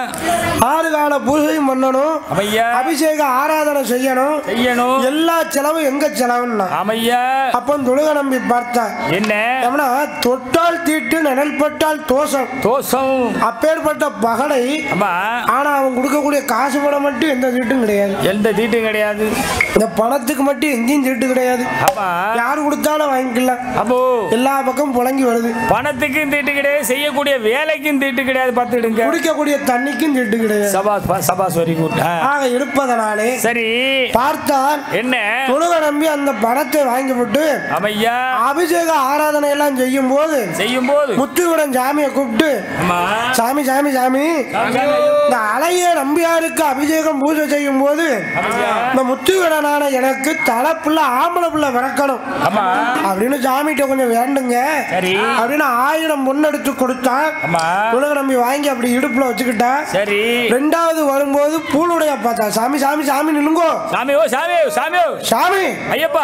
ஆறு கால பூஜையும் பண்ணணும் அமையா அபிஷேக ஆராதனை செய்யணும் செய்யணும் எல்லா செலவும் எங்க செலவுன்னா அமையா அப்போ தொழுக நம்பி பார்த்தேன் என்ன எவனா தொட்டால் தீட்டு நிழல் பட்டால் தோஷம் தோசம் அப்பேற்பட்ட பகடை அம்மா ஆனா அவன் கொடுக்கக்கூடிய காசு பணம் மட்டும் எந்த தீட்டும் கிடையாது எந்த தீட்டும் கிடையாது இந்த பணத்துக்கு மட்டும் எங்கேயும் தீட்டு கிடையாது ஆமா யார் கொடுத்தாலும் வாங்கிக்கலாம் அப்போ எல்லா பக்கம் புழங்கி வருது பணத்துக்கும் தீட்டு கிடையாது செய்யக்கூடிய வேலைக்கும் தீட்டு கிடையாது பார்த்துடுங்க குடிக்கக்கூடிய தண்ணிக்கும் தீட்டு கிடையாது சபாஸ் பா- சபாஸ் வெரி குட் ஆக இருப்பதனாலே சரி பார்த்தான் என்ன தொழுக நம்பி அந்த பணத்தை வாங்கி விட்டு அமையா அபிஷேக ஆராதனை எல்லாம் செய்யும் போது செய்யும் போது முத்துவிடன் சாமியை கூப்பிட்டு அம்மா சாமி சாமி சாமி இந்த அழகிய நம்பியாருக்கு அபிஷேகம் பூஜை செய்யும் போது இந்த முத்துவிடனான எனக்கு தலை பிள்ளை ஆம்பளை பிள்ளை பிறக்கணும் அம்மா அப்படின்னு சாமிகிட்ட கொஞ்சம் வேண்டுங்க சரி. அப்படின்னு ஆயிரம் பொண்ணு எடுத்து கொடுத்தா அம்மா உலக நம்பி வாங்கி அப்படி இடுப்புல வச்சுக்கிட்டா சரி ரெண்டாவது வரும்போது பூளுடைய பார்த்தா சாமி சாமி சாமி நில்லுங்கோ சாமி ஓ சாமி ஓ, சாமி ஓ. சாமி ஐயப்பா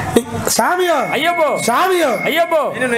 சாமியோ ஐயப்போ சாமியோ ஐயப்போ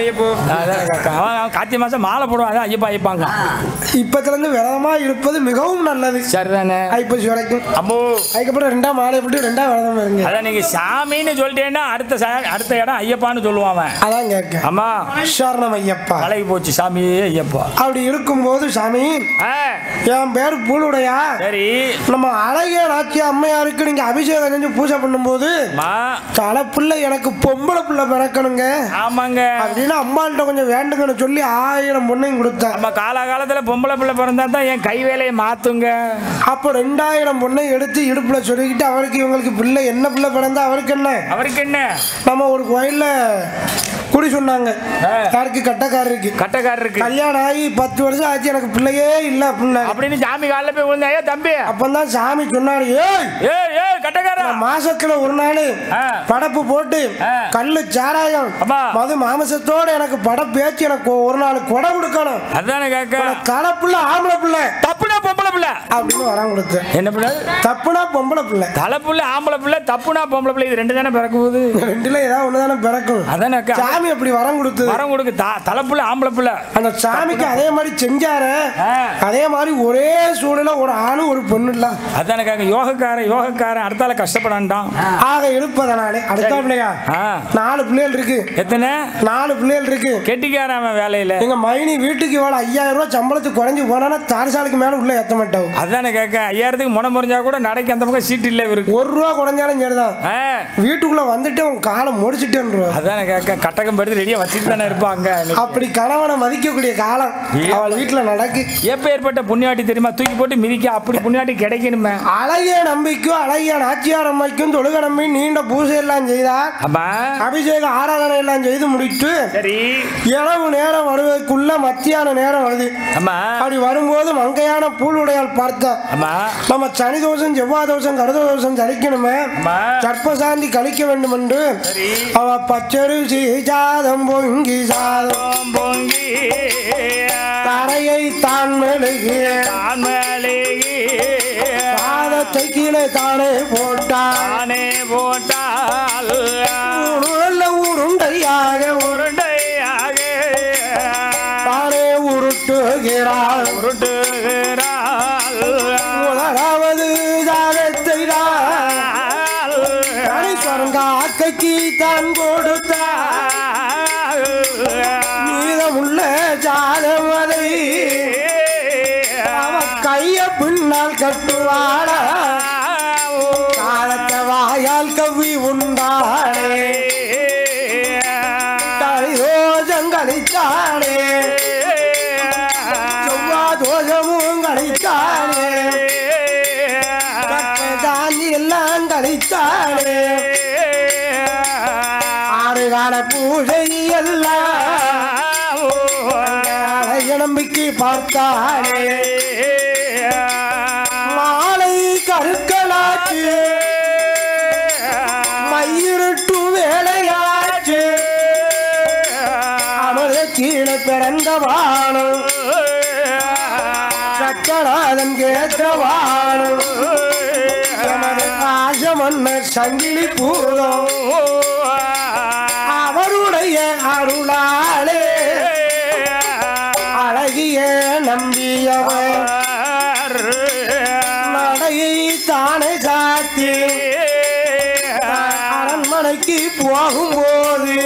அதான் அவன் அவன் கார்த்திகை மாசம் மாலை போடுவான் அதான் ஐயப்பா ஐயப்பாங்க இப்பத்துல இருந்து விரதமா இருப்பது மிகவும் நல்லது சரிதானே ஐப்பசி வரைக்கும் அம்மோ அதுக்கப்புறம் ரெண்டாம் மாலை போட்டு ரெண்டாம் விரதம் இருங்க அதான் நீங்க சாமின்னு சொல்லிட்டேன்னா அடுத்த ச- அடுத்த இடம் ஐயப்பான்னு சொல்லுவான் அவன் அதான் கேட்க அம்மா சரணம் ஐயப்பா பழகி போச்சு சாமியே ஐயப்பா அப்படி இருக்கும்போது சாமி ஆ, என் பேர் பூளுடையா சரி நம்ம அழகிய நாச்சிய அம்மையாருக்கு நீங்க அபிஷேகம் செஞ்சு பூஜை பண்ணும்போது மா தலை பிள்ளை எனக்கு பொம்பளை பிள்ளை பிறக்கணுங்க ஆமாங்க அப்படின்னு அம்மாள்கிட்ட கொஞ்சம் வேண்டுங்கன்னு சொல்லி ஆயிரம் பொண்ணையும் கொடுத்தேன் நம்ம காலகாலத்துல பொம்பளை பிள்ளை பிறந்தா தான் என் கை வேலையை மாத்துங்க அப்போ ரெண்டாயிரம் பொண்ணை எடுத்து இடுப்புல சொல்லிக்கிட்டு அவருக்கு இவங்களுக்கு பிள்ளை என்ன பிள்ளை பிறந்தா அவருக்கு என்ன அவருக்கு என்ன நம்ம ஒரு கோயில்ல குடி சொன்னாங்க ஆ. யாருக்கு கட்டக்காரருக்கு கட்டக்காரருக்கு கல்யாணம் ஆகி பத்து வருஷம் ஆச்சு எனக்கு பிள்ளையே இல்ல அப்படின்னாங்க அப்படின்னு சாமி காலில் போய் விழுந்தா ஏன் தம்பி அப்பந்தான் சாமி சொன்னாரு ஏய் ஏய் ஏய் கட்டக்காரா மாசத்துல ஒரு நாள் ஆ. படப்பு போட்டு ஆ. கல்லு சாராயம் அப்பா. மது மாமசத்தோட எனக்கு படம் பேச்சு எனக்கு ஒரு நாள் கொடை கொடுக்கணும் அதானே கேட்க தலைப்புள்ள ஆம்பளை பிள்ளை தப்புடா தப்புனா பொம்பளை பிள்ளை அப்படின்னு வரம் கொடுத்தேன் என்ன பிள்ளை தப்புனா பொம்பளை பிள்ளை தலை புள்ள ஆம்பளை பிள்ளை தப்புனா பொம்பளை பிள்ளை இது ரெண்டு தானே பிறக்க போகுது ரெண்டுல ஏதாவது ஒண்ணுதானே பிறக்கும் அதானே அக்கா. சாமி அப்படி வரம் கொடுத்தது வரம் கொடுக்கு த- தலை புள்ள ஆம்பளை பிள்ளை அந்த சாமிக்கு அதே மாதிரி செஞ்சாரு ஆ. அதே மாதிரி ஒரே சூழல ஒரு ஆணும் ஒரு பொண்ணு இல்ல அதானே காக்க யோகக்காரன் யோகக்காரன் அடுத்தால கஷ்டப்படான்டான் ஆக இருப்பதனாலே அடுத்த பிள்ளையா ஆ. நாலு பிள்ளைகள் இருக்கு எத்தனை நாலு பிள்ளைகள் இருக்கு கெட்டிக்காரன் அவன் வேலையில எங்க மைனி வீட்டுக்கு இவ்வளவு ஐயாயிரம் ரூபாய் சம்பளத்துக்கு குறைஞ்சு போனா தாரசாலைக்கு மேல உள்ள ஏத்த மாட்டோம் அதானே கேட்க ஐயாயிரத்துக்கு முனை முறிஞ்சா கூட நடைக்கு அந்த பக்கம் சீட் இல்லை இவருக்கு ஒரு ரூபா குறைஞ்சாலும் சரிதான் ஆ, வீட்டுக்குள்ள வந்துட்டு அவன் காலை முடிச்சிட்டேன் அதானே கேட்க கட்டகம் படுத்து ரெடியா வச்சுட்டு தானே இருப்பாங்க அப்படி கணவனை மதிக்கக்கூடிய காலம் அவள் வீட்டுல நடக்கு எப்ப ஏற்பட்ட புண்ணியாட்டி தெரியுமா தூக்கி போட்டு மிதிக்க அப்படி புண்ணியாட்டி கிடைக்கணுமே அழகிய நம்பிக்கும் அழகிய நாச்சியார் அம்மைக்கும் தொழுக நம்பி நீண்ட பூஜை எல்லாம் செய்தார் ஆமா அபிஷேக ஆராதனை எல்லாம் செய்து முடித்து சரி இரவு நேரம் வருவதற்குள்ள மத்தியான நேரம் வருது ஆமா அப்படி வரும்போது மங்கையான பூலுடையால் பார்த்தா ஆமா நம்ம சனி தோஷம் செவ்வாய் தோஷம் கருத தோஷம் கழிக்கணுமே ஆமா சர்ப்பசாந்தி கழிக்க வேண்டும் என்று சரி அவ பச்சரிசி சாதம் பொங்கி சாதம் பொங்கி தரையை தான் மெழுகிய பாதத்தை கீழே தானே போட்டார் தானே போட்டால் நல்ல உருண்டையாக உருண்டையாக தானே உருட்டுகிறாள் உருட்டுகிறாள் முதலாவது ஜாதத்தை தான் காக்கைக்கு தான் கொடுத்தார் மீதமுள்ள ஜாதம் அதை அவ கைய பின்னால் கட்டுவாளா காலத்த வாயால் கவி உண்டானே கலிதோஷம் கழித்தானே செவ்வா தோஷமும் கழித்தானே தாண்டி எல்லாம் கழித்தானே ஆறு கால பூஜை எல்லாம் அழகிய நம்பிக்கை பார்த்தானே மாலை கருக்களாச்சு மயிருட்டு வேலையாச்சு அமர கீழே பிறந்த வானம் சக்கராதன் கேட்ட வானம் எமது ஆச மன்னர் சங்கிலி பூதம் அவருடைய அருளாலே அழகிய நம்பியவர் நடையை தானே சாத்தி அரண்மனைக்கு போகும்போது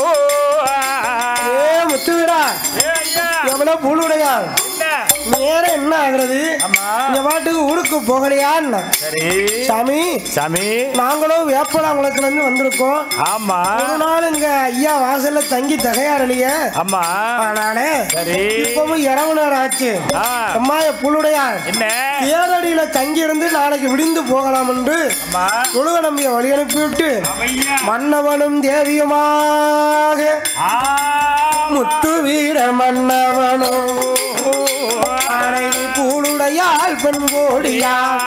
ஏ முத்துவிடா எவ்வளவு புழுடையாள் நேரம் என்ன ஆகுறது இந்த பாட்டுக்கு ஊருக்கு போகலையான்னு சரி சாமி சாமி நாங்களும் வேப்பலாங்குளத்துல இருந்து வந்திருக்கோம் ஆமா ஒரு நாள் இங்க ஐயா வாசல்ல தங்கி தகையாரலையே ஆமா ஆனாலே சரி இப்பவும் இரவு நேரம் ஆச்சு ஆ, அம்மா புழுடையாள் என்ன தேரடியில தங்கி இருந்து நாளைக்கு விடிந்து போகலாம் என்று ஆமா தொழுக நம்பிய வழி அனுப்பிவிட்டு அவையா. மன்னவனும் தேவியுமாக ஆ, முத்து வீர மன்னவனும் அணைவி பூளுடையாள் பெண் கோடியாள்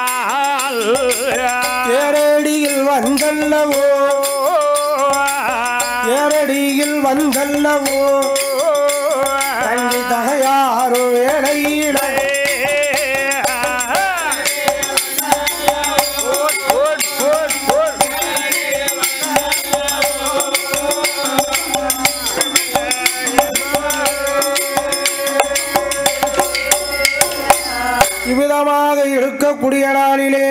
தேரடியில் வந்தல்லவோ தேரடியில் வந்தல்லவோ தங்கி தகையாரோ வேளையில இவ்விதமாக இருக்கக்கூடிய நாளிலே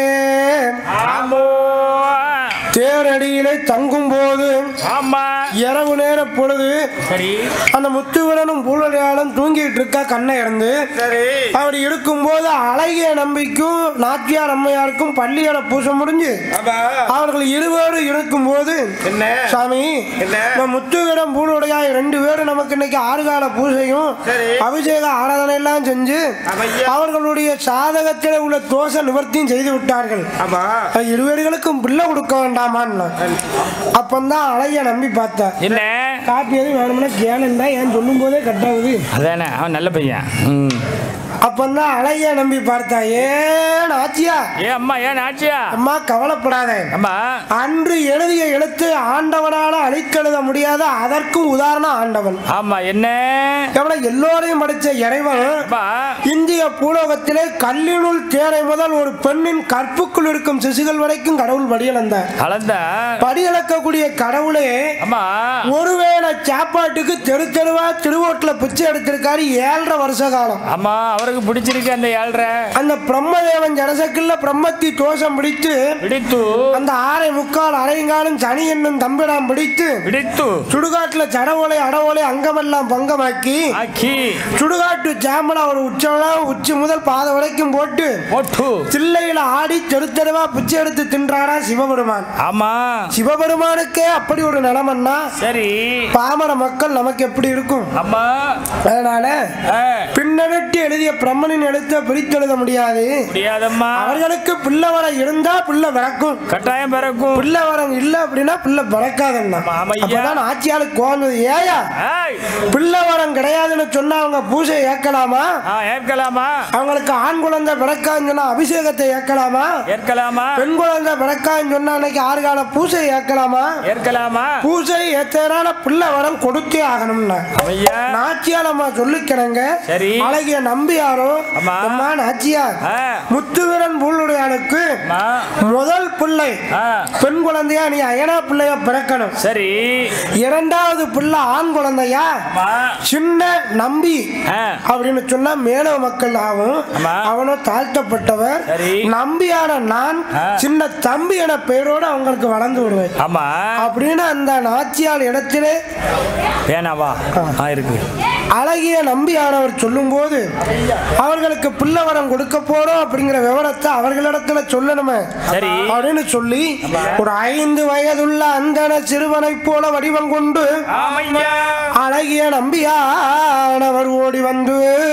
தேரடியிலே தங்கும் போது ஆமா இரவு நேர பொழுது சரி அந்த முத்துவிடனும் பூழலையாளும் தூங்கிட்டு இருக்கா கண்ணை இறந்து சரி அப்படி இருக்கும்போது அழகிய நம்பிக்கும் நாச்சியார் அம்மையாருக்கும் பள்ளியோட பூசை முடிஞ்சு அவர்கள் இருவரும் இருக்கும்போது என்ன சாமி என்ன? இந்த முத்துவிடம் பூளுடையா ரெண்டு பேரும் நமக்கு இன்னைக்கு ஆறு கால பூஜையும் சரி. அபிஷேக ஆராதனை எல்லாம் செஞ்சு அவையா. அவர்களுடைய சாதகத்தில் உள்ள தோஷ நிவர்த்தியும் செய்து விட்டார்கள் ஆமா அது இருவேடுகளுக்கும் பிள்ளை கொடுக்க வேண்டாமான்னு அப்பந்தான் அழகிய நம்பி பார்த்தா என்ன காப்பி எதுவும் வேணும்னா கேளுண்டா ஏன் சொல்லும் போதே கட்டாகுது அதானே அவன் நல்ல பையன் ம் அப்பந்தான் அழகிய நம்பி பார்த்தா ஏன் ஆச்சியா ஏ அம்மா ஏன் ஆச்சியா அம்மா கவலைப்படாத அம்மா அன்று எழுதிய எழுத்து ஆண்டவனால அழிக்கெழுத முடியாத அதற்கும் உதாரணம் ஆண்டவன் ஆமா என்ன எவ்வளவு எல்லோரையும் படிச்ச இறைவன் அம்மா இந்திய பூலோகத்திலே கல்லினுள் தேரை முதல் ஒரு பெண்ணின் கற்புக்குள் இருக்கும் சிசுகள் வரைக்கும் கடவுள் படியளந்தார் கலந்த படியளக்கக்கூடிய கடவுளே அம்மா ஒருவேளை சாப்பாட்டுக்கு தெரு தெருவா திருவோட்டுல பிச்சை எடுத்திருக்காரு ஏழரை வருஷ காலம் அம்மா அவருக்கு பிடிச்சிருக்கு அந்த ஏழ்ரை அந்த பிரம்மதேவன் ஜனசக்கில்ல பிரம்மத்தி தோஷம் பிடித்து பிடித்து அந்த ஆரை முக்கால் அரைங்காலும் சனி என்னும் தம்பிடாம் பிடித்து பிடித்து சுடுகாட்டுல சடவோலை அடவோலை அங்கமெல்லாம் பங்கமாக்கி ஆக்கி சுடுகாட்டு சாம்பல ஒரு உச்சம் உச்சி முதல் பாதை வரைக்கும் போட்டு போட்டு சில்லையில ஆடி தெரு தெருவா பிச்சை எடுத்து தின்றாரா சிவபெருமான் ஆமா சிவபெருமானுக்கே அப்படி ஒரு நிலைமன்னா சரி பாமர மக்கள் நமக்கு எப்படி இருக்கும் அம்மா அதனால ஆ, பின்னவெட்டி எழுதிய பிரம்மனின் எழுத்த பிரித்தெழுத முடியாது முடியாதம்மா அவர்களுக்கு பிள்ளை வரம் இருந்தா பிள்ளை பிறக்கும் கட்டாயம் பிறக்கும் பிள்ளை வரம் இல்ல அப்படின்னா பிள்ளை பிறக்காதுன்னா ஆமா, ஐயா. அப்பதான் ஆட்சியாளுக்கு கோந்தது ஏயா ஏய், பிள்ளை வரம் கிடையாதுன்னு சொன்னா அவங்க பூஜை ஏற்கலாமா ஆ, ஏற்கலாமா அவங்களுக்கு ஆண் குழந்தை பிறக்கான்னு சொன்னா அபிஷேகத்தை ஏற்கலாமா ஏற்கலாமா பெண் குழந்தை பிறக்கான்னு சொன்னா அன்னைக்கு ஆறு கால பூஜை ஏற்கலாமா ஏற்கலாமா பூஜை ஏத்தனால பிள்ளை வரம் கொடுத்தே ஆகணும்னா ஐயா நாச்சியாலம்மா சொல்லிக்கிறேங்க சரி. அழகிய நம்பியாரோ அம்மா. அம்மா நாச்சியார் ஆ, முத்துவீரன் பூளுடையானுக்கு அம்மா முதல் பிள்ளை ஆ, பெண் குழந்தையா நீ அயனா பிள்ளைய பிறக்கணும் சரி இரண்டாவது பிள்ளை ஆண் குழந்தையா அம்மா சின்ன நம்பி ஆ, அப்படின்னு சொன்னா மேலவ மக்கள் ஆகும் ஆமா. அவனும் தாழ்த்தப்பட்டவர் சரி. நம்பியான நான் ஆ. சின்ன தம்பி என பெயரோடு அவங்களுக்கு வளர்ந்து விடுவேன் ஆமா அப்படின்னு அந்த நாச்சியார் இடத்திலே வேணாவா ஆ இருக்கு அழகிய நம்பியானவர் சொல்லும்போது அவர்களுக்கு பிள்ளை வரம் கொடுக்க போறோம் அப்படிங்கிற விவரத்தை அவர்களிடத்துல சொல்லணுமே சரி. அப்படின்னு சொல்லி ஒரு ஐந்து வயதுள்ள அந்தன சிறுவனை போல வடிவம் கொண்டு ஆமையா அழகிய நம்பியானவர் ஓடி வந்து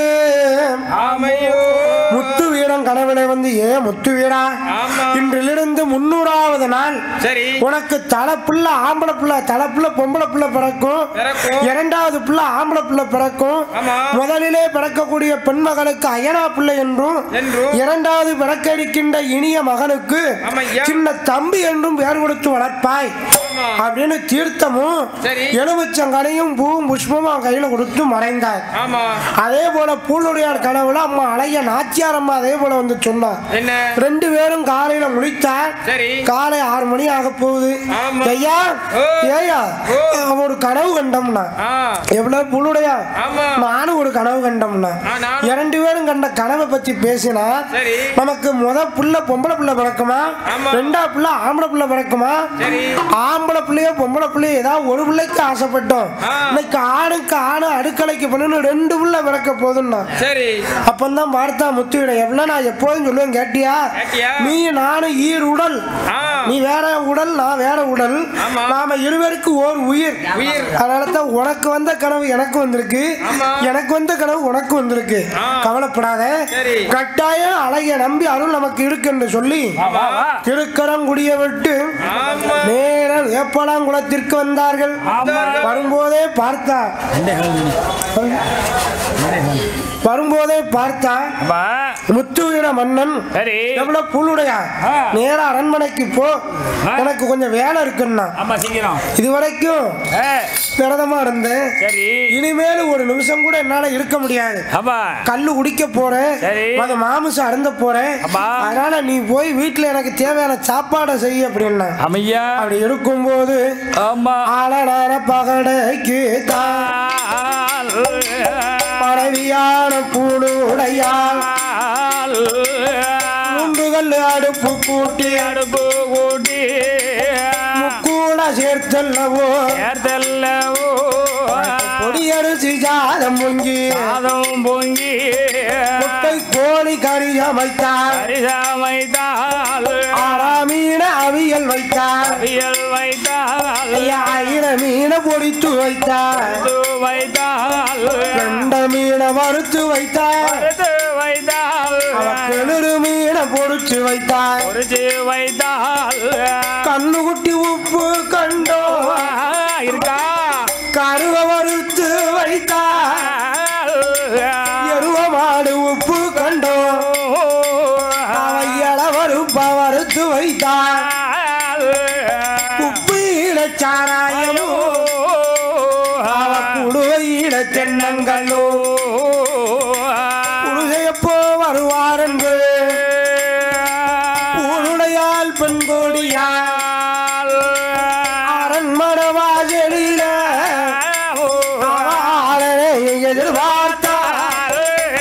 ஆமையோ முத்து வீரன் கனவிலே வந்து ஏ முத்து வீரா ஆமா. இன்றிலிருந்து முன்னூறாவது நாள் சரி உனக்கு தலை பிள்ளை ஆம்பளை பிள்ளை தலை பிள்ளை பொம்பளை பிள்ளை பிறக்கும் பிறக்கும். இரண்டாவது பிள்ளை ஆம்பளை பிள்ளை பிறக்கும் ஆமா. முதலிலே பிறக்கக்கூடிய பெண் மகனுக்கு அயனா பிள்ளை என்றும் என்றும். இரண்டாவது பிறக்க இருக்கின்ற இனிய மகனுக்கு ஆமையா. சின்ன தம்பி என்றும் பெயர் கொடுத்து வளர்ப்பாய் ஆமா. அப்படின்னு தீர்த்தமும் சரி. எலுமிச்சங்கனையும் பூவும் புஷ்பமும் அவன் கையில கொடுத்து மறைந்தார் ஆமா அதே போல பூலுடையார் கனவுல அம்மா அழகிய நாச்சியார் அம்மா அதே போல வந்து சொன்னார் என்ன ரெண்டு பேரும் காலையில முழித்தார் சரி. காலை ஆறு மணி ஆக போகுது ஆமா. ஐயா ஓ. ஏயா ஓ. அவன் ஒரு கனவு கண்டோம்னா ஆ எவ்வளவு புழுடையா ஆமா. நானும் ஒரு கனவு கண்டோம்னா ஆ, நானும். இரண்டு பேரும் கண்ட கனவை பத்தி பேசினா சரி. நமக்கு முத புள்ள பொம்பளை புள்ள பிறக்குமா ஆமா. ரெண்டா புள்ள ஆம்பளை புள்ள பிறக்குமா சரி. ஆம்பளை பிள்ளையோ பொம்பளை பிள்ளையோ ஏதாவது ஒரு பிள்ளைக்கு ஆசைப்பட்டோம் ஆ. இன்னைக்கு ஆணுக்கு ஆணு அடுக்கலைக்கு பண்ணு ரெண்டு புள்ள பிறக்க போதும்னா சரி அப்பந்தான் பார்த்தா முத்துவிட எவ்வளவு நான் எப்போதும் சொல்லுவேன் கேட்டியா கேட்டியா? நீ நானும் ஈர் உடல் ஆ. நீ வேற உடல் நான் வேற உடல் ஆமா. நாம இருவருக்கு ஓர் உயிர் உயிர். அதனால தான் உனக்கு வந்த கனவு எனக்கு வந்திருக்கு ஆமா. எனக்கு வந்த கனவு உனக்கு வந்திருக்கு ஆ. கவலைப்படாத சரி. கட்டாயம் அழகிய நம்பி அருள் நமக்கு இருக்கு என்று சொல்லி வா, வா, வா. திருக்கரங்குடிய விட்டு ஆமா நேர வேப்பலாங்குளத்திற்கு வந்தார்கள் ஆமா. வரும்போதே பார்த்தா வரும்போதே பார்த்தா அம்மா முத்துவீர மன்னன் சரி எவ்வளவு புல்லுடையா ஆ. நேரா அரண்மனைக்கு போ ஆ. எனக்கு கொஞ்சம் வேலை இருக்குன்னா ஆமா சீக்கிரம் இது வரைக்கும் ஏ, விரதமா இருந்தேன் சரி இனிமேல் ஒரு நிமிஷம் கூட என்னால இருக்க முடியாது ஆமா கல்லு குடிக்க போறேன் சரி. அது மாமிசம் அருந்த போறேன் ஆமா. அதனால நீ போய் வீட்டுல எனக்கு தேவையான சாப்பாடை செய்ய அப்படின்னா அமையா அப்படி இருக்கும்போது ஆமா அழகான பகடைக்கு தான் மனைவியான பூடுடையால் மூன்றுகள் அடுப்பு கூட்டி அடுப்பு கூட்டி கூட சேர்த்தல்லவோ ஏர்தல்லவோ பொடியரிசி ஜாதம் முங்கி சாதம் பொங்கி முட்டை கோழி கறி அமைத்தார் அரிசமைத்தால் ஆறாமீன அவியல் வைத்தார் அவியல் வைத்தால் ஐயா, ஆயிரம் மீன பொடித்து வைத்தார் இது வைத்தால் ரெண்ட மீன வறுத்து வைத்தார் அடுத்து வைத்தால் கிணறு மீன பொடிச்சு வைத்தார் பொறிச்சு வைத்தால் கண்ணுக்குட்டி உப்பு கண்டோ இருக்கா கருவ வறுத்து வைத்தார் எருவ மாடு உப்பு தென்னங்கல்லோ புழுகையப்போ வருவார் என்று உன்னுடையால் பெண்கோடியா அரண்மனவாசலில ஆளனை எதிர்பார்த்தார்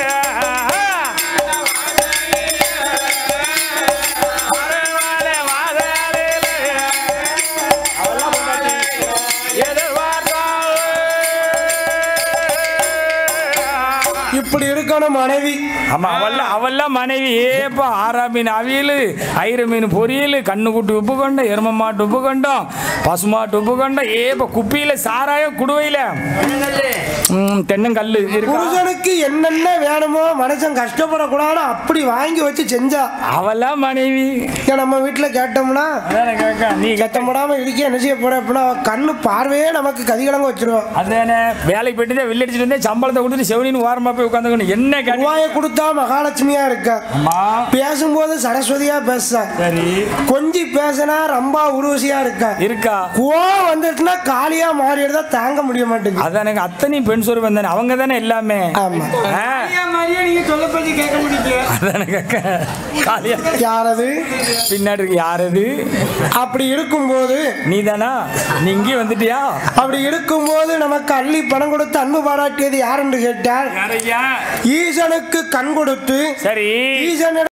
இப்படி இருக்கணும் மனைவி ஆமா அவல்ல அவல்ல மனைவி ஏப்பா ஆறா மீன் அவியல் ஐர மீன் பொரியல் கண்ணு குட்டி உப்பு கொண்டம் எரும மாட்டு உப்பு கொண்டம் பசு மாட்டு உப்பு கொண்டம் ஏப்பா குப்பியில சாராயம் குடுவையில ம், தென்னங்கல்லு இருக்கா புருஷனுக்கு என்னென்ன வேணுமோ மனுஷன் கஷ்டப்படக்கூடாது அப்படி வாங்கி வச்சு செஞ்சா அவெல்லாம் மனைவி ஏன் நம்ம வீட்டுல கேட்டோம்னா அதானே கேக்கா, நீ கேட்ட கஷ்டப்படாம இருக்க என்ன செய்ய போற அப்படின்னா அவ கண்ணு பார்வையே நமக்கு கதிகலங்க வச்சிருவோம் அதானே வேலைக்கு போயிட்டு தான் வெளியடிச்சிட்டு வந்தேன் சம்பளத்தை கொடுத்துட்டு செவனின்னு ஓரமா போய் உட்காந்துக்கணும் என்ன கேட்டு ரூபாயை கொடுத்தா மகாலட்சுமியா இருக்கா அம்மா பேசும்போது சரஸ்வதியா பேச சரி கொஞ்சி பேசினா ரொம்ப உருவசியா இருக்கா இருக்கா கோவம் வந்துட்டுனா காலியா மாறிடுதா தாங்க முடிய மாட்டேங்குது அதானே அத்தனை பெண் சொரு வந்தானே அவங்க தானே எல்லாமே ஆமா ஆ, அதானே கேக்க காலியா யாரது பின்னாடி இருக்கு யாரது அப்படி இருக்கும்போது நீ தானா நீ இங்கே வந்துட்டியா அப்படி இருக்கும்போது நமக்கு அள்ளி பணம் கொடுத்து அன்பு பாராட்டியது யார் என்று கேட்டால் யாரையா ஈசனுக்கு கண் கொடுத்து சரி ஈசனிடம்